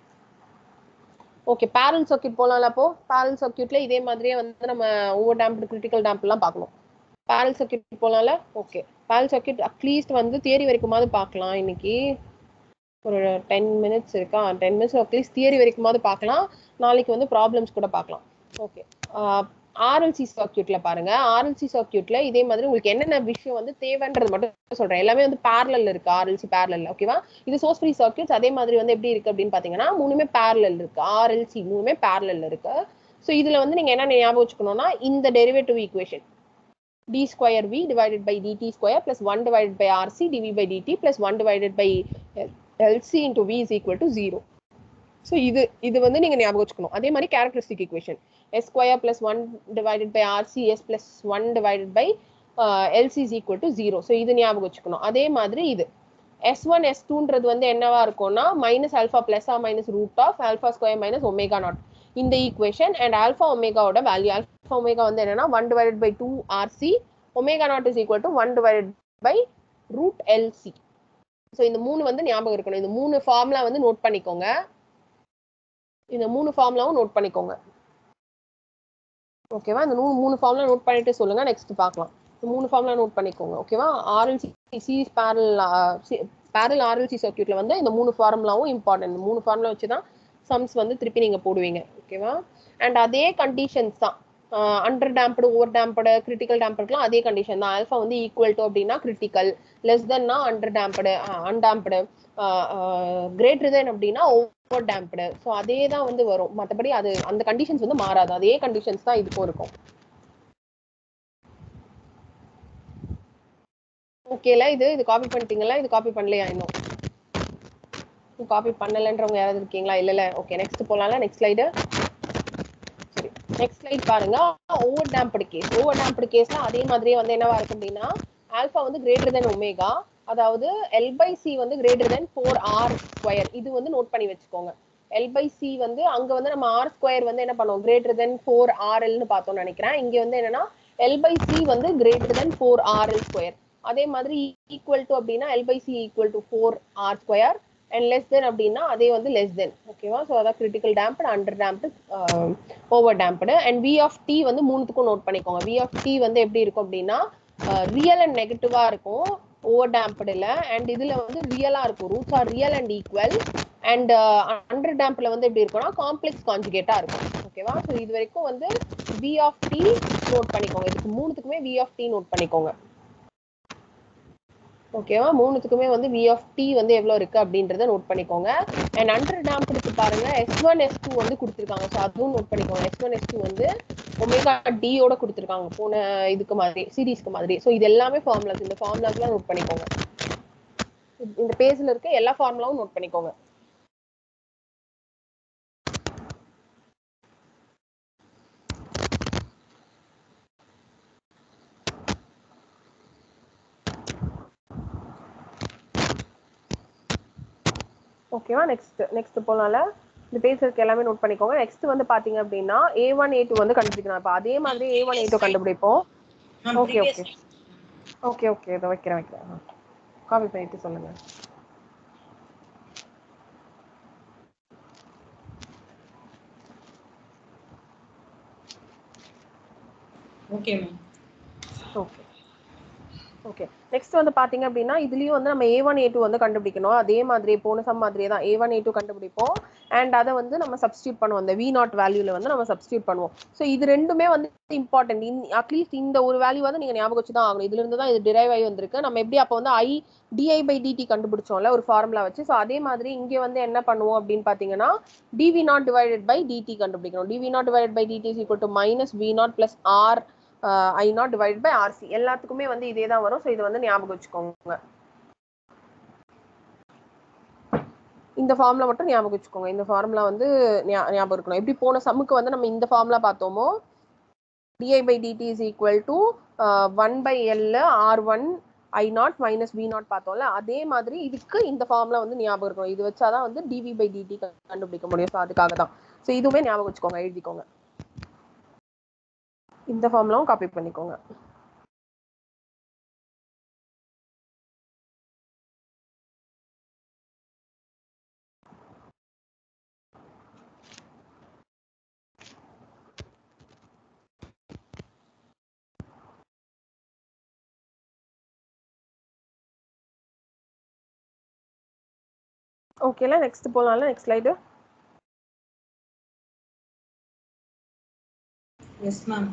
ஓகே பேரல் சர்க்கியூட் போலாம்ல அப்போ பேரல் சர்க்கியூட்ல இதே மாதிரியே வந்து நம்ம ஓவர் டேம்ப் கிரிட்டிக்கல் டேம்ப் எல்லாம் பார்க்கணும் பேரல் சர்க்கியூட் போலாம்ல ஓகே பேரல் சர்க்கியூட் அட்லீஸ்ட் வந்து தியரி வரைக்குமாவது பார்க்கலாம் இன்னைக்கு ஒரு டென் மினிட்ஸ் இருக்கா டென் மினிட்ஸ் அட்லீஸ்ட் தியரி வரைக்குமாவது பார்க்கலாம் நாளைக்கு வந்து ப்ராப்ளம்ஸ் கூட பார்க்கலாம் ஓகே ஆர்எல்சி சர்க்கியூட்ல பாருங்க ஆர்எல்சி சர்க்கியூட்ல இதே மாதிரி உங்களுக்கு என்னென்ன விஷயம் வந்து தேவைன்றது மட்டும் சொல்றேன் எல்லாமே வந்து பேரலல் இருக்கு ஆர்எல்சி பேரலல் ஓகேவா இது சோர்ஸ் ஃப்ரீ சர்க்கியூட்ஸ் அதே மாதிரி வந்து எப்படி இருக்கு அப்படின்னு பாத்தீங்கன்னா மூணுமே பேரலல் இருக்கு ஆர்எல்சி மூணுமே பேரலல் இருக்கு ஸோ இதுல வந்து நீங்க என்ன ஞாபகம் வச்சுக்கணும்னா இந்த derivative equation d square v divided by dt square plus 1 divided by rc dv by dt plus 1 divided by lc into v is equal to 0 so இது இது வந்து நீங்க ஞாபகம் வச்சுக்கணும் அதே மாதிரி characteristic equation S square plus one divided by RC S plus one divided by LC is equal to zero so இது ஞாபகம் வச்சுக்கணும் அதே மாதிரி இது எஸ் ஒன் எஸ் டூன்றது வந்து என்னவா இருக்கும்னா minus alpha plus ah minus root of alpha square minus omega naught இந்த ஈக்குவேஷன் அண்ட் ஆல்ஃபா ஒமேகாவோட வேல்யூ ஆல்ஃபா ஒமேகா வந்து என்னன்னா one divided by two RC omega naught is equal to one divided by root LC so இந்த மூணு வந்து ஞாபகம் இருக்கணும் இந்த மூணு ஃபார்முலா வந்து நோட் பண்ணிக்கோங்க இந்த மூணு ஃபார்முலாவும் நோட் பண்ணிக்கோங்க ஓகேவா இந்த மூணு மூணு ஃபார்முலா நோட் பண்ணிட்டு சொல்லுங்க நெக்ஸ்ட் பார்க்கலாம் இந்த மூணு ஃபார்முலா நோட் பண்ணிக்கோங்க ஓகேவா RLC series parallel parallel RLC சர்க்கியூட்ல வந்து இந்த மூணு ஃபார்முலாவும் இம்பார்ட்டன்ட் மூணு ஃபார்முலா வச்சு தான் சம்ஸ் வந்து திருப்பி நீங்க போடுவீங்க ஓகேவா அண்ட் அதே கண்டிஷன்ஸ் தான் under damped over damped critical டேம்படுக்குலாம் அதே கண்டிஷன் தான் ஆல்ஃபா வந்து ஈக்குவல் டு அப்படின்னா கிரிட்டிக்கல் லெஸ் தென்னா under damped undamped greater than அப்படின்னா ஓவர் டேம்படு ஸோ அதே தான் வந்து வரும் மற்றபடி அது அந்த கண்டிஷன்ஸ் வந்து மாறாது அதே கண்டிஷன்ஸ் தான் இதுக்கும் இருக்கும் ஓகேல இது இது காப்பி பண்ணிட்டீங்களா இது காப்பி பண்ணலையா இன்னும் காப்பி பண்ணலன்றவங்க யாராவது இருக்கீங்களா இல்லல ஓகே நெக்ஸ்ட் போலாம்ல நெக்ஸ்ட் ஸ்லைடு சரி நெக்ஸ்ட் ஸ்லைட் பாருங்க over damped case over damped கேஸ்ல அதே மாதிரியே வந்து என்னவா இருக்கு அப்படின்னா ஆல்பா வந்து கிரேட்டர் தென் ஒமேகா அதாவது எல் பை சி வந்து greater than four R square இது வந்து நோட் பண்ணி வச்சுக்கோங்க எல் பை சி வந்து அங்க வந்து நம்ம ஆர் ஸ்கொயர் வந்து என்ன பண்ணுவோம் கிரேட்டர் தென் ஃபோர் ஆர்எல்னு பார்த்தோம்னு நினைக்கிறேன் இங்க வந்து என்னன்னா எல் பை சி வந்து greater than four RL square அதே மாதிரி ஈக்குவல் டு அப்படின்னா L by C equal to four R square and less than அப்படின்னா அதே வந்து லெஸ் தென் ஓகேவா ஸோ அதான் critical damped under damped over damped and we of D வந்து மூணுத்துக்கும் நோட் பண்ணிக்கோங்க வி ஆஃப் டி வந்து எப்படி இருக்கும் அப்படின்னா ரியல் அண்ட் நெகட்டிவா இருக்கும் ஓவர் டேம்ப்டில் அண்ட் இதுல வந்து ரியலா இருக்கும் roots are real and equal and under டேம்ப்ல வந்து எப்படி இருக்கும்னா காம்ப்ளெக்ஸ் கான்ஜுகேட்டா இருக்கும் ஓகேவா ஸோ இது வரைக்கும் வந்து வி ஆஃப் டி நோட் பண்ணிக்கோங்க இதுக்கு மூணுத்துக்குமே வி ஆஃப் டி நோட் பண்ணிக்கோங்க ஓகேவா மூணுத்துக்குமே வந்து வி ஆஃப் டி வந்து எவ்வளோ இருக்கு அப்படின்றத நோட் பண்ணிக்கோங்க அண்ட் அண்டர் டேம்ப்டுக்கு பாருங்க எஸ் ஒன் எஸ் டூ வந்து கொடுத்துருக்காங்க ஸோ அதுவும் நோட் பண்ணிக்கோங்க எஸ் ஒன் எஸ் டூ வந்து ஒமேகா டியோட கொடுத்துருக்காங்க போன இதுக்கு மாதிரி சீரீஸ்க்கு மாதிரி ஸோ இது எல்லாமே ஃபார்முலாஸ் இந்த ஃபார்முலாஸ்லாம் நோட் பண்ணிக்கோங்க இந்த பேஜ்ல இருக்க எல்லா ஃபார்முலாவும் நோட் பண்ணிக்கோங்க ஓகேவா நெக்ஸ்ட் நெக்ஸ்ட் போனால இந்த பேஜ் இருக்க எல்லாமே நோட் பண்ணிக்கோங்க நெக்ஸ்ட் வந்து பாத்தீங்க அப்படின்னா ஏ ஒன் ஏ டூ வந்து கண்டுபிடிக்கணும் இப்போ அதே மாதிரி ஏ ஒன் ஏ டூ கண்டுபிடிப்போம் ma'am Okay, previous okay. Okay okay இதை வைக்கிறேன் வைக்கிறேன் காப்பி பண்ணிட்டு சொல்லுங்க okay ma'am okay okay next வந்து பாத்தீங்க அப்படின்னா இதுலயும் வந்து நம்ம ஏ ஒன் ஏ டூ வந்து கண்டுபிடிக்கணும் அதே மாதிரி போன சம் மாதிரியே தான் ஏ ஒன் ஏ டூ கண்டுபிடிப்போம் அண்ட் அதை வந்து நம்ம சப்ஸ்டியூட் பண்ணுவோம் இந்த வி நாட் வேல்யூல வந்து நம்ம சப்ஸ்டியூட் பண்ணுவோம் ஸோ இது ரெண்டுமே வந்து இம்பார்ட்டன்ட் அட்லீஸ்ட் இந்த ஒரு வேல்யூ வந்து நீங்க ஞாபகம் வச்சு தான் ஆகணும் இதுல இருந்து தான் இது டிரைவ் ஆகி வந்திருக்கு நம்ம எப்படி அப்போ வந்து ஐ டிஐ பை டிடி கண்டுபிடிச்சோம்ல ஒரு ஃபார்முலா வச்சு ஸோ அதே மாதிரி இங்க வந்து என்ன பண்ணுவோம் அப்படின்னு பாத்தீங்கன்னா DV naught divided by DT கண்டுபிடிக்கணும் DV naught divided by DD is equal to minus V naught plus R I naught divide by RC எல்லாத்துக்குமே வந்து இதே தான் வரும் ஸோ இது வந்து ஞாபகம் வச்சுக்கோங்க இந்த ஃபார்முலா மட்டும் ஞாபகம் வச்சுக்கோங்க இந்த ஃபார்முலா வந்து ஞா- ஞாபகம் இருக்கணும் எப்படி போன சம்முக்கு வந்து நம்ம இந்த ஃபார்முலா பார்த்தோமோ DI by DD is equal to one by L R one I naught minus V naught பார்த்தோம்ல அதே மாதிரி இதுக்கு இந்த ஃபார்முலா வந்து ஞாபகம் இருக்கணும் இது வச்சாதான் வந்து டிவி பை டிடி கண்டுபிடிக்க முடியும் ஸோ அதுக்காக தான் ஸோ இதுவுமே ஞாபகம் வச்சுக்கோங்க எழுதிக்கோங்க இந்த ஃபார்முலாவும் காப்பி பண்ணிக்கோங்க ஓகேல நெக்ஸ்ட் போலாம்ல நெக்ஸ்ட் ஸ்லைடு எஸ் மேம்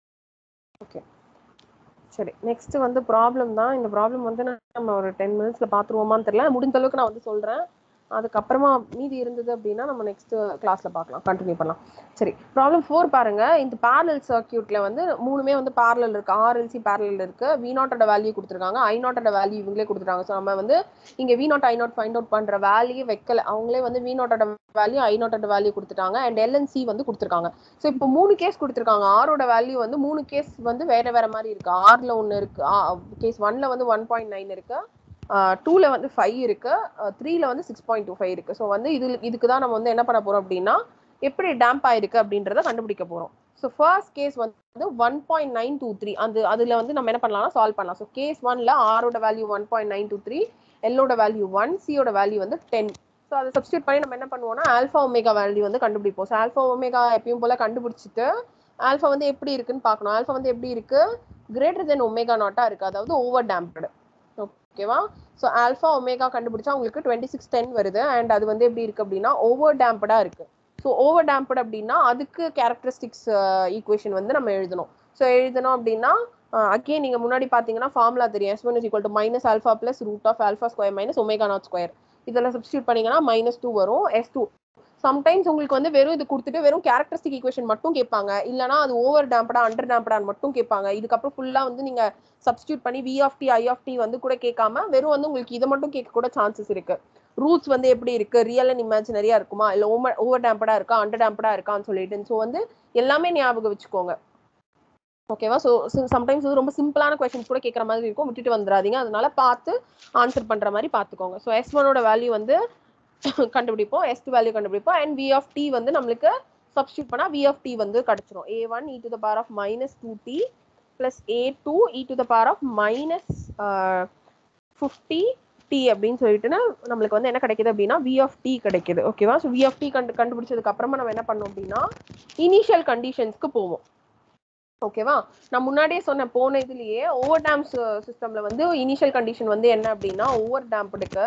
சரி நெக்ஸ்ட் வந்து ப்ராப்ளம் தான் இந்த ப்ராப்ளம் வந்து நம்ம ஒரு டென் மினிட்ஸ்ல பாத்துருவோமான்னு தெரியல முடிஞ்ச அளவுக்கு நான் வந்து சொல்றேன் அதுக்கப்புறமா மீதி இருந்தது அப்படின்னா நம்ம நெக்ஸ்ட் கிளாஸ்ல பார்க்கலாம் கண்டினியூ பண்ணலாம் சரி ப்ராப்ளம் ஃபோர் பாருங்க இந்த பேரலல் சர்க்கியூட்ல வந்து மூணுமே வந்து பேரலல் இருக்கு ஆர்எல்சி பேரலல் இருக்கு வி நாட்டோட வேல்யூ கொடுத்துருக்காங்க ஐ நாட்டோட வேல்யூ இவங்களே கொடுத்துருக்காங்க ஸோ நம்ம வந்து இங்க V naught I naught find out பண்ற வேல்யூ வைக்கல அவங்களே வந்து வி நாட்டோட வேல்யூ ஐ நாட்டோட வேல்யூ கொடுத்துட்டாங்க அண்ட் எல்என்சி வந்து கொடுத்துருக்காங்க ஸோ இப்போ மூணு கேஸ் கொடுத்துருக்காங்க ஆரோட வேல்யூ வந்து மூணு கேஸ் வந்து வேற வேற மாதிரி இருக்கு ஆர்ல ஒன்று இருக்கு கேஸ் ஒன்ல வந்து ஒன் பாயிண்ட் நைன் இருக்கு டூல வந்து ஃபைவ் இருக்கு த்ரீல வந்து சிக்ஸ் பாயிண்ட் டூ ஃபைவ் இருக்கு ஸோ வந்து இது இதுக்கு தான் நம்ம வந்து என்ன பண்ண போறோம் அப்படின்னா எப்படி டேம்ப் ஆயிருக்கு அப்படின்றத கண்டுபிடிக்க போறோம் ஸோ ஃபர்ஸ்ட் கேஸ் வந்து one point nine two three அந்த அதுல வந்து நம்ம என்ன பண்ணலாம்னா சால்வ் பண்ணலாம் ஸோ கேஸ் ஒன்ல ஆரோட value one point nine two three எல்லோட வேல்யூ ஒன் சியோட வேல்யூ வந்து டென் ஸோ அதை சப்ஸ்டியூட் பண்ணி நம்ம என்ன பண்ணுவோம்னா ஆல்ஃபா ஒமேகா வேல்யூ வந்து கண்டுபிடிப்போம் ஸோ ஆல்ஃபா ஒமேகா எப்பயும் போல கண்டுபிடிச்சிட்டு ஆல்ஃபா வந்து எப்படி இருக்குன்னு பார்க்கணும் ஆல்ஃபா வந்து எப்படி இருக்கு கிரேட்டர் தென் ஒமேகா நாட்டா இருக்கு அதாவது ஓவர் டேம்ப்டு ஓகேவா ஸோ ஆல்ஃபா ஒமேகா கண்டுபிடிச்சா உங்களுக்கு டுவெண்ட்டி சிக்ஸ் டென் வருது அண்ட் அது வந்து எப்படி இருக்கு அப்படின்னா ஓவர் டேம்ப்டா இருக்கு ஸோ ஓவர் டேம்ப்டு அப்படின்னா அதுக்கு கேரக்டரிஸ்டிக்ஸ் ஈக்குவேஷன் வந்து நம்ம எழுதணும் ஸோ எழுதணும் அப்படின்னா அகேன் நீங்க முன்னாடி பாத்தீங்கன்னா ஃபார்முலா தெரியும் S one is equal to minus alpha plus root of alpha square minus omega naught square இதெல்லாம் சப்ஸ்டியூட் பண்ணீங்கன்னா மைனஸ் டூ வரும் எஸ் டூ சம்டைம்ஸ் உங்களுக்கு வந்து வெறும் இது கொடுத்துட்டு வெறும் கேரக்டரிஸ்டிக் ஈக்குவேஷன் மட்டும் கேட்பாங்க இல்லனா அது ஓவர் டேம்படா அண்டர் டேம்படான்னு மட்டும் கேட்பாங்க இதுக்கப்புறம் ஃபுல்லா வந்து நீங்க சப்ஸ்டியூட் பண்ணி V of D I of D வந்து கூட கேட்காம வெறும் வந்து உங்களுக்கு இதை மட்டும் கேட்க கூட சான்சஸ் இருக்கு ரூட்ஸ் வந்து எப்படி இருக்கு ரியல் அண்ட் இமேஜினரியா இருக்குமா இல்ல ஓவர் ஓவர் டேம்படா இருக்கா அண்டர் டேம்படா இருக்கான்னு சொல்லிட்டு ஸோ வந்து எல்லாமே ஞாபகம் வச்சுக்கோங்க ஓகேவா ஸோ சம்டைம்ஸ் வந்து ரொம்ப சிம்பிளான கொஸ்டின்ஸ் கூட கேட்குற மாதிரி இருக்கும் விட்டுட்டு வந்துடாதீங்க அதனால பார்த்து ஆன்சர் பண்ற மாதிரி பார்த்துக்கோங்க ஸோ எஸ் ஒனோட வேல்யூ வந்து கண்டுபிடிப்போம் எஸ் டூ வேல்யூ கண்டுபிடிப்போம் அண்ட் வி ஆஃப் டி வந்து நம்மளுக்கு சப்ஸ்டியூட் பண்ணா வி ஆஃப் டி வந்து கிடைச்சிரும் A one E to the power of minus two T plus A two E to the power of minus fifty T அப்படின்னு சொல்லிட்டுனா நம்மளுக்கு வந்து என்ன கிடைக்குது அப்படின்னா வி ஆஃப் டி கிடைக்குது ஓகேவா ஸோ வி ஆஃப் டி கண்டு கண்டுபிடிச்சதுக்கு அப்புறமா நம்ம என்ன பண்ணோம் அப்படின்னா இனிஷியல் கண்டிஷன்ஸ்க்கு போவோம் ஓகேவா நான் முன்னாடியே சொன்னேன் போன இதுலயே ஓவர் டேம்ஸ் சிஸ்டம்ல வந்து இனிஷியல் கண்டிஷன் வந்து என்ன அப்படின்னா ஓவர் டேம்ப்டுக்கு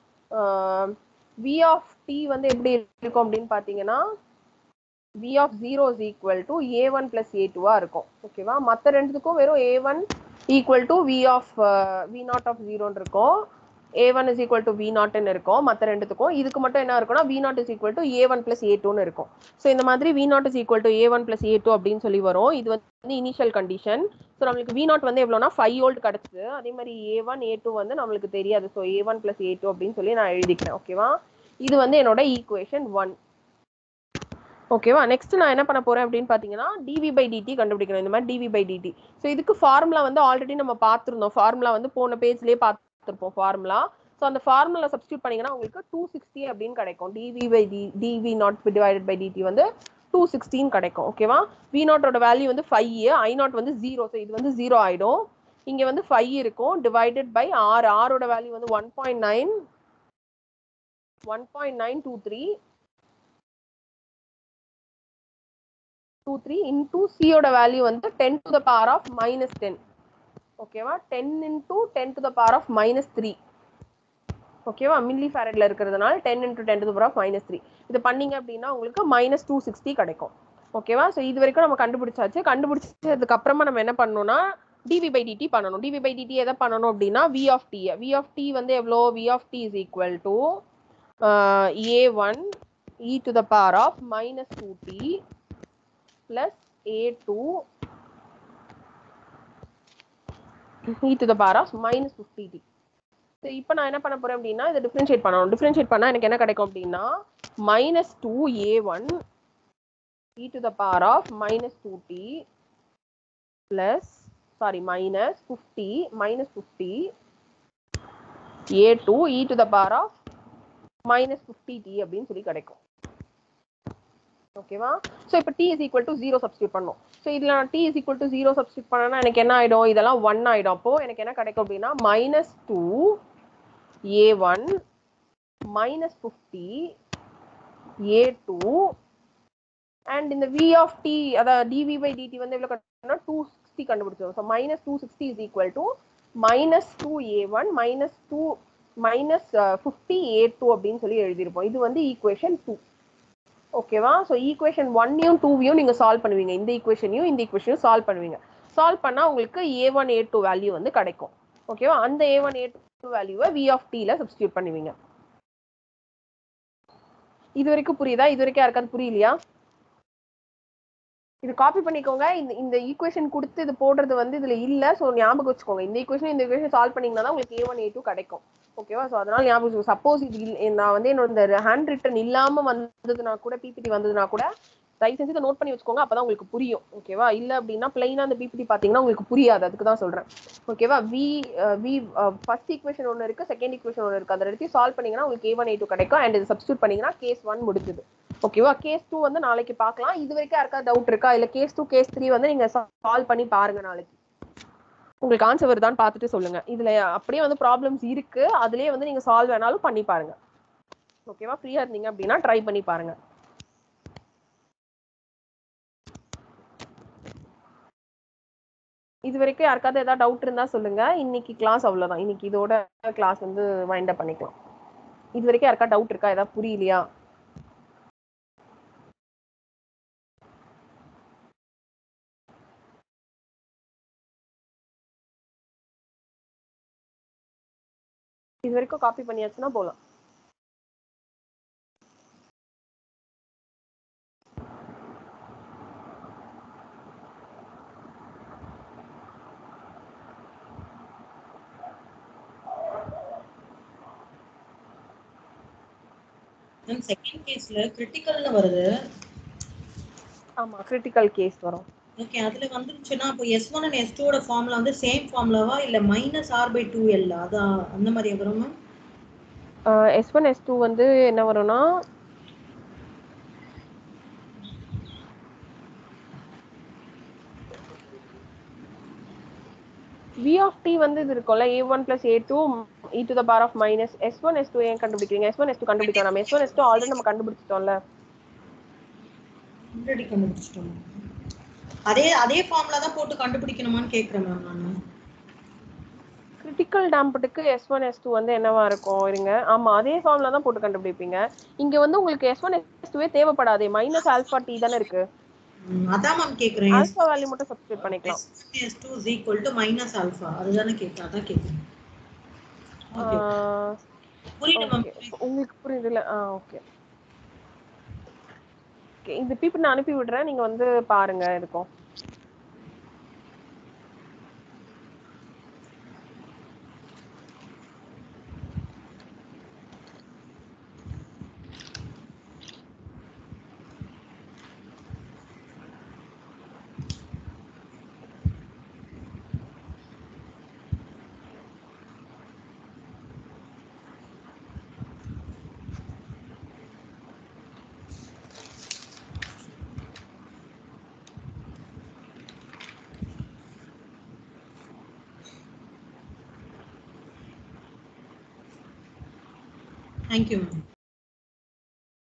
வி ஆஃப் டி வந்து எப்படி இருக்கும் அப்படின்னு பார்த்தீங்கன்னா V of zero is equal to A one plus A டூவா இருக்கும் ஓகேவா மற்ற ரெண்டுத்துக்கும் வெறும் A one equal to V of V naught of ஜீரோன்னு இருக்கும் A one is equal to V நாட்னு இருக்கும் மற்ற ரெண்டுத்துக்கும் இதுக்கு மட்டும் என்ன இருக்கும்னா V naught is equal to A one plus A டூன்னு இருக்கும் ஸோ இந்த மாதிரி V naught is equal to A one plus A two அப்படின்னு சொல்லி வரும் இது வந்து இனிஷியல் கண்டிஷன் ஸோ நம்மளுக்கு வி நாட் வந்து எவ்வளோனா ஃபைவ் ஓல்ட் கிடச்சிது அதே மாதிரி ஏ ஒன் ஏ டூ வந்து நம்மளுக்கு தெரியாது so A one plus A two அப்படின்னு சொல்லி நான் எழுதிக்கிறேன் ஓகேவா இது வந்து என்னோட ஈக்குவேஷன் ஒன் ஓகேவா நெக்ஸ்ட் நான் என்ன பண்ண போறேன் அப்படின்னு பார்த்தீங்கன்னா டிவி பை டிடி கண்டுபிடிக்கணும் இந்த மாதிரி டிவி பை டிடி ஸோ இதுக்கு ஃபார்முலா வந்து ஆல்ரெடி நம்ம பார்த்துருந்தோம் ஃபார்முலா வந்து போன பேஜ்லேயே பார்த்துருப்போம் ஃபார்முலா ஸோ அந்த ஃபார்முலா சப்ஸ்டியூட் பண்ணீங்கன்னா உங்களுக்கு டூ சிக்ஸ்டி அப்படின்னு கிடைக்கும் DV by T DV naught divided by DD வந்து டூ சிக்ஸ்டின் கிடைக்கும் ஓகேவா வி நாட்டோட வேல்யூ வந்து ஃபைவ் ஐ நாட் வந்து ஜீரோ ஸோ இது வந்து ஜீரோ ஆயிடும் இங்க வந்து ஃபைவ் இருக்கும் டிவைடட் பை ஆர் ஆரோட வேல்யூ வந்து one point nine one point nine two three two three into சியோட வேல்யூ வந்து ten to the power of minus ten ஓகேவா ten into ten to the power of minus three ஓகேவா milli ஃபேரட்ல இருக்கிறதுனால ten into ten to the power of minus three இது பண்ணீங்க அப்படின்னா உங்களுக்கு மைனஸ் டூ சிக்ஸ்டி கிடைக்கும் ஓகேவா ஸோ இது வரைக்கும் நம்ம கண்டுபிடிச்சாச்சு கண்டுபிடிச்சதுக்கு அப்புறமா நம்ம என்ன பண்ணணும்னா டிவி பை டிடி பண்ணணும் டிவி பை டிடி எதை பண்ணணும் அப்படின்னா V of T V of D வந்து எவ்வளோ V of D is equal to A one E to the power of minus two T plus a2 e to the power of minus 50t so இப்போ நான் என்ன பண்ண போறேன் அப்படின்னா இதை differentiate பண்ணணும் டிஃப்ரென்ஷியேட் பண்ணால் எனக்கு என்ன கிடைக்கும் அப்படின்னா minus two A one E to the power of minus two T plus sorry minus fifty minus fifty A two E to the power of minus fifty T அப்படின்னு சொல்லி கிடைக்கும் ஓகேவா ஸோ இப்போ T is equal to zero substitute பண்ணும் so இதில் நான் T is equal to zero substitute பண்ணனா எனக்கு என்ன ஆகிடும் இதெல்லாம் ஒன் ஆகிடும் அப்போ எனக்கு என்ன கிடைக்கும் அப்படின்னா minus two A one minus fifty A two and இந்த வி ஆஃப் டி அதாவது டிவி பை டிடி வந்து எவ்வளோ கட்டணும்னா டூ சிக்ஸ்டி கண்டுபிடிச்சோம் so minus two sixty is equal to minus two A one minus two minus fifty A two அப்படின்னு சொல்லி எழுதியிருப்போம் இது வந்து ஈக்குவேஷன் டூ ஓகேவா ஸோ ஈக்குவேஷன் ஒன்னையும் டூவையும் நீங்கள் சால்வ் பண்ணுவீங்க இந்த ஈக்குவேஷனையும் இந்த ஈக்குவேஷனையும் சால்வ் பண்ணுவீங்க சால்வ் பண்ணால் உங்களுக்கு A one A two value வந்து கிடைக்கும் ஓகேவா அந்த ஏ ஒன் ஏ டூ வேல்யூவை வி ஆஃப் டியில் சப்ஸ்டியூட் பண்ணுவீங்க இது வரைக்கும் புரியுதா இது வரைக்கும் யாருக்காவது புரியலையா இது காப்பி பண்ணிக்கோங்க இந்த இந்த ஈக்குவேஷன் கொடுத்து இது போடுறது வந்து இதுல இல்ல ஸோ ஞாபகம் வச்சுக்கோங்க இந்த ஈக்குவேஷன் இந்த ஈக்குவேஷன் சால்வ் பண்ணீங்கன்னா தான் உங்களுக்கு ஏ ஒன் ஏ டூ கிடைக்கும் ஓகேவா ஸோ அதனால ஞாபகம் வச்சுக்கோங்க சப்போஸ் இது இல்ல- நான் வந்து என்னோட இந்த ஹேண்ட் ரிட்டன் இல்லாம வந்ததுனா கூட பிபிடி வந்ததுனா கூட தயவு செஞ்சு இதை நோட் பண்ணி வச்சுக்கோங்க அப்பதான் உங்களுக்கு புரியும் ஓகேவா இல்ல அப்படின்னா பிளைனா அந்த பிபிடி பாத்தீங்கன்னா உங்களுக்கு புரியாது அதுக்கு தான் சொல்றேன் ஓகேவா வி வி ஃபர்ஸ்ட் ஈக்குவேஷன் ஒன்று இருக்கு செகண்ட் ஈக்குவேஷன் ஒன்று இருக்கு அதை எடுத்து சால்வ் பண்ணீங்கன்னா உங்களுக்கு ஏ ஒன் ஏ டூ கிடைக்கும் அண்ட் இது சப்ஸ்டியூட் பண்ணீங்கன்னா கேஸ் ஒன் முடிஞ்சது ஓகேவா கேஸ் டூ வந்து நாளைக்கு பார்க்கலாம் இது வரைக்கும் யாருக்காவது டவுட் இருக்கா இல்ல கேஸ் டூ கேஸ் த்ரீ வந்து நீங்க சால்வ் பண்ணி பாருங்க நாளைக்கு உங்களுக்கு ஆன்சர் வருதான்னு பார்த்துட்டு சொல்லுங்க இதுல அப்படியே வந்து ப்ராப்ளம்ஸ் இருக்கு அதுலயே வந்து நீங்க சால்வ் வேணாலும் பண்ணி பாருங்க ஓகேவா ஃப்ரீயா இருந்தீங்க அப்படின்னா ட்ரை பண்ணி பாருங்க இது வரைக்கும் யாருக்காவது ஏதாவது டவுட் இருந்தா சொல்லுங்க இன்னைக்கு கிளாஸ் அவ்வளவுதான் இன்னைக்கு இதோட கிளாஸ் வந்து வைண்ட் அப் பண்ணிக்கலாம் இது வரைக்கும் யாருக்கா டவுட் இருக்கா ஏதாவது புரியலையா இது வரைக்கும் காப்பி பண்ணியாச்சுன்னா போலாம் செகண்ட் கேஸ்ல கிரிட்டிக்கல்னு வருது ஆமா கிரிட்டிக்கல் கேஸ் வரும் ஓகே அதுல வந்துருச்சுன்னா அப்போ எஸ் ஒன் அண்ட் எஸ் டூவோட ஃபார்ம்ல வந்து சேம் ஃபார்ம்லாவா இல்ல minus R by two L அதான் அந்த மாதிரி வரும் ma'am S one S two வந்து என்ன வரும்னா v of t வந்து இது இருக்கும்ல a one plus A two E to the power of minus S one S two ஏன் கண்டுபிடிக்கிறீங்க எஸ் ஒன் எஸ் டூ கண்டுபிடிக்க வேணாம் S one S two already நம்ம கண்டுபிடிச்சிட்டோம்ல ஆல்ரெடி கண்டுபிடிச்சிட்டோம் அதே அதே ஃபார்ம்ல தான் போட்டு கண்டுபிடிக்கணுமான்னு கேக்குறேன் மேம் நானு கிரிட்டிக்கல் டேம்புக்கு எஸ் ஒன் எஸ் டூ வந்து என்னவா இருக்கும் இருங்க ஆமா அதே ஃபார்ம்ல தான் போட்டு கண்டுபிடிப்பீங்க இங்க வந்து உங்களுக்கு எஸ் ஒன் எஸ் டூவே தேவைப்படாதே மைனஸ் ஆல்பா டி தானே இருக்கு ம், அதான் மேம் கேக்குறேன் ஆல்பா வேல்யூ மட்டும் சப்ஸ்டியூட் பண்ணிக்கலாம் S two is equal to minus alpha அதுதானே கேட்குறேன் அதான் கேட்குறேன் ஓகே ஆஹ் புரியுது மேம் okay. உங்களுக்கு புரியுதுல்ல ஆ ஓகே ஓகே இந்த பீப்பு நான் அனுப்பி விடுறேன் நீங்க வந்து பாருங்க இருக்கும் தேங்க்யூ மேம்